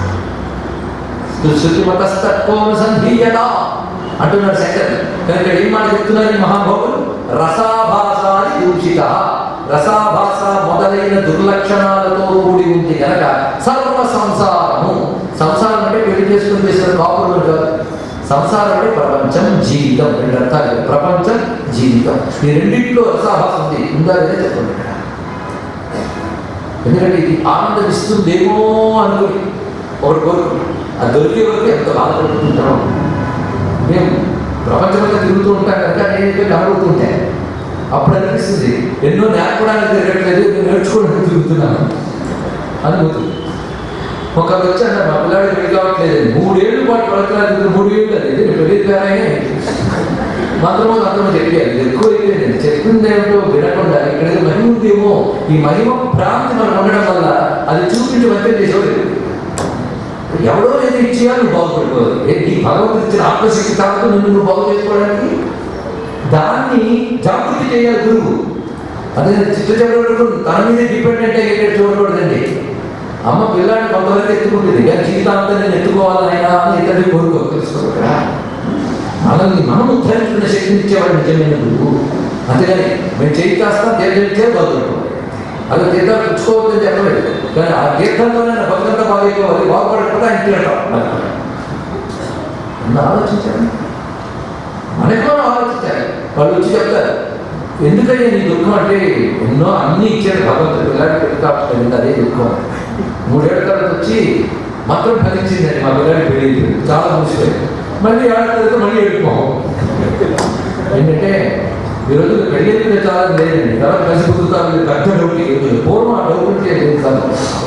శృతిమతస్తత్వనుసంధీయత అంటున్నాడు శంకర్ కనుక ఏం మాట చెప్తున్నారు ఈ మహాభావులు రసాభాసాది దూషిత రసాభాస మొదలైన దుర్లక్షణాలతో కూడి ఉంది కనుక సర్వ సంసారము సంసారం అంటే పెళ్లి చేసుకుని చేసిన కాపులు కాదు సంసారం అంటే ప్రపంచం జీవితం రెండు అర్థాలు ప్రపంచం జీవితం ఈ రెండింటిలో రసాభాస ఉంది ఉందా లేదా చెప్పండి ఇక్కడ ఎందుకంటే ఇది ఆనందం ఇస్తుందేమో అనుకుని ఒకటి కోరుకుంటాం అది దొరికే వరకు ఎంత బాధపడుతుంటాం మేము ప్రపంచమంతా తిరుగుతూ ఉంటాం కనుక నేను కనబడుతుంటే అప్పుడు అనిపిస్తుంది ఎన్నో నేర్పడానికి తిరగట్లేదు నేను నేర్చుకోవడానికి తిరుగుతున్నాను అనుభూతి ఒక వచ్చి అన్న మా పిల్లాడికి పెళ్లి కావట్లేదు మూడేళ్ళు పాటు పడుతున్నారు మూడు ఏళ్ళు అది ఇది పెళ్లి పేరైనా మంత్రమో మంత్రమో చెప్పారు ఇది ఎక్కువ అయిపోయింది చెప్పింది ఏమిటో వినకుండా ఇక్కడ ఏదో మహిమ ఉందేమో ఈ మహిమ భ్రాంతి మనం ఉండడం వల్ల అది చూపించి మంత్రం చేసేవాడు ఎవడో ఏదో ఇచ్చేయాలి నువ్వు బాగుపడుకోవాలి ఏంటి భగవంతుడు ఇచ్చిన ఆత్మశక్తి కాదు నిన్ను నువ్వు బాగు చేసుకోవడానికి దాన్ని జాగృతి చేయాలి గురువు అదే చిత్త చెప్పడం తన మీద డిపెండెంట్ అయ్యేటట్టు చూడకూడదండి అమ్మ పిల్లాడిని కొంతవరకు ఎత్తుకుంటుంది కానీ జీవితాంతం నేను ఎత్తుకోవాలనైనా అని ఇతరులు కోరుకో తెలుసుకోకుండా మనల్ని మనం ఉద్ధరించుకునే శక్తిని ఇచ్చేవాడు నిజమైన గురువు అంతేగాని మేము చేయి కాస్తా తీర్థం ఇచ్చే బాగుపడుకోవాలి అలా తీర్థాలు పుచ్చుకోవద్దని చెప్పలేదు కానీ ఆ తీర్థంతోనే నా భక్తంతో బాగైపోవాలి బాగుపడకపోతే ఆయన తీర్థం అన్న ఆలోచించాను మనకి మనం ఆలోచించాలి వాళ్ళు వచ్చి చెప్తారు ఎందుకయ్యా నీ దుఃఖం అంటే ఎన్నో అన్ని ఇచ్చాడు భగవంతుడు పిల్లాడి పెళ్లి కాకపోయింది అదే దుఃఖం మూడేళ్ల తర్వాత వచ్చి మాత్రం ఫలించిందండి మా పిల్లాడి పెళ్లి చాలా మూసిపోయింది మళ్ళీ ఏడాది తర్వాత మళ్ళీ ఏడుకోం ఏంటంటే ఈ రోజు పెళ్లి మీద చాలా లేదండి తర్వాత కలిసి కుదురుతారు ఇది పెద్ద డౌట్ లేదు పూర్వం ఆ డౌట్ ఉంటే లేదు కాదు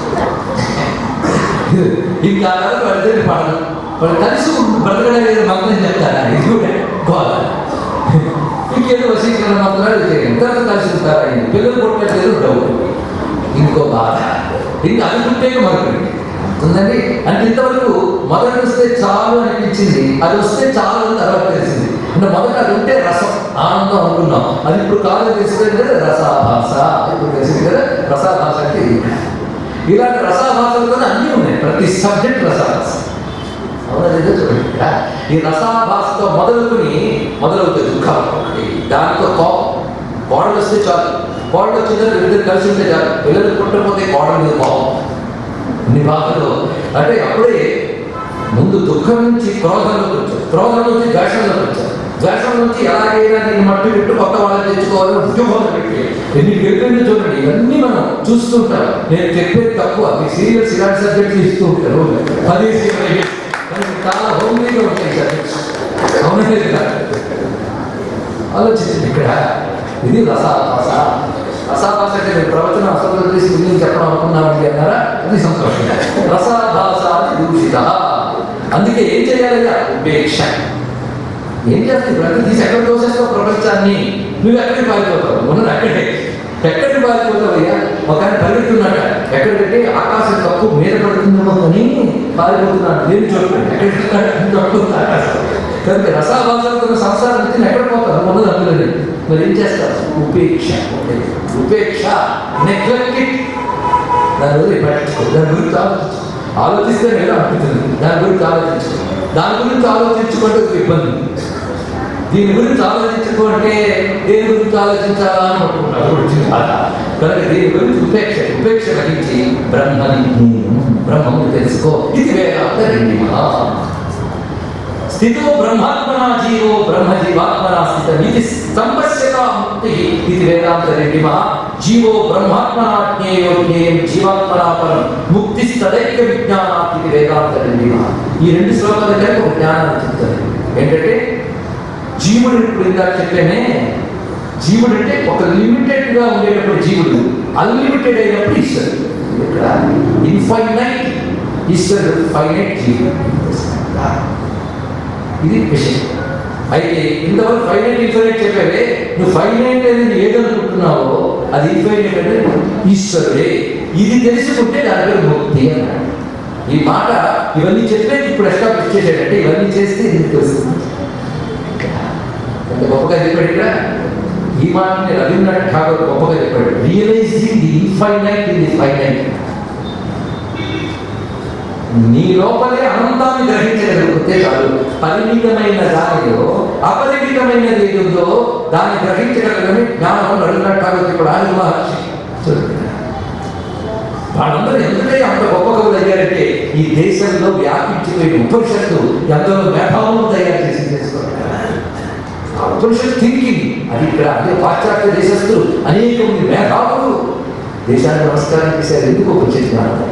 ఇంకా ఆ తర్వాత వాళ్ళిద్దరిని పడదు వాళ్ళు కలిసి బ్రతకడం లేదు మగ్నం చెప్తారా ఇది కూడా గోల ఇంకేదో వశీకరణ మంత్రాలు చేయండి తర్వాత కలిసి ఉంటారు ఆయన పిల్లలు పుట్టలేదు డౌట్ ఇంకో బాధ ఇంకా అది పుట్టే మరొకటి ఉందండి అంటే ఇంతవరకు మొదటి వస్తే చాలు అనిపించింది అది వస్తే చాలు అని తర్వాత తెలిసింది అంటే మొదట అది ఉంటే రసం ఆనందం అనుకున్నాం అది ఇప్పుడు కాదు తెలిసింది కదా రసాభాష ఇప్పుడు తెలిసింది కదా రసాభాష అంటే ఇది. ఇలాంటి రసాభాషలతో అన్నీ ఉన్నాయి ప్రతి సబ్జెక్ట్ రసాభాష అవునా లేదా చూడండి ఇక్కడ. ఈ రసాభాసతో మొదలుకొని మొదలవుతుంది దుఃఖం ఒకటి దానితో కోపం కోడలు వస్తే చాలు కోడలు వచ్చిందని ఇద్దరు కలిసి ఉంటే చాలు పిల్లలు పుట్టకపోతే కోడల మీద కోపం ఇన్ని బాధలు అంటే అప్పుడే ముందు దుఃఖం నుంచి క్రోధంలోకి వచ్చారు క్రోధం నుంచి ద్వేషంలోకి వచ్చారు ద్వేషం నుంచి ఎలాగైనా నేను మట్టి పెట్టు కొత్త వాళ్ళని తెచ్చుకోవాలని ఉద్యోగం పెట్టి ఎన్ని చెప్పిన చూడండి ఇవన్నీ మనం చూస్తుంటాం నేను చెప్పేది తక్కువ మీ సీరియల్స్ ఇలాంటి సబ్జెక్టులు ఇస్తూ ఉంటారు పది సీరియల్ మనకి చాలా హోమ్లీగా ఉంటాయి సబ్జెక్ట్స్ అవునండి కదా ఆలోచించండి ఇక్కడ ఇది రసాభాష రసాభాష అంటే నేను ప్రవచనం అసలు వదిలేసి ముందు చెప్పడం అనుకున్నామండి అన్నారా అది సంతోషం రసాభాష దూషిత అందుకే ఏం చేయాలి ఉపేక్ష ఏం చేస్తుంది ప్రతి తీసి ఎక్కడ తోసేస్తావు ప్రపంచాన్ని నువ్వు ఎక్కడికి పారిపోతావు ఉన్నది అక్కడే ఎక్కడికి పారిపోతావు అయ్యా ఒక ఆయన పరిగెడుతున్నాడ ఎక్కడికంటే ఆకాశం తప్పు మీద పడుతుందేమో అని పారిపోతున్నాడు నేను చూడండి ఎక్కడికి తప్పు ఆకాశం కనుక రసాభాషలతో సంసారం నుంచి ఎక్కడ పోతారు ఉన్నది అందులోనే మరి ఏం చేస్తారు ఉపేక్ష ఉపేక్ష నెగ్లెక్ట్ దాని గురించి పట్టించుకో దాని గురించి ఆలోచించు ఆలోచిస్తే నేను అనిపిస్తుంది దాని గురించి ఆలోచించు దాని గురించి ఆలోచించుకుంటే ఒక ఇబ్బంది దీని గురించి ఆలోచించుకుంటే దేని గురించి ఆలోచించాలా అని పట్టుకుంటారు అప్పుడు వచ్చింది బాధ కనుక దీని గురించి ఉపేక్ష ఉపేక్ష కలిగించి బ్రహ్మని బ్రహ్మము తెలుసుకో ఇది వేదాంత రెండిమా స్థితో బ్రహ్మాత్మనా జీవో బ్రహ్మ జీవాత్మనా స్థిత ఇది సంపశ్యత ముక్తి ఇది వేదాంత రెడ్డిమ జీవో బ్రహ్మాత్మనా జ్ఞేయో జ్ఞేయం జీవాత్మనా పరం ముక్తి తదైక విజ్ఞానాత్ ఇది వేదాంత రెడ్డిమ ఈ రెండు శ్లోకాల దగ్గర ఒక జ్ఞానాన్ని చెప్తారు ఏంటంటే జీవుడు ఇప్పుడు ఇందాక చెప్పానే జీవుడు అంటే ఒక లిమిటెడ్ గా ఉండేటప్పుడు జీవుడు అన్లిమిటెడ్ అయినప్పుడు ఈశ్వరుడు ఇక్కడ ఇన్ఫైనైట్ ఈశ్వరుడు ఫైనైట్ జీవుడు ఇది విషయం అయితే ఇంతవరకు ఫైనైట్ ఇన్ఫైనైట్ చెప్పావే నువ్వు ఫైనైట్ అనేది ఏదనుకుంటున్నావో అది ఇన్ఫైనైట్ అంటే ఈశ్వరుడే ఇది తెలుసుకుంటే దాని పేరు ముక్తి అన్నాడు ఈ మాట ఇవన్నీ చెప్పే ఇప్పుడు ఎస్టాబ్లిష్ చేశాడంటే ఇవన్నీ చేస్తే ఇది తెలుస్తుంది ఎంత గొప్పగా చెప్పాడు ఇక్కడ ఈ మాటని రవీంద్రనాథ్ ఠాగూర్ గొప్పగా చెప్పాడు realizing the infinite in the finite నీ లోపలే అనంతాన్ని గ్రహించగలిగితే చాలు పరిమితమైన దానిలో అపరిమితమైనది ఏది ఉందో దాన్ని గ్రహించగలగని జ్ఞానం నడునట్టాగో ఇప్పుడు ఆది మహర్షి చూడండి. వాళ్ళందరూ ఎందుకంటే అంత గొప్ప కవులు అయ్యారంటే ఈ దేశంలో వ్యాపించిపోయిన ఉపనిషత్తు ఎంతో మేధావులు తయారు చేసి చేసుకోవాలి ఆ ఉపనిషత్ థింకింగ్ అది ఇక్కడ అదే పాశ్చాత్య దేశస్తులు అనేక మంది మేధావులు దేశానికి నమస్కారం చేశారు ఎందుకు ఉపనిషత్ జ్ఞానం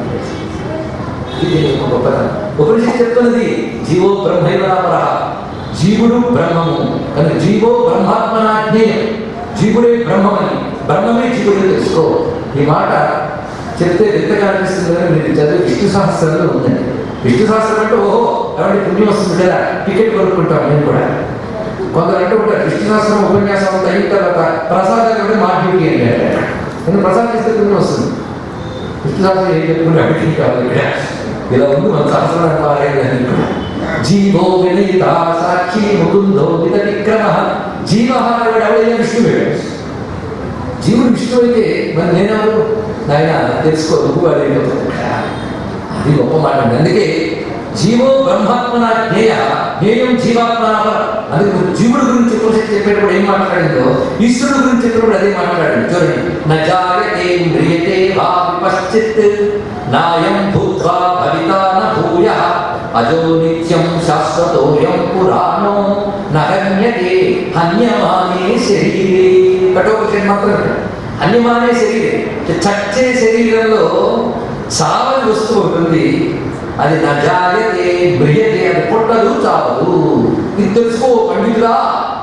ఇది ఒక గొప్పతనం ఉపనిషత్ చెప్తున్నది జీవో బ్రహ్మైవరామర జీవుడు బ్రహ్మము కానీ జీవో బ్రహ్మాత్మనాజ్ఞేయం జీవుడే బ్రహ్మమని బ్రహ్మమే జీవుడే తెలుసుకో ఈ మాట చెప్తే ఎంతగా అనిపిస్తుంది కానీ మీరు చదివి విష్ణు సహస్రంలో ఉందండి విష్ణు సహస్రం అంటే ఓహో ఎవరి పుణ్యం వస్తుంది కదా టికెట్ కొనుక్కుంటాం నేను కూడా కొందరు అంటూ ఉంటారు విష్ణు సహస్రం ఉపన్యాసం అంతా అయిన తర్వాత ప్రసాదం కూడా మా డ్యూటీ అని అంటారు ఎందుకంటే ప్రసాదం ఇస్తే పుణ్యం వస్తుంది విష్ణు సహస్రం ఏం చెప్పుకుంటే అడిగి కావాలి ఇక్కడ ఇలా ఉంది మన సహస్రానికి మారేదని జీవో వినయిత సాక్షి ముకుందో విత విక్రమ జీవ ఎవడైనా విష్ణువే జీవుడు విష్ణు అయితే మరి నేనెవరు నాయన తెలుసుకో నువ్వు అడిగిపోతావు అది గొప్ప మాట అండి అందుకే జీవో బ్రహ్మాత్మన జ్ఞేయ జ్ఞేయం జీవాత్మన అందుకే నువ్వు జీవుడు గురించి ఉపనిషత్తు చెప్పేటప్పుడు ఏం మాట్లాడిందో ఈశ్వరుడు గురించి చెప్పేటప్పుడు అదే మాట్లాడండి చూడండి నజాయతే మ్రియతే వా విపశ్చిత్ నాయం భూత్వా భవితా న భూయ అజో నిత్యం శాశ్వతోయం పురాణో నహన్యతే హన్యమానే శరీరే కఠోపనిషత్ మాత్రం ఇక్కడ. హన్యమానే శరీరే చచ్చే శరీరంలో చావని వస్తువు ఉంటుంది అది నజాయతే బ్రియతే అది పుట్టదు చావదు ఇది తెలుసుకో పండితుడా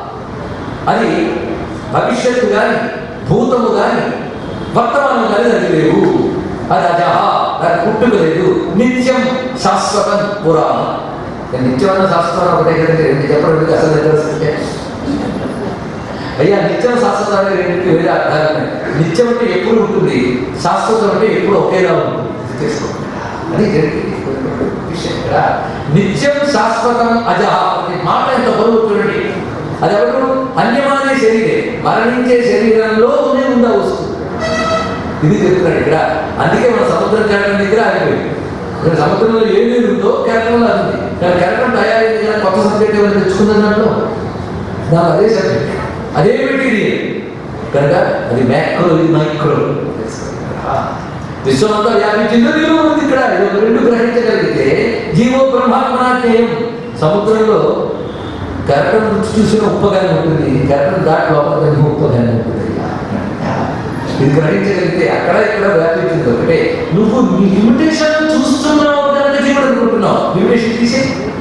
అది భవిష్యత్తు కానీ భూతము కానీ వర్తమానం కానీ అది లేవు అది అజహ దాని పుట్టుక లేదు నిత్యం శాశ్వతం పురాణం ఇక నిత్యమైన శాశ్వతం ఒకటే కదండి రెండు చెప్పడం అసలు తెలుస్తుంటే అయ్యా నిత్యం శాశ్వతానికి రెండింటికి వేరే అర్థాలు ఉన్నాయి నిత్యం అంటే ఎప్పుడు ఉంటుంది శాశ్వతం అంటే ఎప్పుడు ఒకేలా ఉంటుంది తెలుసుకోండి అది జరిగింది విషయం ఇక్కడ నిత్యం శాశ్వతం అజహ అనే మాట ఎంత బరువు చూడండి అది ఎవరు అన్యమానే శరీరే మరణించే శరీరంలో ఉండే ఉందా వస్తువు ఇది చెప్తున్నాడు ఇక్కడ అందుకే మన సముద్రం కెరటం దగ్గర ఆగిపోయింది ఇక్కడ సముద్రంలో ఏం నీరు ఉందో కెరటంలో అది ఉంది కానీ కెరటం తయారైంది కానీ కొత్త సబ్జెక్ట్ ఏమైనా తెచ్చుకుందని దాంట్లో దాని అదే సబ్జెక్ట్ అదే మెటీరియల్ కనుక అది మ్యాక్రో ఇది మైక్రో విశ్వమంతా వ్యాపించిందో నీరు ఉంది ఇక్కడ ఇది ఒక రెండు గ్రహించగలిగితే జీవో బ్రహ్మాత్మనాట్యం సముద్రంలో కెరటం రుచి చూసిన ఉప్పగానే ఉంటుంది కెరటం దాటి లోపల ఉప్పగానే ఉంటుంది ఇది గ్రహించగలిగితే అక్కడ ఇక్కడ వ్యాపించింది ఒకటే నువ్వు నీ లిమిటేషన్ చూస్తున్నావు కనుక జీవుడు అనుకుంటున్నావు లిమిటేషన్ తీసే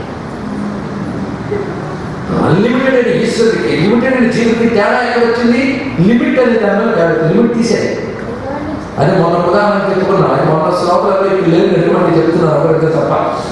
అన్లిమిటెడ్ అని ఈశ్వరుడికి లిమిటెడ్ అని జీవుడికి తేడా ఎక్కడ వచ్చింది లిమిట్ అనే దానిలో తేడా లిమిట్ తీసే అది మొన్న ఉదాహరణ చెప్పుకున్నాం అది మొన్న శ్లోకాలు ఇప్పుడు లేదు ఎటువంటి చెప్తున్నాను ఒకరితో తప్ప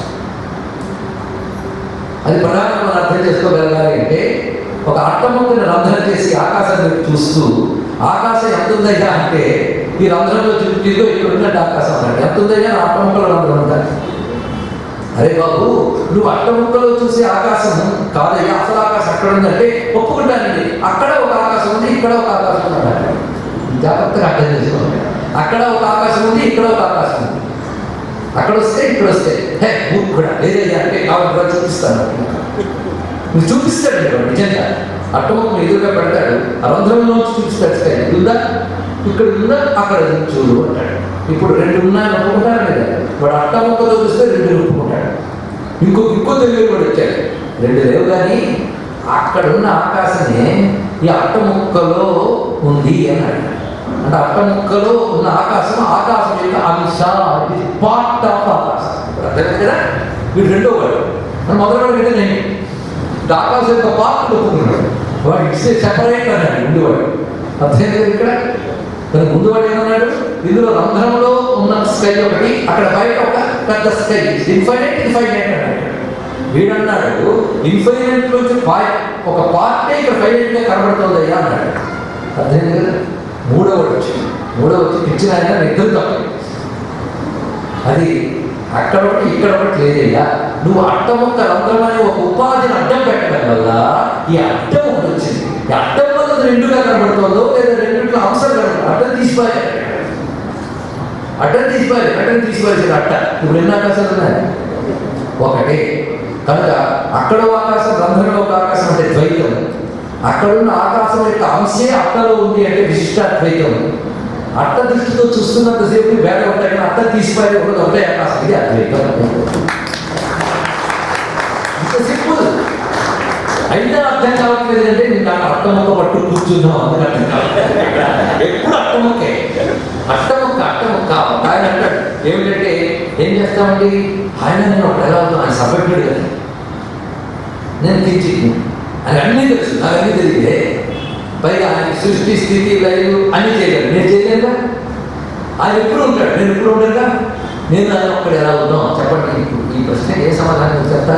అది ప్రధానంగా మనం అర్థం చేసుకోగలగాలి అంటే ఒక అట్టముక్కని రంధ్రం చేసి ఆకాశాన్ని చూస్తూ ఆకాశం ఎంత ఉందయ్యా అంటే ఈ రంధ్రంలో చుట్టూ ఇక్కడ ఉన్నట్టు ఆకాశం అన్నట్టు ఎంత ఉందయ్యా నా అట్టముక్కల రంధ్రం ఉంటాయి అరే బాబు నువ్వు అట్టముక్కలో చూసే ఆకాశం కాదయ్యా అసలు ఆకాశం అక్కడ ఉందంటే ఒప్పుకుంటానండి అక్కడ ఒక ఆకాశం ఉంది ఇక్కడ ఒక ఆకాశం ఉంది అన్నాడు. జాగ్రత్తగా అర్థం చేసుకోండి అక్కడ ఒక ఆకాశం ఉంది ఇక్కడ ఒక ఆకాశం ఉంది అక్కడ వస్తే ఇక్కడ వస్తే హే కూడా లేదయ్యా అంటే కావాలి చూపిస్తాను నువ్వు చూపిస్తాడు వాడు నిజంగా అట్టముఖం ఎదురుగా పెడతాడు ఆ రంధ్రంలో చూపిస్తాడు స్కై ఇది ఉందా ఇక్కడ ఉందా అక్కడ ఉంది చూడు అంటాడు ఇప్పుడు రెండు ఉన్నాయని ఒప్పుకుంటారు లేదా వాడు అట్టముక్కతో చూస్తే రెండు ఒప్పుకుంటాడు ఇంకో ఇంకో తెలియదు వాడు వచ్చాడు రెండు లేవు కానీ అక్కడ ఉన్న ఆకాశమే ఈ అట్టముక్కలో ఉంది అని అంటాడు అంటే అట్టముక్కలో ఉన్న ఆకాశం ఆకాశం యొక్క అంశ పార్ట్ ఆఫ్ ఆకాశం ఇప్పుడు అర్థమైంది కదా వీడు రెండో వాడు మన మొదటి వాడు అంటే నేను ఇది ఆకాశం యొక్క పార్ట్ ఒప్పుకున్నాడు వాడు ఇట్స్ సెపరేట్ అన్నాడు ముందువాడు అర్థమైంది కదా ఇక్కడ మరి ముందువాడు ఏమన్నాడు ఇందులో రంధ్రంలో ఉన్న స్కై ఒకటి అక్కడ బయట ఒక పెద్ద స్కై ఇన్ఫైనైట్ ఇన్ఫైనైట్ అన్నాడు వీడన్నాడు ఇన్ఫైనైట్ నుంచి పార్ట్ ఒక పార్టే ఇక్కడ ఫైనైట్ గా కనబడుతుంది అయ్యా అన్నాడు అర్థమైంది కదా మూడవది వచ్చింది మూడవ వచ్చి పిచ్చిన ఆయన ఇద్దరు తప్ప అది అక్కడ ఒకటి ఇక్కడ ఒకటి లేదయ్యా నువ్వు అడ్డముక్క రంధ్రం అనే ఒక ఉపాధిని అడ్డం పెట్టడం వల్ల ఈ అడ్డం ఒకటి వచ్చింది ఈ అడ్డం వల్ల అది రెండుగా కనబడుతుందో లేదా రెండింటిలో అంశాలు కనబడుతుంది అడ్డం తీసిపోయాయి అడ్డం తీసిపోయాలి అడ్డం తీసిపోయాల్సిన అట్ట ఇప్పుడు ఎన్ని ఆకాశాలు ఉన్నాయి ఒకటి కనుక అక్కడ ఒక ఆకాశం రంధ్రంలో ఒక ఆకాశం అంటే ద్వైతం అక్కడున్న ఆకాశం యొక్క అంశే అట్టలో ఉంది అంటే విశిష్టాద్వైతం అట్ట దృష్టితో చూస్తున్నంతసేపు వేరే ఉంటాయి కానీ అట్ట తీసిపోయి ఒకటి ఒకటే ఆకాశం ఇది అద్వైతం ఇంత సింపుల్ అయితే అర్థం కావట్లేదు అంటే నేను నాకు అట్టముక్క పట్టు కూర్చున్నాం అందుకు అర్థం కావట్లేదు ఎప్పుడు అట్టముక్కే అట్టముక్క అట్టముక్క ఒక ఆయన అంటాడు ఏమిటంటే ఏం చేస్తామండి ఆయన నేను ఒక ఎలా అవుతాను ఆయన సపరేటెడ్ కదా నేను కించిత్ అని అన్నీ తెలుసు నాకు అన్నీ తెలియదే పైగా ఆయన సృష్టి స్థితి లైవ్ అన్నీ చేయగలను నేను చేయలేదా ఆయన ఎప్పుడు ఉంటాడు నేను ఎప్పుడు ఉంటాడుగా నేను ఆయన ఒక్కడు ఎలా అవుతాం చెప్పండి ఇప్పుడు ఈ ప్రశ్న ఏ సమాధానం చెప్తా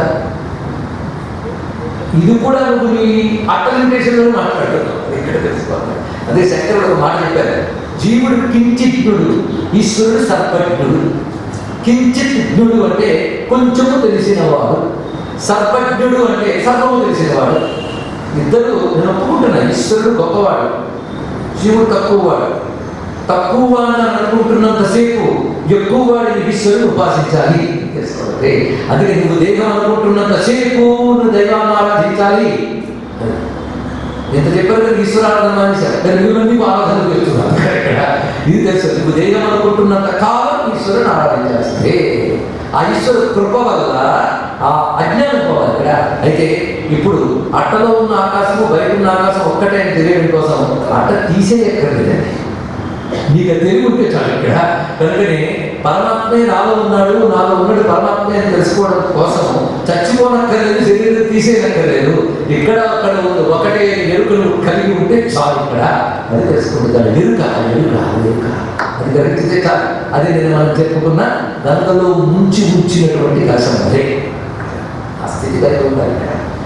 ఇది కూడా నువ్వు నీ అటలిమిటేషన్లో మాట్లాడుతున్నావు ఇక్కడ తెలుసుకోవాలి అదే శంకరుడు ఒక మాట చెప్పారు జీవుడు కించిత్నుడు ఈశ్వరుడు సర్పజ్ఞుడు కించిత్నుడు అంటే కొంచెము తెలిసినవాడు సర్పజ్ఞుడు అంటే సర్వము తెలిసినవాడు ఇద్దరు నేను ఒప్పుకుంటున్నా ఈశ్వరుడు గొప్పవాడు శివుడు తక్కువవాడు తక్కువ వాడిని అనుకుంటున్నంతసేపు ఎక్కువ వాడిని ఈశ్వరుని ఉపాసించాలి తెలుసుకోవాలి అందుకే నువ్వు దైవం అనుకుంటున్నంతసేపు నువ్వు దైవాన్ని ఆరాధించాలి ఎంత చెప్పారు కదా ఈశ్వరారాధన మానేశారు కానీ నువ్వు నీకు ఆరాధన చేస్తున్నావు ఇక్కడ ఇది తెలుసు నువ్వు దైవం అనుకుంటున్నంత కాలం ఈశ్వరుని ఆరాధించాల్సిందే ఆ ఈశ్వరు కృప వల్ల ఆ అజ్ఞానం పోవాలి ఇక్కడ అయితే ఇప్పుడు అట్టలో ఉన్న ఆకాశము బయట ఉన్న ఆకాశం ఒక్కటే అని తెలియడం కోసం అట్ట తీసేయక్కర్లేదండి నీకు అది తెలివి ఉంటే చాలు ఇక్కడ కనుకనే పరమాత్మే నాలో ఉన్నాడు నాలో ఉన్నాడు పరమాత్మే అని తెలుసుకోవడం కోసం చచ్చిపోనక్కర్లేదు శరీరం తీసేయనక్కర్లేదు ఇక్కడ అక్కడ ఉంది ఒకటే ఎరుకలు కలిగి ఉంటే చాలు ఇక్కడ అది తెలుసుకుంటాడు ఎరుక ఎరుక ఎరుక అది గ్రహించితే చాలు అది నేను మనం చెప్పుకున్న దాంట్లో ముంచి ముంచినటువంటి కషం అదే ఆ స్థితి కలిగి ఉండాలి ఇక్కడ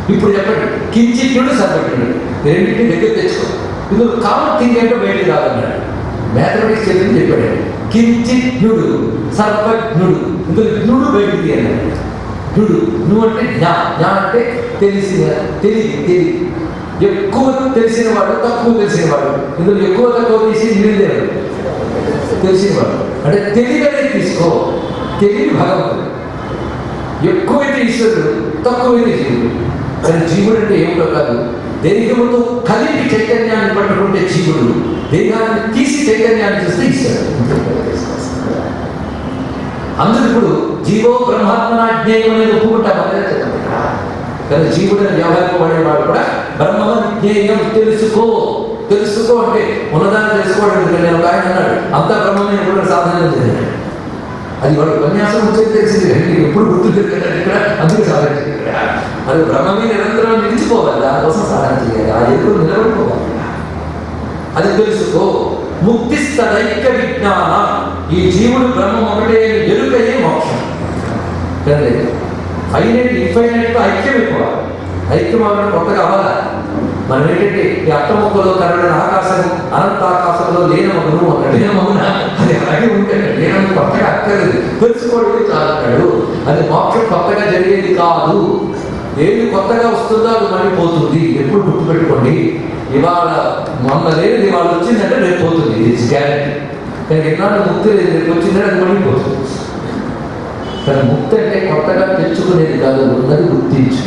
ఇప్పుడు చెప్పండి కించిత్యుడు సర్వజ్ఞుడు ఈ రెండింటిని దగ్గర తెచ్చుకో ఇందులో కామన్ థింగ్ ఏంటో బయటికి రాదన్నాడు మ్యాథమెటిక్స్ చెప్పింది చెప్పాడు కించిత్యుడు సర్వజ్ఞుడు ఇందులో జ్ఞుడు బయటికి అన్నాడు జ్ఞుడు నువ్వు అంటే జ్ఞా జ్ఞా అంటే తెలిసిన తెలివి తెలివి ఎక్కువ తెలిసిన వాడు తక్కువ తెలిసిన వాడు ఇందులో ఎక్కువ తక్కువ తీసి నిరుదేవుడు తెలిసినవాడు అంటే తెలివి అనేది తీసుకో తెలివి భగవంతుడు ఎక్కువైతే ఈశ్వరుడు తక్కువైతే జీవుడు కానీ జీవుడు అంటే ఏమిటో కాదు దేహముతో కలిపి చైతన్యాన్ని పట్టుకుంటే జీవుడు దేహాన్ని తీసి చైతన్యాన్ని చూస్తే ఈశ్వరుడు అందరూ ఇప్పుడు జీవో బ్రహ్మాత్మన జ్ఞేయం అనేది ఒప్పుకుంటాం అదే చెప్పండి కానీ జీవుడు అని వ్యవహారపడేవాడు కూడా బ్రహ్మ జ్ఞేయం తెలుసుకో తెలుసుకో అంటే ఉన్నదాన్ని తెలుసుకోవడం ఎందుకంటే నేను ఒక ఆయన అన్నాడు అంతా బ్రహ్మమే ఎప్పుడు సాధన చేయాలి అది వాడు ఉపన్యాసం వచ్చేది తెలిసింది కానీ ఎప్పుడు గుర్తు తిరగలేదు ఇక్కడ అందుకు సాధన చేయాలి అది బ్రహ్మమే నిరంతరం నిలిచిపోవాలి దానికోసం సాధన చేయాలి ఆ ఎప్పుడు నిలబడిపోవాలి అది తెలుసుకో ముక్తిస్తదైక్య విజ్ఞాన ఈ జీవుడు బ్రహ్మం ఒకటే అని ఎరుకయే మోక్షం కదండి ఫైనైట్ ఇన్ఫైనైట్ ఐక్యం ఎక్కువ ఐక్యం అవ్వడం కొత్తగా అవ్వాలా మనం ఏంటంటే ఈ అట్టముక్కలో కరడిన ఆకాశం అనంత ఆకాశంలో లేనమగును అన్నాడు లేనమగున అది అలాగే ఉంటాడు లేనం కొత్తగా అక్కర్లేదు తెలుసుకోవడం చాలంటాడు అది మోక్షం కొత్తగా జరిగేది కాదు ఏది కొత్తగా వస్తుందో అది మళ్ళీ పోతుంది ఎప్పుడు గుర్తుపెట్టుకోండి ఇవాళ మొన్న లేదు ఇవాళ వచ్చిందంటే రేపు పోతుంది ఇది గ్యారెంటీ కానీ ఎట్లాంటి ముక్తి లేదు రేపు వచ్చిందంటే అది మళ్ళీ పోతుంది కానీ ముక్తి అంటే కొత్తగా తెచ్చుకునేది కాదు ఉన్నది గుర్తించుక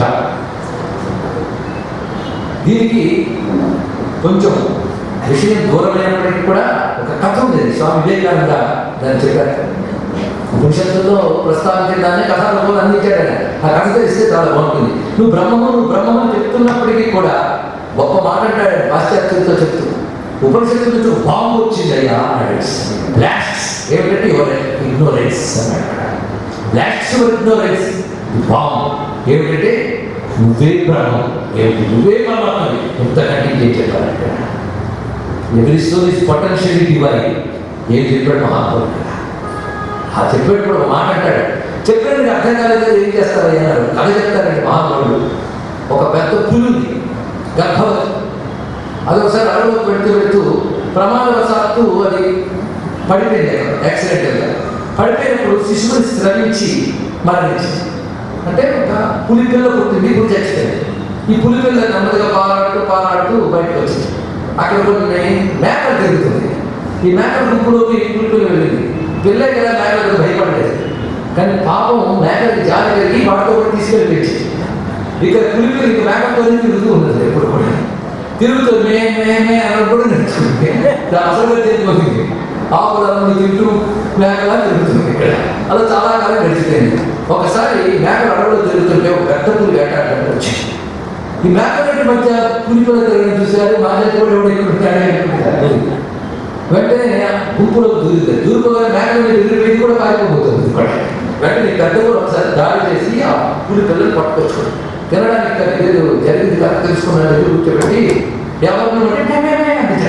దీనికి కొంచెం విషయం దూరమైనప్పటికీ కూడా ఒక కథ ఉండేది స్వామి వివేకానంద దాన్ని చెప్పారు ఉపనిషత్తుల్లో ప్రస్తావించిన దాన్ని కథారూపంలో అందించాడు ఆయన. ఆ కథ తెలిస్తే చాలా బాగుంటుంది నువ్వు బ్రహ్మము నువ్వు బ్రహ్మమని చెప్తున్నప్పటికీ కూడా గొప్ప మాట అంటాడు పాశ్చాత్యులతో చెప్తూ ఉపనిషత్తు నుంచి ఒక బాంబు వచ్చిందయ్యా అన్నాడు బ్లాస్ట్స్ ఏమిటంటే యువర్ ఇగ్నోరెన్స్ అన్నాడు బ్లాక్స్ యువర్ ఇగ్నోరెన్స్ బాంబు ఏమిటంటే నువ్వే బ్రహ్మం ఏమిటి నువ్వే పరమాత్మవి ఇంతకంటే ఏం చెప్పాలంటే ఎవరి సోల్ ఇస్ పొటెన్షియల్ డివైన్ ఏం చెప్పాడు మహాత్ముడు ఆ చెప్పేటప్పుడు ఒక మాట అంటాడు చెప్పాడు నీకు అర్థం కాలేదు ఏం చేస్తారు అన్నారు కథ చెప్తారండి మహాత్ముడు ఒక పెద్ద పులి ఉంది గర్భవతి అది ఒకసారి అడవిలో పెడుతూ పెడుతూ ప్రమాదవశాత్తు అది పడిపోయింది అక్కడ యాక్సిడెంటల్గా పడిపోయినప్పుడు శిశువుని స్రవించి మరణించింది అంటే ఒక పులి పిల్ల పుట్టింది ఇప్పుడు చచ్చిపోయింది ఈ పులి పిల్ల నెమ్మదిగా పారాడుతూ పారాడుతూ బయటకు వచ్చింది అక్కడ కొన్ని మేకలు తిరుగుతుంది ఈ మేకల గుంపులోకి ఈ పులి పిల్ల వెళ్ళింది పిల్ల కదా మేకలకు భయపడలేదు కానీ పాపం మేకలకి జాలి కలిగి వాటితో కూడా తీసుకెళ్ళి పెంచింది ఇక పులి పిల్ల ఇక మేకలతో తిరుగుతూ ఉన్నది ఎప్పుడు కూడా తిరుగుతూ మే మే మే అన్నది కూడా నేర్చుకుంటే దాని అసలు తెలియపోతుంది ఆకులన్నీ తింటూ మేకలా తిరుగుతుంది ఇక్కడ అలా చాలా కాలం గడిచిపోయింది ఒకసారి మేకలు అడవులో తిరుగుతుంటే ఒక పెద్ద పులి వేటాడడానికి వచ్చింది ఈ మేకలకి మధ్య పులి పిల్ల తిరగడం చూసారు మా దగ్గర కూడా ఎవడు ఇక్కడ ఉంటాడే అనుకుంటారు. వెంటనే గుంపులో దూరుతుంది దూరుకోగానే మేకల మీద ఎదురుపోయింది కూడా పారిపోతుంది ఇక్కడ వెంటనే ఈ పెద్ద కూడా ఒకసారి దాడి చేసి ఆ పులి పిల్లలు పట్టుకొచ్చుకోండి తినడానికి ఇక్కడ ఏదో జరిగింది కథ తెలుసుకున్నాడు ఎదురు కూర్చోబెట్టి ఎవరిని అంటే "మే, మే, మే" అంటే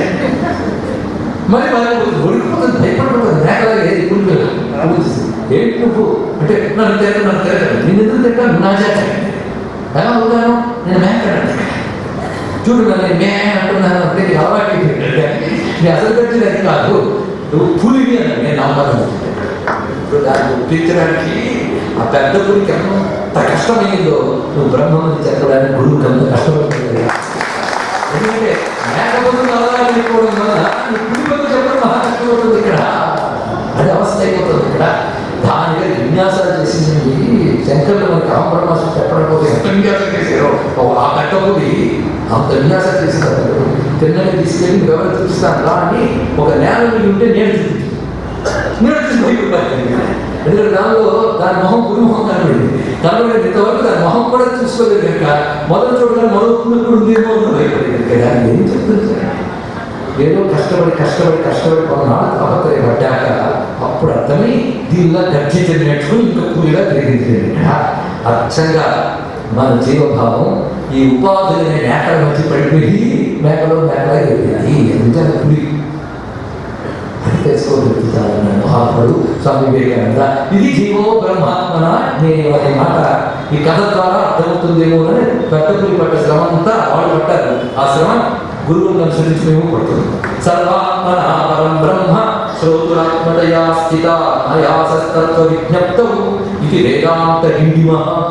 మరి పారిపోతుంది ఒడికిపోతుంది భయపడిపోతుంది మేకలాగా ఏది పులి పిల్ల ఆలోచిస్తుంది ఏంటి నువ్వు అంటే నన్ను తిరగ నన్ను తిరగదు నేను ఎందుకు తింటాను నా చేత ఎలా అవుతాను నేను మేకడంటే చూడు నన్ను మే అంటున్నాను అంటే నీకు అలవాటు అయిపోయింది. నీ అసలు కట్టింది అది కాదు నువ్వు పులివి అన్న నేను నమ్మను ఇప్పుడు దాన్ని ఒప్పించడానికి ఆ పెద్ద పులికి ఎంత కష్టమైందో నువ్వు బ్రహ్మని చెప్పడానికి గురువుకి అంత కష్టపడుతుంది కదా. ఎందుకంటే మేకపోతే అలవాటు అయిపోవడం వల్ల నీ పులి పనులు చెప్పడం మహా కష్టమవుతుంది ఇక్కడ అది అవస్థ అయిపోతుంది ఇక్కడ దానిగా విన్యాసాలు చేసింది శంకర్లు మనకి రామపరమాసం చెప్పడం పోతే ఎంత విన్యాసం చేశారో ఒక ఆ కట్టబుది అంత విన్యాసం చేసినారు తిన్నని తీసుకెళ్ళి నువ్వు ఎవరు చూపిస్తాను రా అని ఒక నేల మీద ఉంటే నేను చూపించాను నేను చూసి భయపడ్డాను. ఎందుకంటే దానిలో దాని మొహం పులి మొహం కనబడింది కనబడింది ఇంతవరకు దాని మొహం కూడా చూసుకోలేదు కనుక మొదలు చూడగానే మరో పులి కూడా ఉందేమో అని భయపడింది కదా ఏం చెప్తుంది ఏదో కష్టపడి కష్టపడి కష్టపడి కొన్నాళ్ళు అబద్ధపడ్డాక అప్పుడు అర్థమై దీనిలో గర్జించి నేర్చుకుని ఇంకా పులిగా తిరిగింది అచ్చంగా మన జీవభావం ఈ ఉపాధులనే మేకల మధ్య పడిపోయి మేకలో మేకలా ఎదిగింది ఎందుకంటే పులి అది తెలుసుకోగలుగుతాను మహాత్మ అన్నాడు స్వామి వివేకానంద ఇది జీవో బ్రహ్మాత్మన నేను అనే మాట ఈ కథ ద్వారా అర్థమవుతుందేమో అని పెద్ద పులి పట్ట శ్రమ అంతా వాళ్ళు పట్టారు ఆ శ్రమ గురువులను అనుసరించి మేము పడుతుంది సర్వాత్మన పరం బ్రహ్మ శ్రోతురాత్మతయా స్థిత అయాసస్తత్వ విజ్ఞప్తం ఇది వేదాంత డిండిమ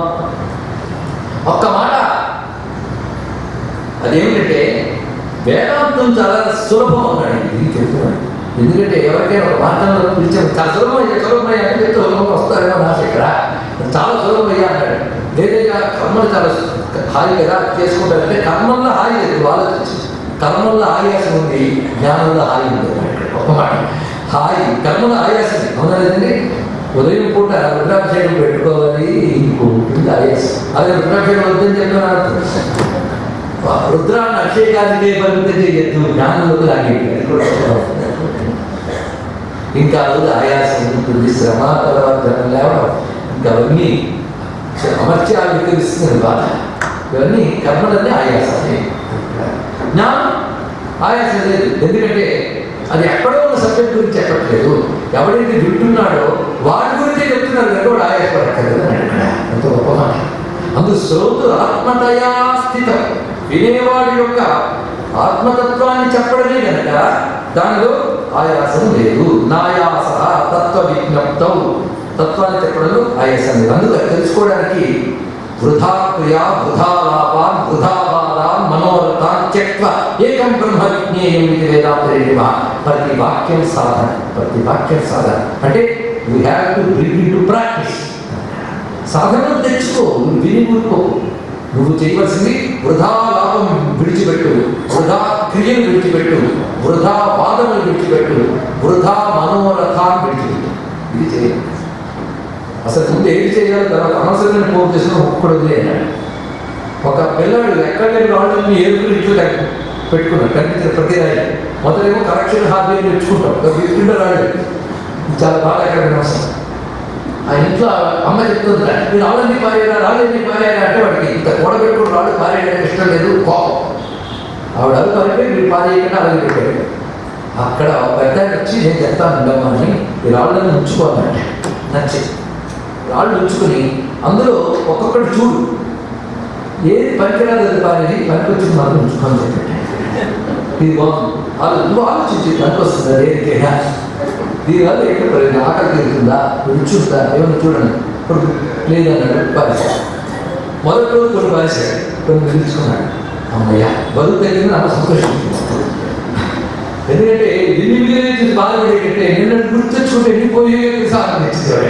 ఒక్క మాట అదేమిటంటే వేదాంతం చాలా సులభం అన్నాడు ఇది చెప్తున్నాడు ఎందుకంటే ఎవరికైనా ఒక మార్గంలో పిలిచాము చాలా సులభమయ్యా సులభమయ్యా అని చెప్తే సులభంగా వస్తారేమో నాశ ఇక్కడ చాలా సులభమయ్యా అన్నాడు లేదయ్యా కర్మలు చాలా హాయి కదా చేసుకుంటారంటే కర్మల్లో హాయి లేదు ఆలోచించి కర్మల్లో ఆయాసం ఉంది జ్ఞానంలో హాయి ఉంది ఒక మాట హాయి కర్మలో ఆయాసం అవునా లేదండి ఉదయం పూట రుద్రాభిషేకం పెట్టుకోవాలి ఇంకొకటి ఆయాసం అదే రుద్రాభిషేకం వద్దని చెప్పిన రుద్రాన్ని అభిషేకానికే పరిమితం చేయొద్దు జ్ఞానంలోకి లాగేది అది కూడా ఇంకా రోజు ఆయాసం ఉంటుంది శ్రమ తర్వాత జనం లేవడం ఇంకా అవన్నీ అమర్త్యాలు వికరిస్తుంది బాధ ఇవన్నీ కర్మలన్నీ ఆయాసాలే జ్ఞానం ఆయాసం లేదు ఎందుకంటే అది ఎక్కడో ఉన్న సబ్జెక్ట్ గురించి చెప్పట్లేదు ఎవడైతే వింటున్నాడో వాడి గురించే చెప్తున్నారు కనుక వాడు ఆయాసపడక్కర్లేదు అని అక్కడ ఎంతో గొప్ప మాట అందు శ్రోతు ఆత్మతయా స్థితం వినేవాడి యొక్క ఆత్మతత్వాన్ని చెప్పడమే కనుక దానిలో ఆయాసం లేదు నాయాస తత్వ విజ్ఞప్తం తత్వాన్ని చెప్పడంలో ఆయాసం లేదు అందుకు తెలుసుకోవడానికి వృధా క్రియా వృధా లాభాన్ వృధా వాదాన్ మనోరథాన్ త్యక్వ ఏకం బ్రహ్మ విజ్ఞేయం ఇది వేదాంతరేణి ప్రతి వాక్యం సాధన ప్రతి వాక్యం సాధన అంటే you have to bring into practice సాధనలు తెచ్చుకో నువ్వు విని ఊరుకో నువ్వు చేయవలసింది వృధా లాభం విడిచిపెట్టు వృధా క్రియలు విడిచిపెట్టు వృధా వాదములు విడిచిపెట్టు వృధా మనోరథాన్ని విడిచిపెట్టు ఇది చేయాలి అసలు ముందు ఏం చేయాలి తర్వాత అనవసరమైన పోపు చేసిన ఒక్కడు వదిలేనాడు ఒక పిల్లాడు ఎక్కడ లేని రాళ్ళని ఏరుకుని ఇంట్లో కట్టి పెట్టుకున్నాడు కనిపించిన ప్రతి రాయి మొదలేమో కరెక్షన్ హార్డ్వేర్ తెచ్చుకుంటాం ఒక ఫిఫ్టీన్ రాళ్ళు ఇది చాలా బాగా ఎక్కడ అవసరం ఆ ఇంట్లో అమ్మ చెప్తుంది మీరు రాళ్ళని పారేరా రాళ్ళని పారేరా అంటే వాడికి ఇంత కూడబెట్టుకుని రాళ్ళు పారేయడానికి ఇష్టం లేదు కోపం ఆవిడ అది పారిపోయి మీరు పారేయకుండా అలాగే పెట్టాడు అక్కడ ఒక పెద్ద ఆయన వచ్చి నేను చెప్తాను ఉండమ్మా అని ఈ రాళ్ళని ఉంచుకోవాలంటే నచ్చి రాళ్ళు ఉంచుకుని అందులో ఒక్కొక్కటి చూడు ఏది పనికిరాదు అది పారేది పనికొచ్చింది మాత్రం ఉంచుకోని చెప్పండి ఇది బాగుంది వాళ్ళు నువ్వు ఆలోచించి పనికొస్తుంది దేనికైనా దీనివల్ల ఏంటి ప్రయోజనం ఆకలి తీరుతుందా రుచి ఉందా ఏమన్నా చూడండి ఇప్పుడు లేదన్నాడు పారేశాడు మొదటి రోజు కొన్ని పారేశాడు కొన్ని పిలుచుకున్నాడు అమ్మయ్య బరువు తగ్గింది అమ్మ సంతోషించింది ఎందుకంటే ఎన్ని మిగిలిన చూసి బాధపడేటంటే నిన్న గుర్తొచ్చుకుంటే ఎన్నిపోయి సాధన ఇచ్చేవాడు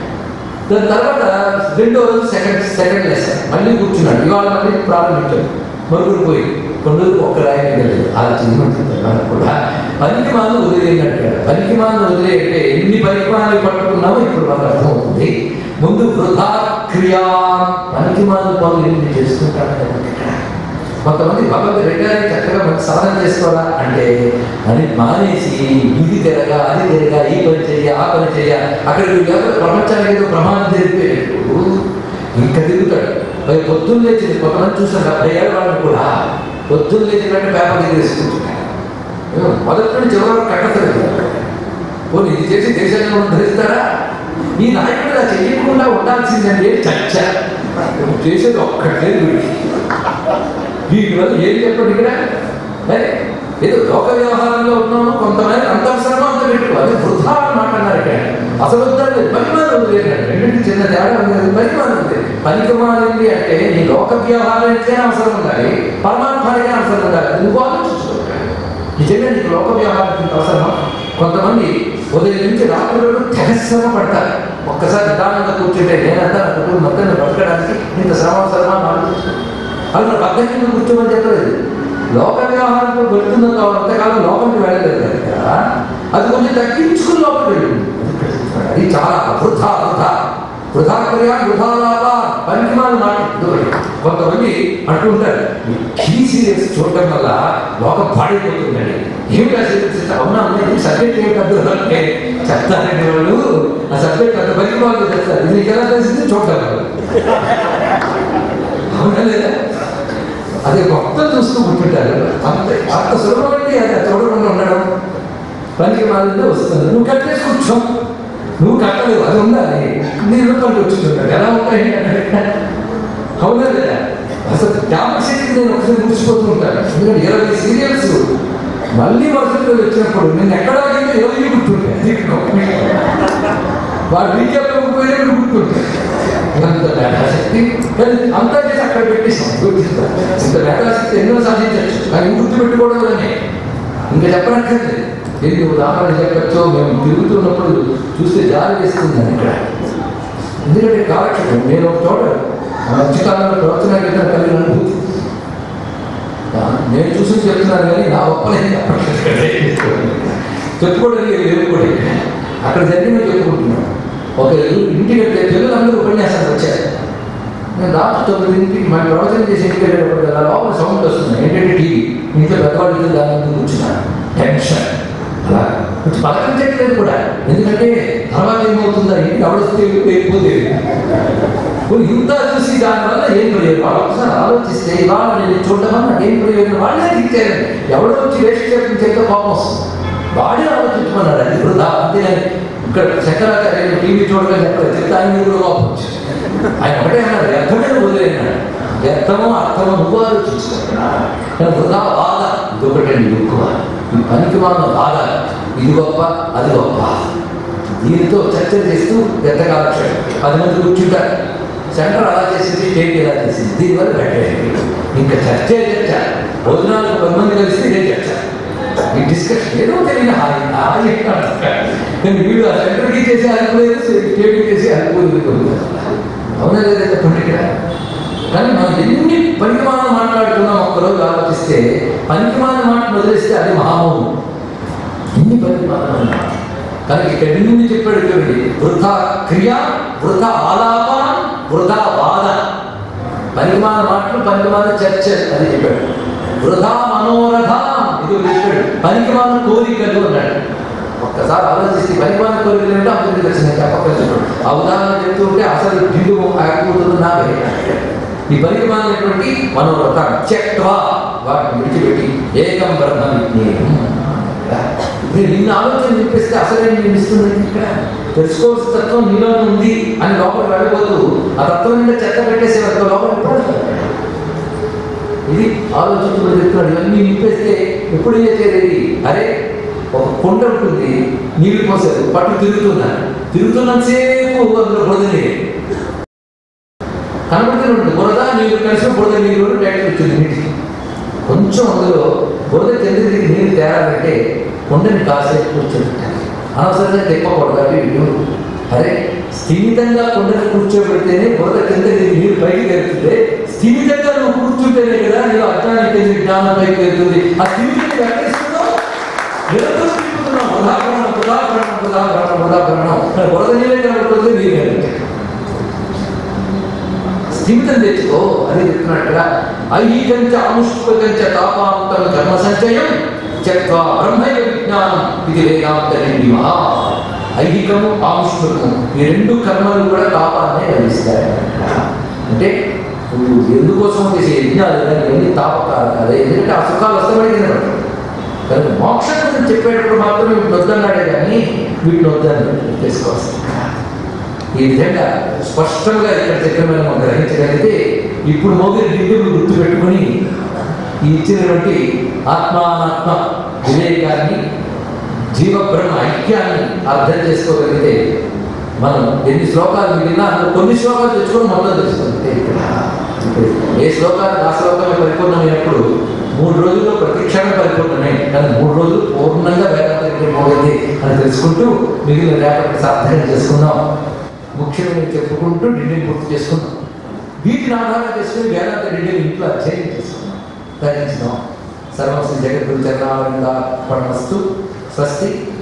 దాని తర్వాత రెండో రోజు సెకండ్ సెకండ్ లెసన్ మళ్ళీ కూర్చున్నాడు ఇవాళ మళ్ళీ ప్రారంభించాడు మరుగురు పోయి కొన్ని రోజులు ఒక్క రాయి వెళ్ళలేదు అలా చేయమంటుంది మనకు కూడా పనికి మాను వదిలేయండి అంటాడు పనికి మాను వదిలేయంటే ఎన్ని పనికి మాను పట్టుకున్నామో ఇప్పుడు మనకు అర్థమవుతుంది ముందు వృధా క్రియా పనికి మాను పనులు ఎన్ని చేసుకుంటాడు కొంతమంది బాబాకి రిటైర్ అయ్యి చక్కగా మంచి సాధన చేసుకోవాలా అంటే అని మానేసి ఇది తిరగా అది తిరగా ఈ పని చెయ్య ఆ పని చెయ్య అక్కడికి లేకపోతే ప్రపంచానికి ఏదో ప్రమాణం జరిపేటప్పుడు ఇంకా తిరుగుతాడు మరి పొద్దున్న లేచింది కొంతమంది చూసాను డెబ్బై ఏళ్ళ వాళ్ళని కూడా పొద్దున్న లేచినట్టు పేపర్ దగ్గర వేసుకుంటున్నాడు మొదటి నుండి చివరి వరకు కట్టలేదు పోనీ ఇది చేసి దేశాన్ని ధరిస్తారా ఈ నాయకుడు ఇలా చెయ్యకుండా ఉండాల్సిందండి చర్చ చేసేది ఒక్కటే వీడికి వీటి వల్ల ఏం చెప్పండి ఇక్కడ అరే, ఏదో లోక వ్యవహారంలో ఉన్నాము కొంతమంది అంత అవసరమో అంత పెట్టుకోవాలి వృధా అని మాట్లాడారు ఇక్కడ అసలు వద్దండి పనిమానం వదిలేదు రెండింటి చిన్న తేడా ఉంది పనిమానం ఉంది పనికిమాలింది అంటే నీ లోక వ్యవహారానికే అవసరం ఉండాలి పరమాత్మానికే అవసరం ఉండాలి నువ్వు ఆలోచించుకోవాలి నిజంగా నీకు లోక వ్యవహారానికి అవసరమా కొంతమంది ఉదయం నుంచి రాత్రి వరకు తెగశ్రమ పడతారు ఒక్కసారి నిదానంగా కూర్చుంటే నేనంతా నా కుటుంబం మొత్తం బతకడానికి ఇంత శ్రమ అవసరమా అని ఆలోచించుకో అది మన బద్దకంగా కూర్చోమని చెప్పలేదు లోక వ్యవహారంతో వెళ్తున్న అంతకాలం లోపలికి వెళ్ళలేదు కనుక అది కొంచెం తగ్గించుకుని లోపలికి వెళ్ళింది అది చాలా వృధా వృధా వృధా క్రియ వృధా లాభ పనికిమాల మాట ఇదొకటి. కొంతమంది అంటూ ఉంటారు ఈ కీ సీరియల్స్ చూడటం వల్ల లోకం పాడైపోతుందండి ఏమిటా సీరియల్స్ అవునా ఉన్నాయి సబ్జెక్ట్ ఏమిటి అర్థం అంటే చెప్తారండి వాళ్ళు ఆ సబ్జెక్ట్ అంత పనికి వాళ్ళు చెప్తారు ఇది నీకు ఎలా తెలిసింది చూడటం వల్ల అవునా లేదా అది మొత్తం చూస్తూ కూర్చుంటారు అంత అంత సులభమండి అది చూడకుండా ఉండడం పనికి మాలిందే వస్తుంది నువ్వు కట్టేసి కూర్చో నువ్వు కట్టలేవు అది ఉండాలి నీ రూపాయలు వచ్చింటున్నాడు ఎలా ఉంటాయి అవునా లేదా అసలు జ్ఞాపశక్తి నేను ఒకసారి మురిసిపోతూ ఉంటాను ఎందుకంటే ఇరవై సీరియల్స్ మళ్ళీ వరుసలో వచ్చినప్పుడు నేను ఎక్కడా అయితే ఇరవై గుర్తుంటాయి వాడు రీకెప్పకపోయినా గుర్తుంటాయి అంత మేధాశక్తి కానీ అంతా చేసి అక్కడ పెట్టేసాం గుర్తిస్తా ఇంత మేధాశక్తి ఎన్నో సాధించవచ్చు కానీ గుర్తు పెట్టుకోవడం వల్లనే ఇంకా చెప్పనక్కర్లేదు ఎన్ని ఉదాహరణ చెప్పచ్చో మేము తిరుగుతున్నప్పుడు చూస్తే జారి వేస్తుందని ఇక్కడ ఎందుకంటే కాలక్షేపం నేను ఒక చోట మధ్యకాలంలో ప్రవచన కలిగిన కలిగిన అనుభూతి ఆ, నేను చూసి చెప్తున్నాను కానీ నా ఒప్పలేదు చెప్పుకోవడానికి లేవు కూడా ఇక్కడ. అక్కడ జరిగిన చెప్పుకుంటున్నాను ఒక ఇంటికి వెళ్తే పిల్లలందరూ ఉపన్యాసాలు వచ్చారు నేను రాత్రి తొమ్మిదింటికి మన ప్రవచనం చేసి ఇంటికి వెళ్ళేటప్పుడు కదా లోపల సౌండ్ వస్తుంది ఏంటంటే టీవీ ఇంట్లో పెద్దవాళ్ళు ఇద్దరు దాని ముందు కూర్చున్నాను టెన్షన్ అలా కొంచెం పలకరించట్లేదు కూడా ఎందుకంటే తర్వాత ఏమవుతుందా ఇంటికి ఎవడొస్తే లేకపోతే ఇప్పుడు ఇంత చూసి దానివల్ల ఏం ప్రయోజనం వాళ్ళు ఒకసారి ఆలోచిస్తే ఇవాళ నేను చూడడం వల్ల ఏం ప్రయోజనం వాళ్ళే తిట్టారు ఎవడో వచ్చి వేస్ట్ చెప్పిన చెప్తే కోపం వస్తుంది వాడే ఆలోచించుకున్నాడు అది వృధా అంతేగాని ఇక్కడ శంకరాచార్య టీవీ చూడగా చెప్పలేదు చెప్తే ఆయన మీద కూడా కోపం వచ్చింది ఆయన ఒకటే అన్నాడు వ్యర్థమే వదిలేనాడు వ్యర్థమో అర్థమో నువ్వు ఆలోచించుకున్నాడు కానీ వృధా బాధ ఇదొకటండి ఎక్కువ ఈ పనికి మాన బాధ ఇది గొప్ప అది గొప్ప దీనితో చర్చలు చేస్తూ వ్యర్థకాలక్షేపం పది మంది కూర్చుంటారు సెంటర్ అలా చేసింది స్టేట్ ఇలా చేసింది దీనివల్ల పెట్టేయండి ఇంకా చర్చే చర్చ భోజనాలకు పది మంది కలిసి ఇదే చర్చ ఈ డిస్కషన్ ఏదో తెలియని హాయి హాయి నేను వీడు ఆ సెంటర్కి చేసి అనుకోలేదు స్టేట్కి చేసి అనుకోలేదు అవునా లేదా చెప్పండి ఇక్కడ కానీ మనం ఎన్ని పనికిమాలను మాట్లాడుతున్నాం ఒక్కరోజు ఆలోచిస్తే పనికిమాల మాటలు వదిలేస్తే అది మహామౌనం ఎన్ని పనికిమాలను కనుక ఇక్కడ నుండి చెప్పాడు చూడండి వృధా క్రియ వృధా ఆలాప వృధా వాద పనికిమాల మాటలు పనికిమాల చర్చ అది చెప్పాడు వృధా మనోరథ ఇది చెప్పాడు పనికిమాల కోరికలు అన్నాడు ఒక్కసారి ఆలోచిస్తే పనికిమాల కోరికలు అంటే అందరికీ తెలిసిన చెప్పలేదు ఆ ఉదాహరణ చెప్తూ ఉంటే అసలు ఢిల్లు ఆగిపోతుంది నావే ఈ పనికిమాలినటువంటి మనోరథ చెక్వా వాటిని విడిచిపెట్టి ఏకం బ్రహ్మ విజ్ఞేయం మీరు నిన్న ఆలోచన చెప్పేస్తే అసలే నేను ఇస్తుంది ఇక్కడ తెలుసుకోవాల్సిన తత్వం నీలోనే ఉంది అని లోపల వెళ్ళబోతూ ఆ తత్వం నిండా చెత్త పెట్టేసే వరకు లోపల ఎప్పుడు ఇది ఆలోచించుకుని చెప్తున్నాడు ఇవన్నీ నింపేస్తే ఎప్పుడు ఏం చేసేది అరే ఒక కొండ ఉంటుంది నీళ్ళు పోసారు పట్టు తిరుగుతున్నారు తిరుగుతున్నంతసేపు అందులో బురదని కనబడుతూనే ఉంటుంది బురద నీళ్ళు కలిసి బురద నీళ్ళు కూడా బయటకు వచ్చింది నీటికి కొంచెం అందులో బురద చెందికి నీళ్ళు తేరాలంటే కొండని కాసేపు కూర్చోబెట్టాలి అనవసరంగా తిప్పకూడదు అటు ఇటు అరే స్థిమితంగా కొండని కూర్చోబెడితేనే బురద కింద నీరు పైకి వెళ్తుంది స్థిమితంగా నువ్వు కూర్చుంటేనే కదా నీవు అజ్ఞానికి చెందిన జ్ఞానం పైకి వెళ్తుంది ఆ స్థిమితిని వెంకటిస్తున్నావు నిరంతరం తిప్పుతున్నావు ఉదాహరణ ఉదాహరణ ఉదాహరణ ఉదాహరణ బురద నీళ్ళే కనబడుతుంది నీరు వెళ్తుంది స్థిమితం తెచ్చుకో అని చెప్తున్నట్టుగా ఐహికంచ అనుష్పకంచ తాపాంతం కర్మ సంచయం చక్వా బ్రహ్మయ విజ్ఞానం ఇది వేదాంత మహా ఐహికము ఆముష్మకము ఈ రెండు కర్మలు కూడా తాపాన్నే కలిగిస్తాయి అంటే నువ్వు ఎందుకోసం చేసే యజ్ఞాలు కానీ ఇవన్నీ తాపకాలు కాదు ఎందుకంటే ఆ సుఖాలు వస్తామని తినబడతాయి కానీ మోక్షం గురించి చెప్పేటప్పుడు మాత్రం వీటిని వద్దన్నాడే కానీ వీటిని వద్దని తెలుసుకోవాల్సింది ఈ విధంగా స్పష్టంగా ఇక్కడ చక్రమైన మనం గ్రహించగలిగితే ఇప్పుడు మోగిన దిగులు గుర్తుపెట్టుకుని ఈ ఇచ్చినటువంటి ఆత్మానాత్మ వివేకాన్ని జీవబ్రహ్మ ఐక్యాన్ని అర్థం చేసుకోగలిగితే మనం ఎన్ని శ్లోకాలు మిగిలినా అందులో కొన్ని శ్లోకాలు తెచ్చుకొని మొత్తం తెలుసుకుంటే ఇక్కడ ఇప్పుడు ఏ శ్లోకాలు ఆ శ్లోకమే పరిపూర్ణమైనప్పుడు మూడు రోజుల్లో ప్రతి క్షణం పరిపూర్ణమే కానీ మూడు రోజులు పూర్ణంగా వేదాంతం పోయింది అని తెలుసుకుంటూ మిగిలిన రేపటి సార్థకం చేసుకుందాం ముఖ్యంగా చెప్పుకుంటూ ఢిల్లీని పూర్తి చేసుకుందాం వీటిని ఆధారం చేసుకుని వేదాంత ఢిల్లీని ఇంట్లో అధ్యయనం చేసుకుందాం ధరించుదాం సర్వశ్రీ జగద్గురు చరణాలంగా పడమస్తు స్వస్తి